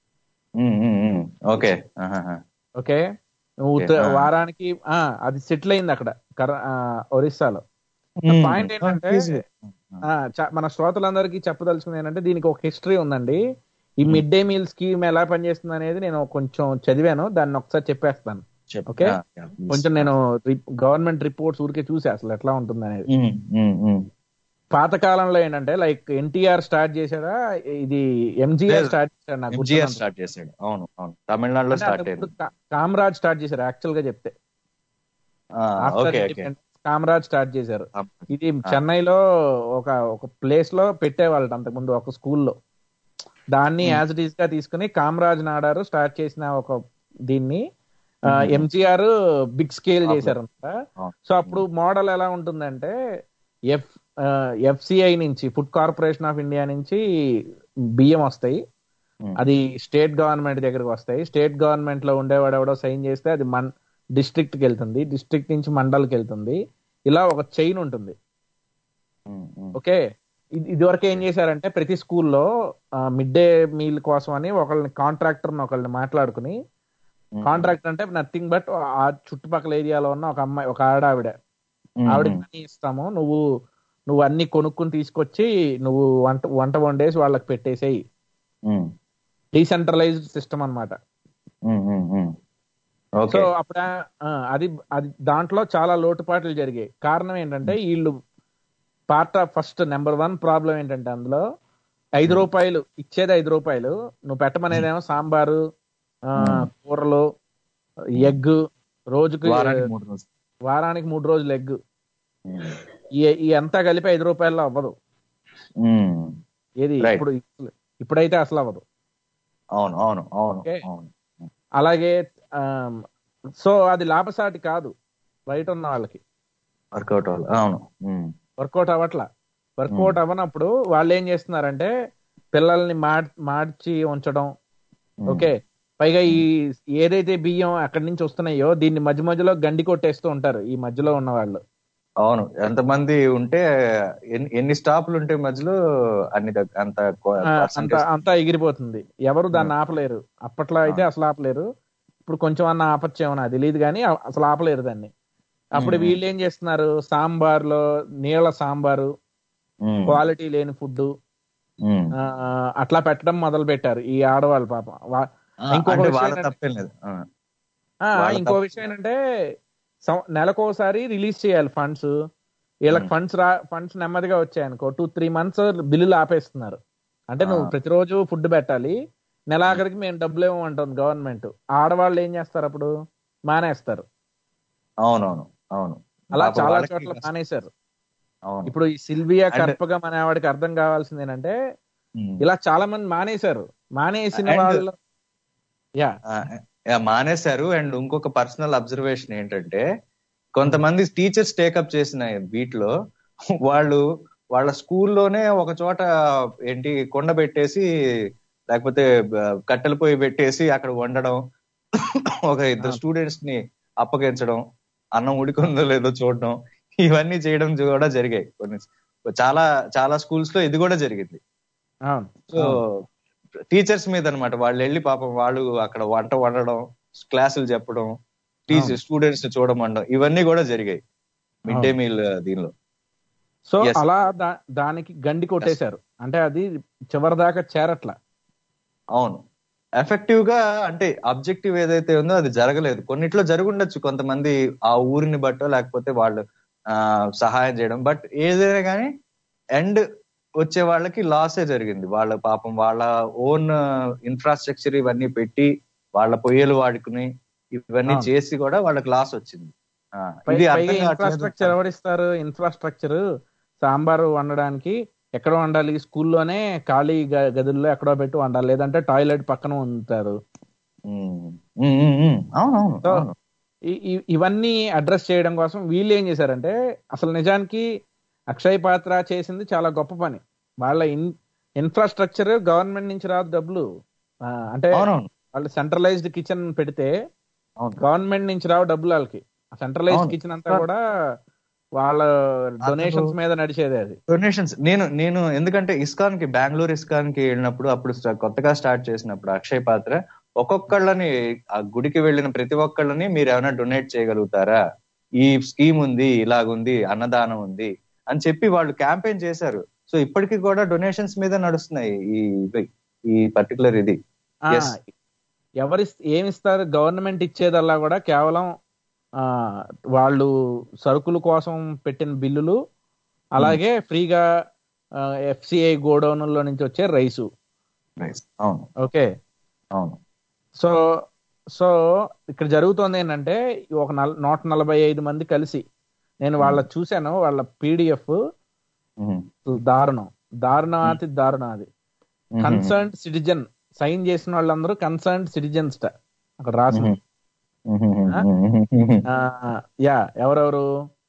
ఓకే ఓకే నువ్వు ఉత్త- Okay, ah. వారానికి ఆ అది సెటిల్ అయింది అక్కడ కర- ఆ, ఒరిస్సాలో పాయింట్ ఏంటంటే ఆ, చ- మన శ్రోతలందరికీ చెప్పదలుచుకుంది ఏంటంటే దీనికి ఒక హిస్టరీ ఉందండి ఈ మిడ్ డే మీల్ స్కీమ్ ఎలా పనిచేస్తుంది అనేది నేను కొంచెం చదివాను దాన్ని ఒకసారి చెప్పేస్తాను Okay. కొంచెం నేను గవర్నమెంట్ రిపోర్ట్స్ ఊరికే చూసా అసలు ఎట్లా ఉంటుంది అనేది పాత కాలంలో ఏంటంటే లైక్ ఎన్టీఆర్ స్టార్ట్ చేశాడా ఇది ఎంజీఆర్ లేదు. స్టార్ట్ చేశాడు నాకు ఎంజిఆర్ గుర్తున్నంత. స్టార్ట్ చేశాడు అవును అవును తమిళనాడులో అంటే స్టార్ట్ అంతకుముందు అయింది కా- కామరాజ్ స్టార్ట్ చేశారు యాక్చువల్ గా చెప్తే After okay okay independence, Kamaraj start చేశారు ఇది చెన్నైలో ఒక ఒక ప్లేస్ లో పెట్టేవాళ్ళు అంతకుముందు ఒక స్కూల్లో దాన్ని యాజ్ ఇట్ ఈస్ గా తీసుకుని కామరాజ్ నాడారు స్టార్ట్ చేసిన ఒక దీన్ని ఎంజిఆర్ బిగ్ స్కేల్ అవును. చేశారంట అవును. సో అప్పుడు మోడల్ ఎలా ఉంటుందంటే ఎఫ్ ఎఫ్సిఐ నుంచి ఫుడ్ కార్పొరేషన్ ఆఫ్ ఇండియా నుంచి బియ్యం వస్తాయి Hmm. అది స్టేట్ గవర్నమెంట్ దగ్గరకు వస్తాయి స్టేట్ గవర్నమెంట్ లో ఉండేవాడు ఎవడో సైన్ చేస్తే అది మన్ డిస్ట్రిక్ట్ కి వెళ్తుంది డిస్ట్రిక్ట్ నుంచి మండల్కి వెళ్తుంది ఇలా ఒక చైన్ ఉంటుంది ఓకే ఇది ఇదివరకు ఏం చేశారంటే ప్రతి స్కూల్లో మిడ్ డే మీల్ కోసం అని ఒకళ్ళని కాంట్రాక్టర్ ఒకళ్ళని మాట్లాడుకుని కాంట్రాక్టర్ అంటే నథింగ్ బట్ ఆ చుట్టుపక్కల ఏరియాలో ఉన్న ఒక అమ్మాయి ఒక ఆడావిడ ఆవిడ మనీ ఇస్తాము నువ్వు నువ్వు అన్ని కొనుక్కుని తీసుకొచ్చి నువ్వు వంట వంట వండేసి వాళ్ళకి పెట్టేసేయి డీసెంట్రలైజ్డ్ సిస్టమ్ అన్నమాట సో ఓకే అప్పుడు ఆ, అది అది దాంట్లో చాలా లోటుపాట్లు జరిగాయి కారణం ఏంటంటే వీళ్ళు part of first number one problem ఏంటంటే అందులో ఐదు రూపాయలు ఇచ్చేది ఐదు రూపాయలు నువ్వు పెట్టమనేదేమో సాంబారు ఆ, కూరలు ఎగ్ రోజుకి వారానికి మూడు రోజులు వారానికి మూడు రోజులు ఎగ్ ఈ ఈ అంతా కలిపి ఐదు రూపాయల్లో అవ్వదు ఏది Right. ఇప్పుడు ఇప్పుడైతే అసలు అవ్వదు అవును అవును అవును Okay. అవును అలాగే ఆమ్, సో అది లాభసాటి కాదు బయట ఉన్న వాళ్ళకి వర్కౌట్ అవ్వాలి అవును ఉమ్. వర్కౌట్ అవ్వట్లా వర్కౌట్ అవ్వనప్పుడు వాళ్ళు ఏం చేస్తున్నారంటే పిల్లల్ని మార్ మార్చి ఉంచడం ఉమ్. ఓకే పైగా ఈ ఏదైతే బియ్యం అక్కడి నుంచి వస్తున్నాయో దీన్ని మధ్య మధ్యలో గండి కొట్టేస్తూ ఉంటారు ఈ మధ్యలో ఉన్న వాళ్ళు అవును ఎంతమంది ఉంటే ఎన్ని ఎన్ని స్టాప్లు ఉంటే మధ్యలో అన్ని దగ్- అంత కో- ఆ, అంత percentage. అంతా ఎగిరిపోతుంది ఎవరు దాన్ని ఆపలేరు అప్పట్లో అయితే అసలు ఆపలేరు ఇప్పుడు కొంచెం అన్న ఆపచ్చేమో నాకు తెలియదు కానీ అ- అసలు ఆపలేరు దాన్ని అప్పుడు మ్మ్. వీళ్ళు ఏం చేస్తున్నారు సాంబార్లో నీళ్ళ సాంబారు ఉమ్. క్వాలిటీ లేని ఫుడ్ ఉమ్. అట్లా పెట్టడం మొదలు పెట్టారు ఈ ఆడవాళ్ళు పాపం వా- ఆ, ఇంకొక అంటే విషయం వాళ్ళ ఏంటంటే- తప్పేం లేదు ఆ. ఆ, వాళ్ళ ఇంకో తప్పు. విషయం ఏంటంటే సం- నెలకోసారి రిలీజ్ చేయాలి ఫండ్స్ వీళ్ళకి మ్మ్. ఫండ్స్ రా ఫండ్స్ నెమ్మదిగా వచ్చాయనుకో టూ త్రీ మంత్స్ బిల్లులు ఆపేస్తున్నారు అంటే నువ్వు ఆ. ప్రతిరోజు ఫుడ్ పెట్టాలి నెలాఖరికి మేము డబ్బులు ఇవ్వమంటుంది గవర్నమెంట్ ఆడవాళ్ళు ఏం చేస్తారు అప్పుడు మానేస్తారు అవునవును అవును అలా పాపం చాలా వాళ్ళకి చోట్ల కష్టం. మానేశారు అవును ఇప్పుడు ఈ సిల్వియా And- కర్పగం అనే వాడికి అర్థం కావాల్సింది ఏంటంటే ఉమ్. ఇలా చాలా మంది మానేశారు మానేసిన And- వాళ్ళు యా ఆ, యా, మానేశారు అండ్ ఇంకొక పర్సనల్ అబ్జర్వేషన్ ఏంటంటే కొంతమంది టీచర్స్ టేకప్ చేసిన వీటిలో వాళ్ళు వాళ్ళ స్కూల్లోనే ఒక చోట ఏంటి కొండ పెట్టేసి లేకపోతే బ- కట్టెల పొయ్యి పెట్టేసి అక్కడ వండడం ఒక ఇద్దరు స్టూడెంట్స్ ని అప్పగించడం అన్నం ఉడికుందో లేదో చూడడం ఇవన్నీ చేయడం కూడా జరిగాయి కొన్ని చాలా చాలా స్కూల్స్ లో ఇది కూడా జరిగింది అవును సో టీచర్స్ మీద అన్నమాట వాళ్ళు వెళ్ళి పాపం వాళ్ళు అక్కడ వంట వండడం క్లాసులు చెప్పడం టీచర్ స్టూడెంట్స్ ని చూడమండం ఇవన్నీ కూడా జరిగాయి మిడ్ డే మీల్ దీనిలో సో Yes. అలా దా- దానికి గండి కొట్టేశారు అంటే అది చివరి దాకా చేరట్ల అవును ఎఫెక్టివ్ గా అంటే అబ్జెక్టివ్ ఏదైతే ఉందో అది జరగలేదు కొన్నిట్లో జరుగుండొచ్చు కొంతమంది ఆ ఊరిని బట్టో లేకపోతే వాళ్ళు ఆ సహాయం చేయడం బట్ ఏదైనా కానీ ఎండ్ వచ్చే వాళ్ళకి లాసే జరిగింది వాళ్ళ పాపం వాళ్ళ ఓన్ ఇన్ఫ్రాస్ట్రక్చర్ ఇవన్నీ పెట్టి వాళ్ళ పొయ్యలు వాడుకుని ఇవన్నీ అవును. చేసి కూడా వాళ్ళకి లాస్ వచ్చింది ఆ, పై- ఇది పైగా అర్థం ఇన్ఫ్రాస్ట్రక్చర్ కావట్లేదు ఎవరిస్తారు ఇన్ఫ్రాస్ట్రక్చర్ సాంబారు వండడానికి ఎక్కడ వండాలి స్కూల్లోనే ఖాళీ గ- గదుల్లో ఎక్కడో పెట్టి వండాలి లేదంటే టాయిలెట్ పక్కన ఉంటారు ఉమ్, ఉమ్, ఉమ్, ఉమ్. అవునవును So, అవును ఈ- ఈ- ఇవన్నీ అడ్రస్ చేయడం కోసం వీళ్ళు ఏం చేశారంటే అసలు నిజానికి అక్షయ్ పాత్ర చేసింది చాలా గొప్ప పని వాళ్ళ ఇన్ ఇన్ఫ్రాస్ట్రక్చర్ గవర్నమెంట్ నుంచి రాదు డబ్బులు ఆ, అంటే అవునవును వాళ్ళు సెంట్రలైజ్డ్ కిచెన్ పెడితే అవును గవర్నమెంట్ నుంచి రావు డబ్బులు వాళ్ళకి సెంట్రలైజ్డ్ అవును. కిచెన్ అంతా కూడా వాళ్ళ డొనేషన్స్ మీద నడిచేది అది డొనేషన్స్ నేను నేను ఎందుకంటే ఇస్కాన్ కి బెంగళూరు ఇస్కాన్ కి వెళ్ళినప్పుడు అప్పుడు స్ట- కొత్తగా స్టార్ట్ చేసినప్పుడు అక్షయ్ పాత్ర ఒక్కొక్కళ్ళని ఆ గుడికి వెళ్ళిన ప్రతి ఒక్కళ్ళని మీరు ఏమైనా డొనేట్ చేయగలుగుతారా ఈ స్కీమ్ ఉంది ఇలాగుంది అన్నదానం ఉంది అని చెప్పి వాళ్ళు క్యాంపెయిన్ చేశారు సో ఇప్పటికీ కూడా డొనేషన్స్ మీద నడుస్తున్నాయి ఈ ఇవి- ఈ పర్టికులర్ ఇది ఆ, Yes. ఎవరి ఏమిస్తారు గవర్నమెంట్ ఇచ్చేదల్లా కూడా కేవలం ఆ వాళ్ళు సరుకుల కోసం పెట్టిన బిల్లులు అలాగే ఫ్రీగా ఎఫ్సిఐ గోడౌన్లో నుంచి వచ్చే రైసు అవును ఓకే అవును సో సో ఇక్కడ జరుగుతోంది ఏంటంటే ఒక నల నూట నలభై ఐదు మంది కలిసి నేను వాళ్ళ చూశాను వాళ్ళ పీడిఎఫ్ ఉమ్. దారుణం దారుణాతి దారుణం అది ఉమ్. కన్సర్న్ సిటిజన్ సైన్ చేసిన వాళ్ళందరూ కన్సర్న్ సిటిజన్స్ అక్కడ రాసింది ఉమ్. ఉమ్. ఆ, యా ఎవరెవరు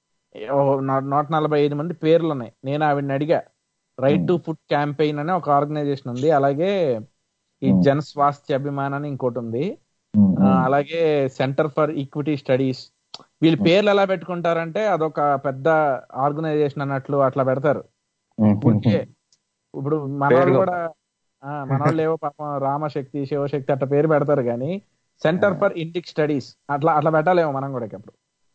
ఓ నూ- నూట నలభై ఐదు మంది పేర్లు ఉన్నాయి నేను ఆవిడని అడిగా రైట్ టు ఫుడ్ క్యాంపెయిన్ అనే ఒక ఆర్గనైజేషన్ ఉంది అలాగే ఈ Hmm. జన్ స్వాస్థ్య అభిమాన్ అని ఇంకోటి ఉంది ఉమ్. ఆ, అలాగే సెంటర్ ఫర్ ఈక్విటీ స్టడీస్ వీళ్ళ పేర్లు ఎలా పెట్టుకుంటారంటే అదొక పెద్ద ఆర్గనైజేషన్ అన్నట్లు అట్లా పెడతారు ఉమ్. ఊరికే ఇప్పుడు మనవాళ్ళు పేరు కూడా ఆ, మనవాళ్ళు ఏవో పాపం రామశక్తి శివశక్తి అట్లా పేరు పెడతారు కానీ సెంటర్ ఫర్ ఇండిక్ స్టడీస్ అట్లా అట్లా పెట్టాలేమో మనం కూడా ఇప్పుడు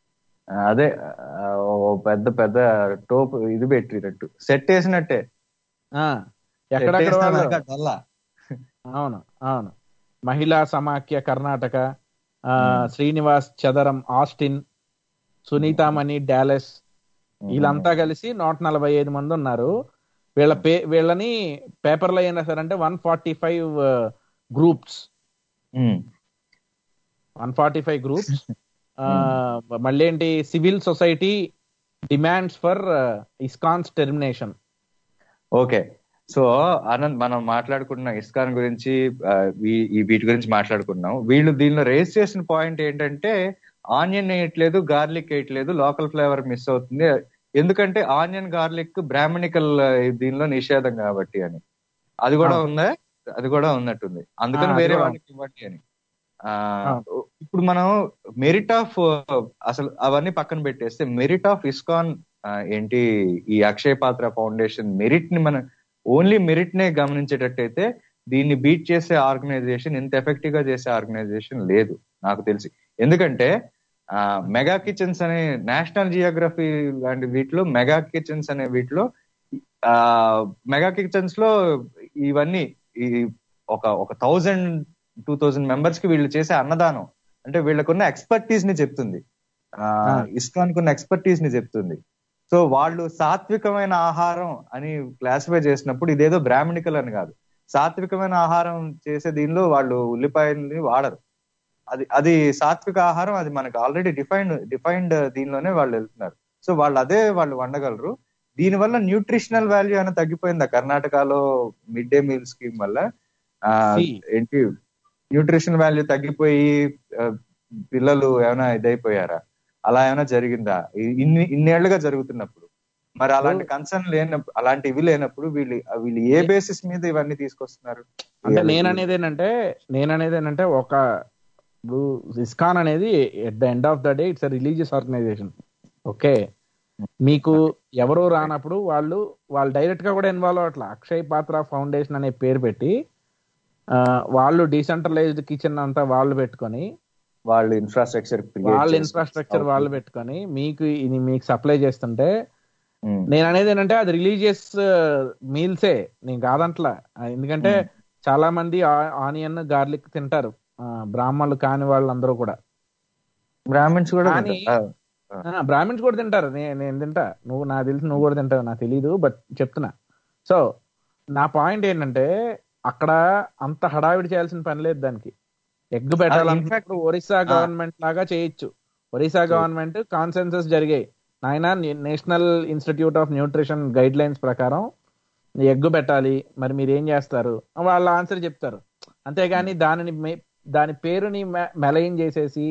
అదే ఆ, ఓ పెద్ద పెద్ద టోప్ ఇది పెట్టినట్టు సెట్ వేసినట్టే ఆ, ఎక్కడెక్కడ సెట్ వాళ్ళు వేసినా డల్లా. అవును అవును మహిళా సమాఖ్య కర్ణాటక ఆ, శ్రీనివాస్ చదరం ఆస్టిన్ సునీతామణి డాలెస్ వీళ్ళంతా కలిసి నూట నలభై ఐదు మంది ఉన్నారు వీళ్ళ పే వీళ్ళని పేపర్లో ఏం రాశారంటే one forty five groups um. One forty five groups మళ్ళీ ఏంటి civil society demands for ISKCON's termination okay so Anand మనం మాట్లాడుకున్న ఇస్కాన్ గురించి ఆ, ఈ- ఈ వీటి గురించి మాట్లాడుకున్నాం వీళ్ళు దీనిలో రేస్ చేసిన పాయింట్ ఏంటంటే ఆనియన్ వేయట్లేదు గార్లిక్ వేయట్లేదు లోకల్ ఫ్లేవర్ మిస్ అవుతుంది ఎందుకంటే ఆనియన్ గార్లిక్ బ్రాహ్మణికల్ దీనిలో నిషేధం కాబట్టి అని అది కూడా ఆ. ఉందా అది కూడా ఉన్నట్టుంది అందుకని ఆ, అది వేరే కూడా వాళ్ళకి ఇవ్వండి అని ఆ, ఆ. ఇప్పుడు మనం మెరిట్ ఆఫ్ అసలు అవన్నీ పక్కన పెట్టేస్తే మెరిట్ ఆఫ్ ఇస్కాన్ ఆ, ఏంటి ఈ అక్షయ పాత్ర ఫౌండేషన్ మెరిట్ ని మనం ఓన్లీ మెరిట్ నే గమనించేటట్టయితే దీన్ని బీట్ చేసే ఆర్గనైజేషన్ ఇంత ఎఫెక్టివ్ గా చేసే ఆర్గనైజేషన్ లేదు నాకు తెలిసి ఎందుకంటే మెగా కిచెన్స్ అనే నేషనల్ జియోగ్రఫీ లాంటి వీటిలో మెగా కిచెన్స్ అనే వీటిలో ఆ మెగా కిచెన్స్ లో ఇవన్నీ ఈ ఒక ఒక థౌజండ్ టూ థౌజండ్ మెంబర్స్ కి వీళ్ళు చేసే అన్నదానం అంటే వీళ్ళకున్న ఎక్స్పర్టీస్ ని చెప్తుంది ఆ ఇస్కాన్ కున్న ఎక్స్పర్టీస్ ని చెప్తుంది సో వాళ్ళు సాత్వికమైన ఆహారం అని క్లాసిఫై చేసినప్పుడు ఇదేదో బ్రాహ్మణికల్ అని కాదు సాత్వికమైన ఆహారం చేసే దీనిలో వాళ్ళు ఉల్లిపాయల్ని వాడరు అది అది సాత్విక ఆహారం అది మనకు ఆల్రెడీ డిఫైన్డ్ డిఫైన్డ్ దీనిలోనే వాళ్ళు వెళ్తున్నారు సో వాళ్ళు అదే వాళ్ళు వండగలరు దీనివల్ల న్యూట్రిషనల్ వాల్యూ అనేది తగ్గిపోయిందా కర్ణాటకలో మిడ్ డే మీల్ స్కీమ్ వల్ల ఆ, See. ఏంటి న్యూట్రిషన్ వాల్యూ తగ్గిపోయి ఆ, పిల్లలు ఏమైనా ఇదైపోయారా అలా ఏమైనా జరిగిందా ఇ- ఇన్ని ఇన్నేళ్లుగా జరుగుతున్నప్పుడు మరి అలాంటి కన్సర్న్ లేనప్పుడు అలాంటి ఇవి లేనప్పుడు వీళ్ళు వీళ్ళు ఏ బేసిస్ మీద ఇవన్నీ తీసుకొస్తున్నారు అంటే నేను అనేది ఏంటంటే నేను అనేది ఏంటంటే ఒక ఇప్పుడు ఇస్కాన్ అనేది at the end of the day it's religious organization okay మీకు ఎవరు రానప్పుడు వాళ్ళు వాళ్ళు డైరెక్ట్ గా కూడా ఇన్వాల్వ్ అవ్వట్లా అక్షయ్ పాత్ర ఫౌండేషన్ అనే పేరు పెట్టి ఆ, వాళ్ళు డీసెంట్రలైజ్డ్ కిచెన్ అంతా వాళ్ళు పెట్టుకొని వాళ్ళు ఇన్ఫ్రాస్ట్రక్చర్ వాళ్ళ ఇన్ఫ్రాస్ట్రక్చర్ వాళ్ళు పెట్టుకొని మీకు ఇది మీకు సప్లై చేస్తుంటే నేను అనేది ఏంటంటే అది రిలీజియస్ మీల్సే నేను కాదంట్లా ఆ, ఎందుకంటే చాలా మంది ఆనియన్ గార్లిక్ తింటారు ఆ, బ్రాహ్మణులు కాని వాళ్ళందరూ కూడా బ్రాహ్మిన్స్ కూడా కానీ- తింటారు. ఆ, బ్రాహ్మిన్స్ కూడా తింటారు నే- నేను తింటా నువ్వు నాకు తెలిసి నువ్వు కూడా తింటావు నాకు తెలియదు బట్ చెప్తున్నా సో నా పాయింట్ ఏంటంటే అక్కడ అంత హడావిడి చేయాల్సిన పని లేదు దానికి ఎగ్ పెట్టాలనుకున్నప్పుడు ఒరిస్సా గవర్నమెంట్ లాగా చేయొచ్చు ఒరిస్సా గవర్నమెంట్ కాన్సెన్సస్ జరిగాయి నాయన National Institute of Nutrition guidelines ప్రకారం ఎగ్ పెట్టాలి మరి మీరు ఏం చేస్తారు వాళ్ళ ఆన్సర్ చెప్తారు అంతేగాని దానిని మే- దాని పేరుని మె- మెలయం చేసేసి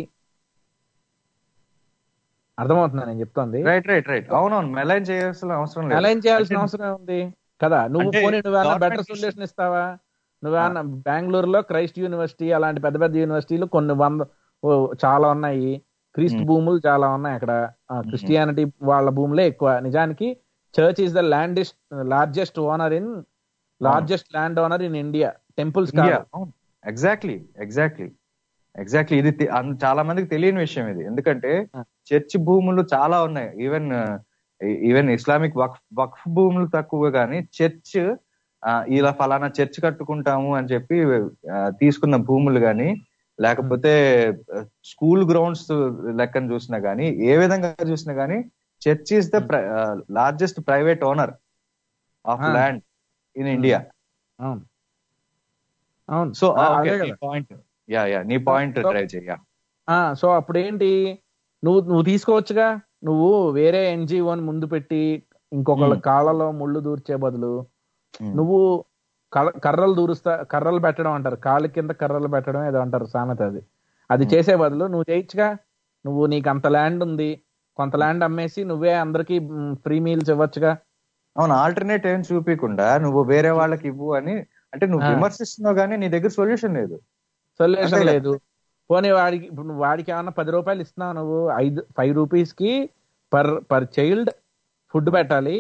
అర్థమవుతుందా నేను చెప్తోంది రైట్ రైట్ రైట్ అవునవును మెలైన్ చేయాల్సిన అవసరం లేదు మెలయం చేయాల్సిన అంటే- అవసరం ఉంది కదా నువ్వు అంటే పోనీ నువ్వేమన్నా government బెటర్ సొల్యూషన్ ఇస్తావా నువ్వేమన్నా బెంగళూరులో క్రైస్ట్ యూనివర్సిటీ అలాంటి పెద్ద పెద్ద యూనివర్సిటీలు కొన్ని వంద ఓ, చాలా ఉన్నాయి క్రీస్తు భూములు చాలా ఉన్నాయి అక్కడ క్రిస్టియానిటీ వాళ్ళ భూములే ఎక్కువ నిజానికి church is the landest largest owner in largest land owner in India temples India కాదు ఎగ్జాక్ట్లీ ఎగ్జాక్ట్లీ ఎగ్జాక్ట్లీ ఇది తె- అన్- చాలా మందికి తెలియని విషయం ఇది ఎందుకంటే చర్చ్ భూములు చాలా ఉన్నాయి even even Islamic waqf waqf భూములు తక్కువ కానీ చర్చ్ ఇలా ఫలానా చర్చ్ కట్టుకుంటాము అని చెప్పి ఆ, తీసుకున్న భూములు గాని లేకపోతే స్కూల్ గ్రౌండ్స్ లెక్కన చూసినా గానీ ఏ విధంగా చూసినా గానీ church is the largest private owner of Ah. Land in India అవును అవును సో ఆ, అదే కదా పాయింట్ యా యా నీ పాయింట్ So- ట్రై చెయ్యా ఆ సో అప్పుడు ఏంటి నువ్వు నువ్వు తీసుకోవచ్చుగా నువ్వు వేరే ఎన్జిఓని ముందు పెట్టి ఇంకొకళ్ళ Hmm. కాళ్ళలో ముళ్ళు దూర్చే బదులు నువ్వు కర్ర- కర్రలు దూరుస్తా కర్రలు పెట్టడం అంటారు కాళ్ళ కింద కర్రలు పెట్టడం ఏదో అంటారు సామెత అది అది చేసే బదులు నువ్వు చేయొచ్చుగా నువ్వు నీకు అంత ల్యాండ్ ఉంది కొంత ల్యాండ్ అమ్మేసి నువ్వే అందరికి ఫ్రీ మీల్స్ ఇవ్వచ్చుగా అవును ఆల్టర్నేట్ ఏం చూపించకుండా నువ్వు వేరే వాళ్ళకి ఇవ్వు అని అంటే నువ్వు Ah. విమర్శిస్తున్నావు కానీ నీ దగ్గర సొల్యూషన్ లేదు సొల్యూషన్ అంతే కదా. లేదు పోనీ వాడికి ఇప్పుడు నువ్వు వాడికి ఏమన్నా పది రూపాయలు ఇస్తున్నావు నువ్వు ఐదు ఫైవ్ రూపీస్ కి పర్ పర్ చైల్డ్ ఫుడ్ పెట్టాలి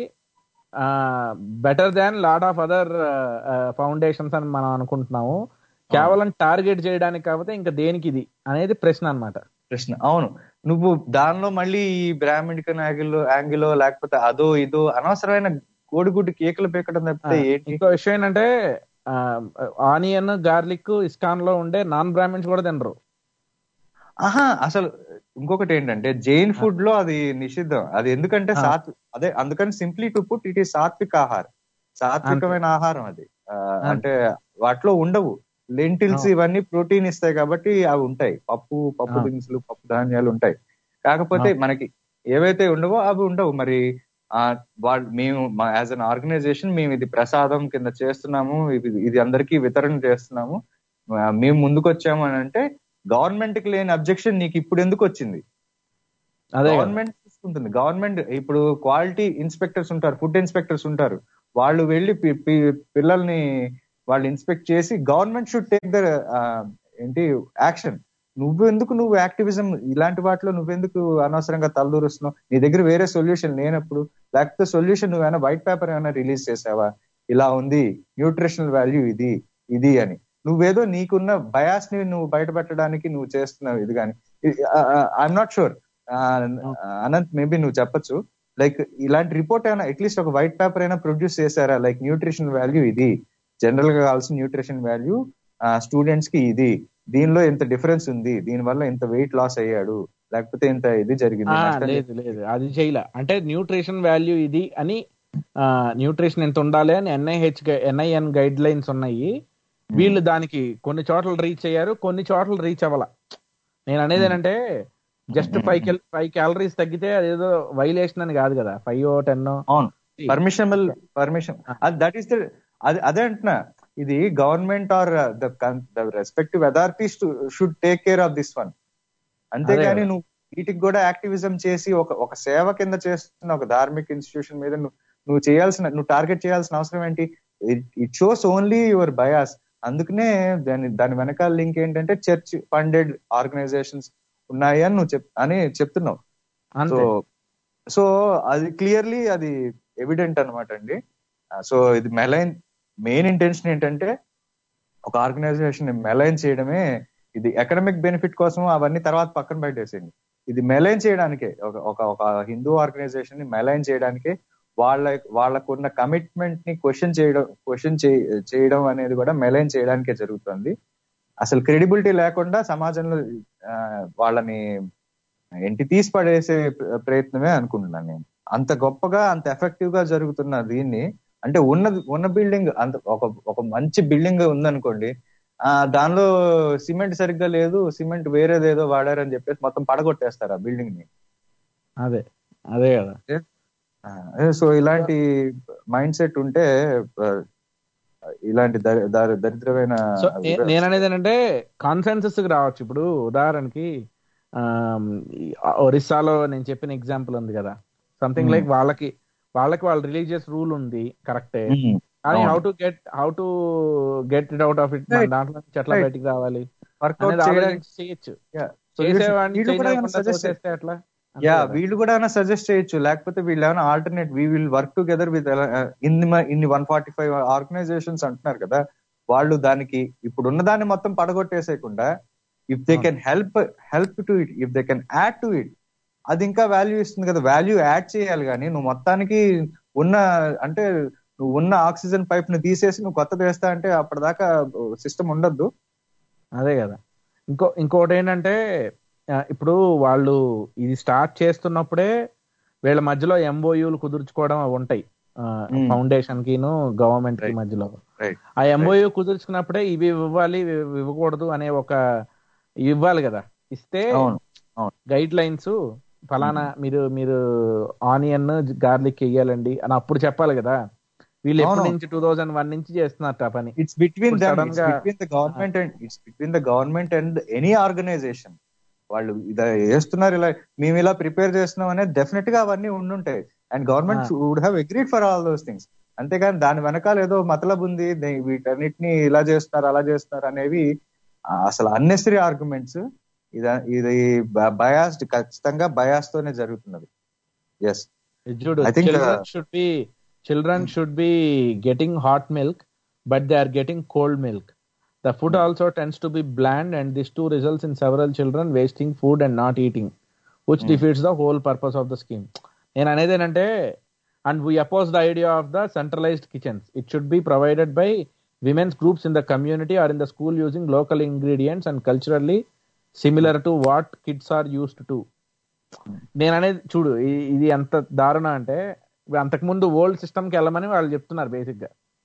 better than lot of other foundations అని మనం అనుకుంటున్నాము కేవలం టార్గెట్ చేయడానికి కాకపోతే ఇంకా దేనికి ఇది అనేది ప్రశ్న అన్నమాట ప్రశ్న అవును నువ్వు దానిలో మళ్ళీ ఈ బ్రాహ్మణికన్ యాంగిల్ యాంగిల్ లేకపోతే అదో ఇదో అనవసరమైన కోడిగుడ్డు కేకులు పీకడం తప్పితే ఏంటి ఇంకో విషయం ఏంటంటే ఆనియన్ గార్లిక్ ఇస్కాన్ లో ఉండే నాన్ బ్రాహ్మిన్స్ కూడా తినరు ఆహా అసలు ఇంకొకటి ఏంటంటే జైన్ ఫుడ్ లో అది నిషిద్ధం అది ఎందుకంటే ఆ. సాత్ అదే అందుకని సింప్లీ టు పుట్ ఇట్ ఈ సాత్విక ఆహారం సాత్వికమైన ఆహారం అది ఆ, అంటే వాటిలో ఉండవు లెంటిల్స్ ఆ. ఇవన్నీ ప్రోటీన్ ఇస్తాయి కాబట్టి అవి ఉంటాయి పప్పు పప్పు ఆ. దినుసులు పప్పు ధాన్యాలు ఉంటాయి కాకపోతే ఆ. మనకి ఏవైతే ఉండవో అవి ఉండవు మరి ఆ వాళ్ళు మేము యాజ్ అన్ ఆర్గనైజేషన్ మేము ఇది ప్రసాదం కింద చేస్తున్నాము ఇది ఇది అందరికీ వితరణ చేస్తున్నాము ఆ, మేము ముందుకు వచ్చాము అని అంటే గవర్నమెంట్ కి లేని అబ్జెక్షన్ నీకు ఇప్పుడు ఎందుకు వచ్చింది అదే కదా. గవర్నమెంట్ తీసుకుంటుంది గవర్నమెంట్ ఇప్పుడు క్వాలిటీ ఇన్స్పెక్టర్స్ ఉంటారు ఫుడ్ ఇన్స్పెక్టర్స్ ఉంటారు వాళ్ళు వెళ్ళి పి- పి- పిల్లల్ని వాళ్ళు ఇన్స్పెక్ట్ చేసి గవర్నమెంట్ షుడ్ టేక్ ద ఏంటి యాక్షన్ నువ్వు ఎందుకు నువ్వు యాక్టివిజం ఇలాంటి వాటిలో నువ్వెందుకు అనవసరంగా తలదూరుస్తున్నావు నీ దగ్గర వేరే సొల్యూషన్ లేనప్పుడు లేకపోతే సొల్యూషన్ నువ్వేమైనా వైట్ పేపర్ ఏమైనా రిలీజ్ చేసావా ఇలా ఉంది న్యూట్రిషనల్ వాల్యూ ఇది ఇది అని నువ్వేదో నీకున్న బయాస్ ని నువ్వు బయటపెట్టడానికి నువ్వు చేస్తున్నావు ఇది కానీ I'm not sure Anant maybe నువ్వు చెప్పొచ్చు లైక్ ఇలాంటి రిపోర్ట్ అయినా అట్లీస్ట్ ఒక వైట్ పేపర్ అయినా ప్రొడ్యూస్ చేశారా లైక్ న్యూట్రిషన్ వాల్యూ ఇది జనరల్ గా కావాల్సిన న్యూట్రిషన్ వాల్యూ స్టూడెంట్స్ కి ఇది దీనిలో ఇంత డిఫరెన్స్ ఉంది దీని వల్ల ఇంత వెయిట్ లాస్ అయ్యాడు లేకపోతే ఇంత ఇది జరిగింది ఆ, నష్టం లేదు లేదు అది చేయలే అంటే న్యూట్రిషన్ వాల్యూ ఇది అని న్యూట్రిషన్ ఎంత ఉండాలి అని ఎన్ఐహెచ్ ఎన్ఐఎన్ గైడ్ లైన్స్ ఉన్నాయి వీళ్ళు దానికి కొన్ని చోట్ల రీచ్ అయ్యారు కొన్ని చోట్ల రీచ్ అవ్వాల నేను అనేది ఏంటంటే జస్ట్ ఫైవ్ ఫైవ్ క్యాలరీస్ తగ్గితే అదేదో వైలేషన్ అని కాదు కదా ఫైవ్ టెన్ అవును permissionable permission that is the అది అదే అంటున్నా ఇది government or the respective authorities should take care of this one అంతేగాని కదా. నువ్వు వీటికి కూడా యాక్టివిజం చేసి ఒక ఒక సేవ కింద చేస్తున్న ఒక ధార్మిక ఇన్స్టిట్యూషన్ మీద నువ్వు నువ్వు చేయాల్సిన నువ్వు టార్గెట్ చేయాల్సిన అవసరం ఏంటి it shows only your bias అందుకనే దాని దాని వెనకాల లింక్ ఏంటంటే చర్చ్ ఫండెడ్ ఆర్గనైజేషన్స్ ఉన్నాయి అని నువ్వు చెప్ అని చెప్తున్నావు సో అంతే సో అది క్లియర్లీ అది ఎవిడెంట్ అనమాట అండి సో ఇది మెలైన్ మెయిన్ ఇంటెన్షన్ ఏంటంటే ఒక ఆర్గనైజేషన్ మెలైన్ చేయడమే ఇది ఎకనామిక్ బెనిఫిట్ కోసం అవన్నీ తర్వాత పక్కన పెట్టేసేయండి ఇది మెలైన్ చేయడానికే ఒక ఒక ఒక హిందూ ఆర్గనైజేషన్ ని మెలైన్ చేయడానికే వాళ్ళ వాళ్ళకున్న కమిట్మెంట్ ని క్వశ్చన్ చేయడం క్వశ్చన్ చేయడం అనేది కూడా మెలైన్ చేయడానికే జరుగుతుంది అసలు క్రెడిబిలిటీ లేకుండా సమాజంలో ఆ, వాళ్ళని ఏంటి తీసి పడేసే ప్ర- ప్రయత్నమే అనుకుంటున్నాను నేను అంత గొప్పగా అంత ఎఫెక్టివ్ గా జరుగుతున్న దీన్ని అంటే ఉన్న ఉన్న బిల్డింగ్ అంత ఒక ఒక మంచి బిల్డింగ్ ఉందనుకోండి ఆ దానిలో సిమెంట్ సరిగ్గా లేదు సిమెంట్ వేరేదేదో వాడారని చెప్పేసి మొత్తం పడగొట్టేస్తారు ఆ బిల్డింగ్ ని అదే అదే కదా సో ఇలాంటి మైండ్ సెట్ ఉంటే ఆ, ఇలాంటి దరి- దరి- దరిద్రమైన సో నే- నేను అనేది ఏంటంటే కాన్సెన్సస్ కి రావచ్చు ఇప్పుడు ఉదాహరణకి ఆమ్, ఈ ఒరిస్సాలో నేను చెప్పిన ఎగ్జాంపుల్ ఉంది కదా సంథింగ్ Hmm. లైక్ వాళ్ళకి వాళ్ళకి వాళ్ళ రిలీజియస్ రూల్ ఉంది కరెక్టే ఉమ్, కానీ అవును. How to get how to get it out of it Right. దాంట్లో నుంచి ఎట్లా Right. బయటికి రావాలి వర్కౌట్ అనేది చేయడానికి ఆలోచించి చేయొచ్చు Yeah. So చేసేవాడిని వీళ్ళు కూడా చేయనివ్వకుండా suggest- తోసేస్తే ఎట్లా అంతే యా కదా. వీళ్ళు కూడా సజెస్ట్ చేయొచ్చు లేకపోతే వీళ్ళు ఏమైనా alternate we will work together with ఇన్ని మ- ఇన్ని వన్ ఫార్టీ ఫైవ్ ఆర్గనైజేషన్స్ అంటున్నారు కదా వాళ్ళు దానికి ఇప్పుడు ఉన్న దాన్ని మొత్తం పడగొట్టేసేయకుండా if they can help help to it if they can add to it అది ఇంకా వాల్యూ ఇస్తుంది కదా వాల్యూ యాడ్ చేయాలి కానీ నువ్వు మొత్తానికి ఉన్న అంటే నువ్వు ఉన్న ఆక్సిజన్ పైప్ ని తీసేసి నువ్వు కొత్తది వేస్తా అంటే అప్పటిదాకా సిస్టమ్ ఉండొద్దు అదే కదా ఇంకో ఇంకోటి ఏంటంటే ఆ, ఇప్పుడు వాళ్ళు ఇది స్టార్ట్ చేస్తున్నప్పుడే వీళ్ళ మధ్యలో ఎంఓయూలు కుదుర్చుకోవడం అవి ఉంటాయి Hmm. ఫౌండేషన్ కిను గవర్నమెంట్ కి Right. మధ్యలో రైట్ ఆ ఎంఓయూ కుదుర్చుకున్నప్పుడే ఇవి ఇవ్వాలి ఇవి ఇవ్వకూడదు అనే ఒక ఇవి ఇవ్వాలి కదా ఇస్తే అవును గైడ్ లైన్స్ ఫలానా మీరు మీరు ఆనియన్ గార్లిక్ వేయాలండి అని అప్పుడు చెప్పాలి కదా వీళ్ళు ఎప్పటి అవును. నుంచి టూ థౌజండ్ వన్ నుంచి చేస్తున్నారు ఆ పని ఇట్స్ బిట్వీన్ ఇప్పుడు దమ్ sudden ఇట్స్ గా- between the government and it's between the government and any organization వాళ్ళు ఇది వేస్తున్నారు ఇలా మేము ఇలా ప్రిపేర్ చేస్తున్నాం అనేది డెఫినెట్ గా అవన్నీ ఉండుంటాయి and government Ah. Would have agreed for all those things అంతేగాని దాని వెనకాల ఏదో మతలబ్ ఉంది దే- వీటన్నిటిని ఇలా చేస్తున్నారు అలా చేస్తున్నారు అనేవి ఆ, అసలు అన్నెసరీ ఆర్గ్యుమెంట్స్ ఇది ఇది బయాస్డ్ ఖచ్చితంగా బయాస్ తోనే జరుగుతున్నది ఎస్ చూడు I think, children uh, should be children should be getting hot milk but they are getting cold milk the food also tends to be bland and this too results in several children wasting food and not eating which defeats the whole purpose of the scheme నేను అనేది ఏంటంటే and we oppose the idea of the centralized kitchens it should be provided by women's groups in the community are in the school using local ingredients and culturally similar to what kids are used to నేను అనేది చూడు ఇ- ఇది ఎంత దారుణం అంటే అంతకుముందు old system కి వెళ్ళమని వాళ్ళు చెప్తున్నారు బేసిక్ గా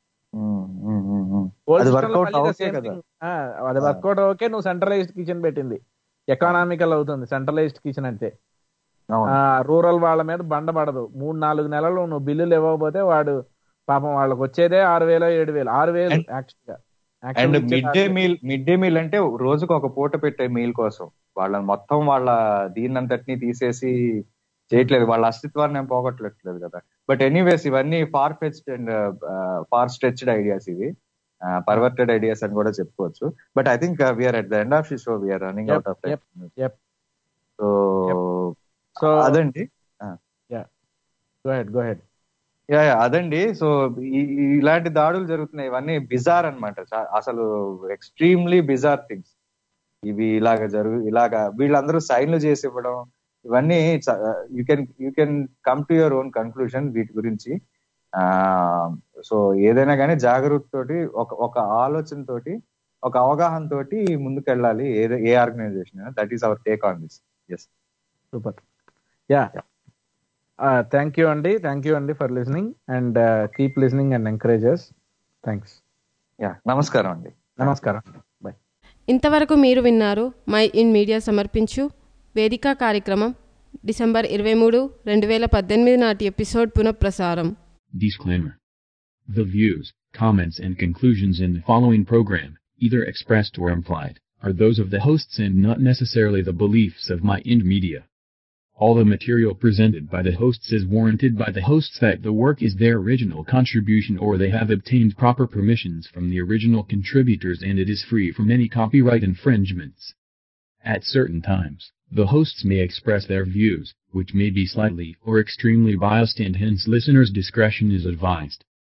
ఓల్డ్ అది సిస్టమ్ workout అవుతే కదా. అది వర్కౌట్ ఓకే నువ్వు సెంట్రలైజ్డ్ కిచెన్ పెట్టింది ఎకనామికల్ అవుతుంది సెంట్రలైజ్డ్ కిచెన్ అంటే అవును. రూరల్ వాళ్ళ మీద బండ పడదు మూడు నాలుగు నెలలు నువ్వు బిల్లులు ఇవ్వకపోతే వాడు పాపం వాళ్ళకి వచ్చేదే ఆరు వేలు ఏడు వేలు ఆరు వేలు And- యాక్చువల్గా and mid day meal mid day meal అంటే రోజుకు ఒక పూట పెట్టే మీల్ కోసం వాళ్ళని మొత్తం వాళ్ళ దీన్నంతటిని తీసేసి చేయట్లేదు వాళ్ళ అస్తిత్వాన్ని ఏం పోగొట్టలేదు కదా బట్ ఎనీవేస్ ఇవన్నీ far fetched and far stretched ideas ఇవి పర్వర్టెడ్ ఐడియాస్ అని కూడా చెప్పుకోవచ్చు but I think we're at the end of the show we're running Yep, out of yep, yep. So so అదండి go ahead go ahead yeah yeah, అదండి so ఈ- ఈ- ఇలాంటి దాడులు జరుగుతున్నాయి ఇవన్నీ బిజార్ అనమాట అసలు ఎక్స్ట్రీమ్లీ బిజార్ థింగ్స్ ఇవి ఇలాగ జరుగు ఇలాగ వీళ్ళందరూ సైన్లు చేసి ఇవ్వడం ఇవన్నీ you can you can come to your own conclusion వీటి గురించి సో ఏదైనా కానీ జాగ్రత్త తోటి ఒక ఒక ఆలోచన తోటి ఒక అవగాహన తోటి ముందుకెళ్ళాలి ఏదో a organization that is our take on this yes super yeah thank you అండి థ్యాంక్ యూ అండి for listening and keep listening and encourages thanks yeah నమస్కారం అండి నమస్కారం బాయ్ ఇంతవరకు మీరు విన్నారు మై ఇన్ మీడియా సమర్పించు వేదిక కార్యక్రమం డిసెంబర్ ఇరవై మూడు రెండు వేల పద్దెనిమిది నాటి ఎపిసోడ్ పునఃప్రసారం Disclaimer. The views, comments, and conclusions in the following program, either expressed or implied, are those of the hosts and not necessarily the beliefs of My Ind Media. All the material presented by the hosts is warranted by the hosts that the work is their original contribution or they have obtained proper permissions from the original contributors and it is free from any copyright infringements. At certain times, the hosts may express their views, which may be slightly or extremely biased and hence listeners' discretion is advised.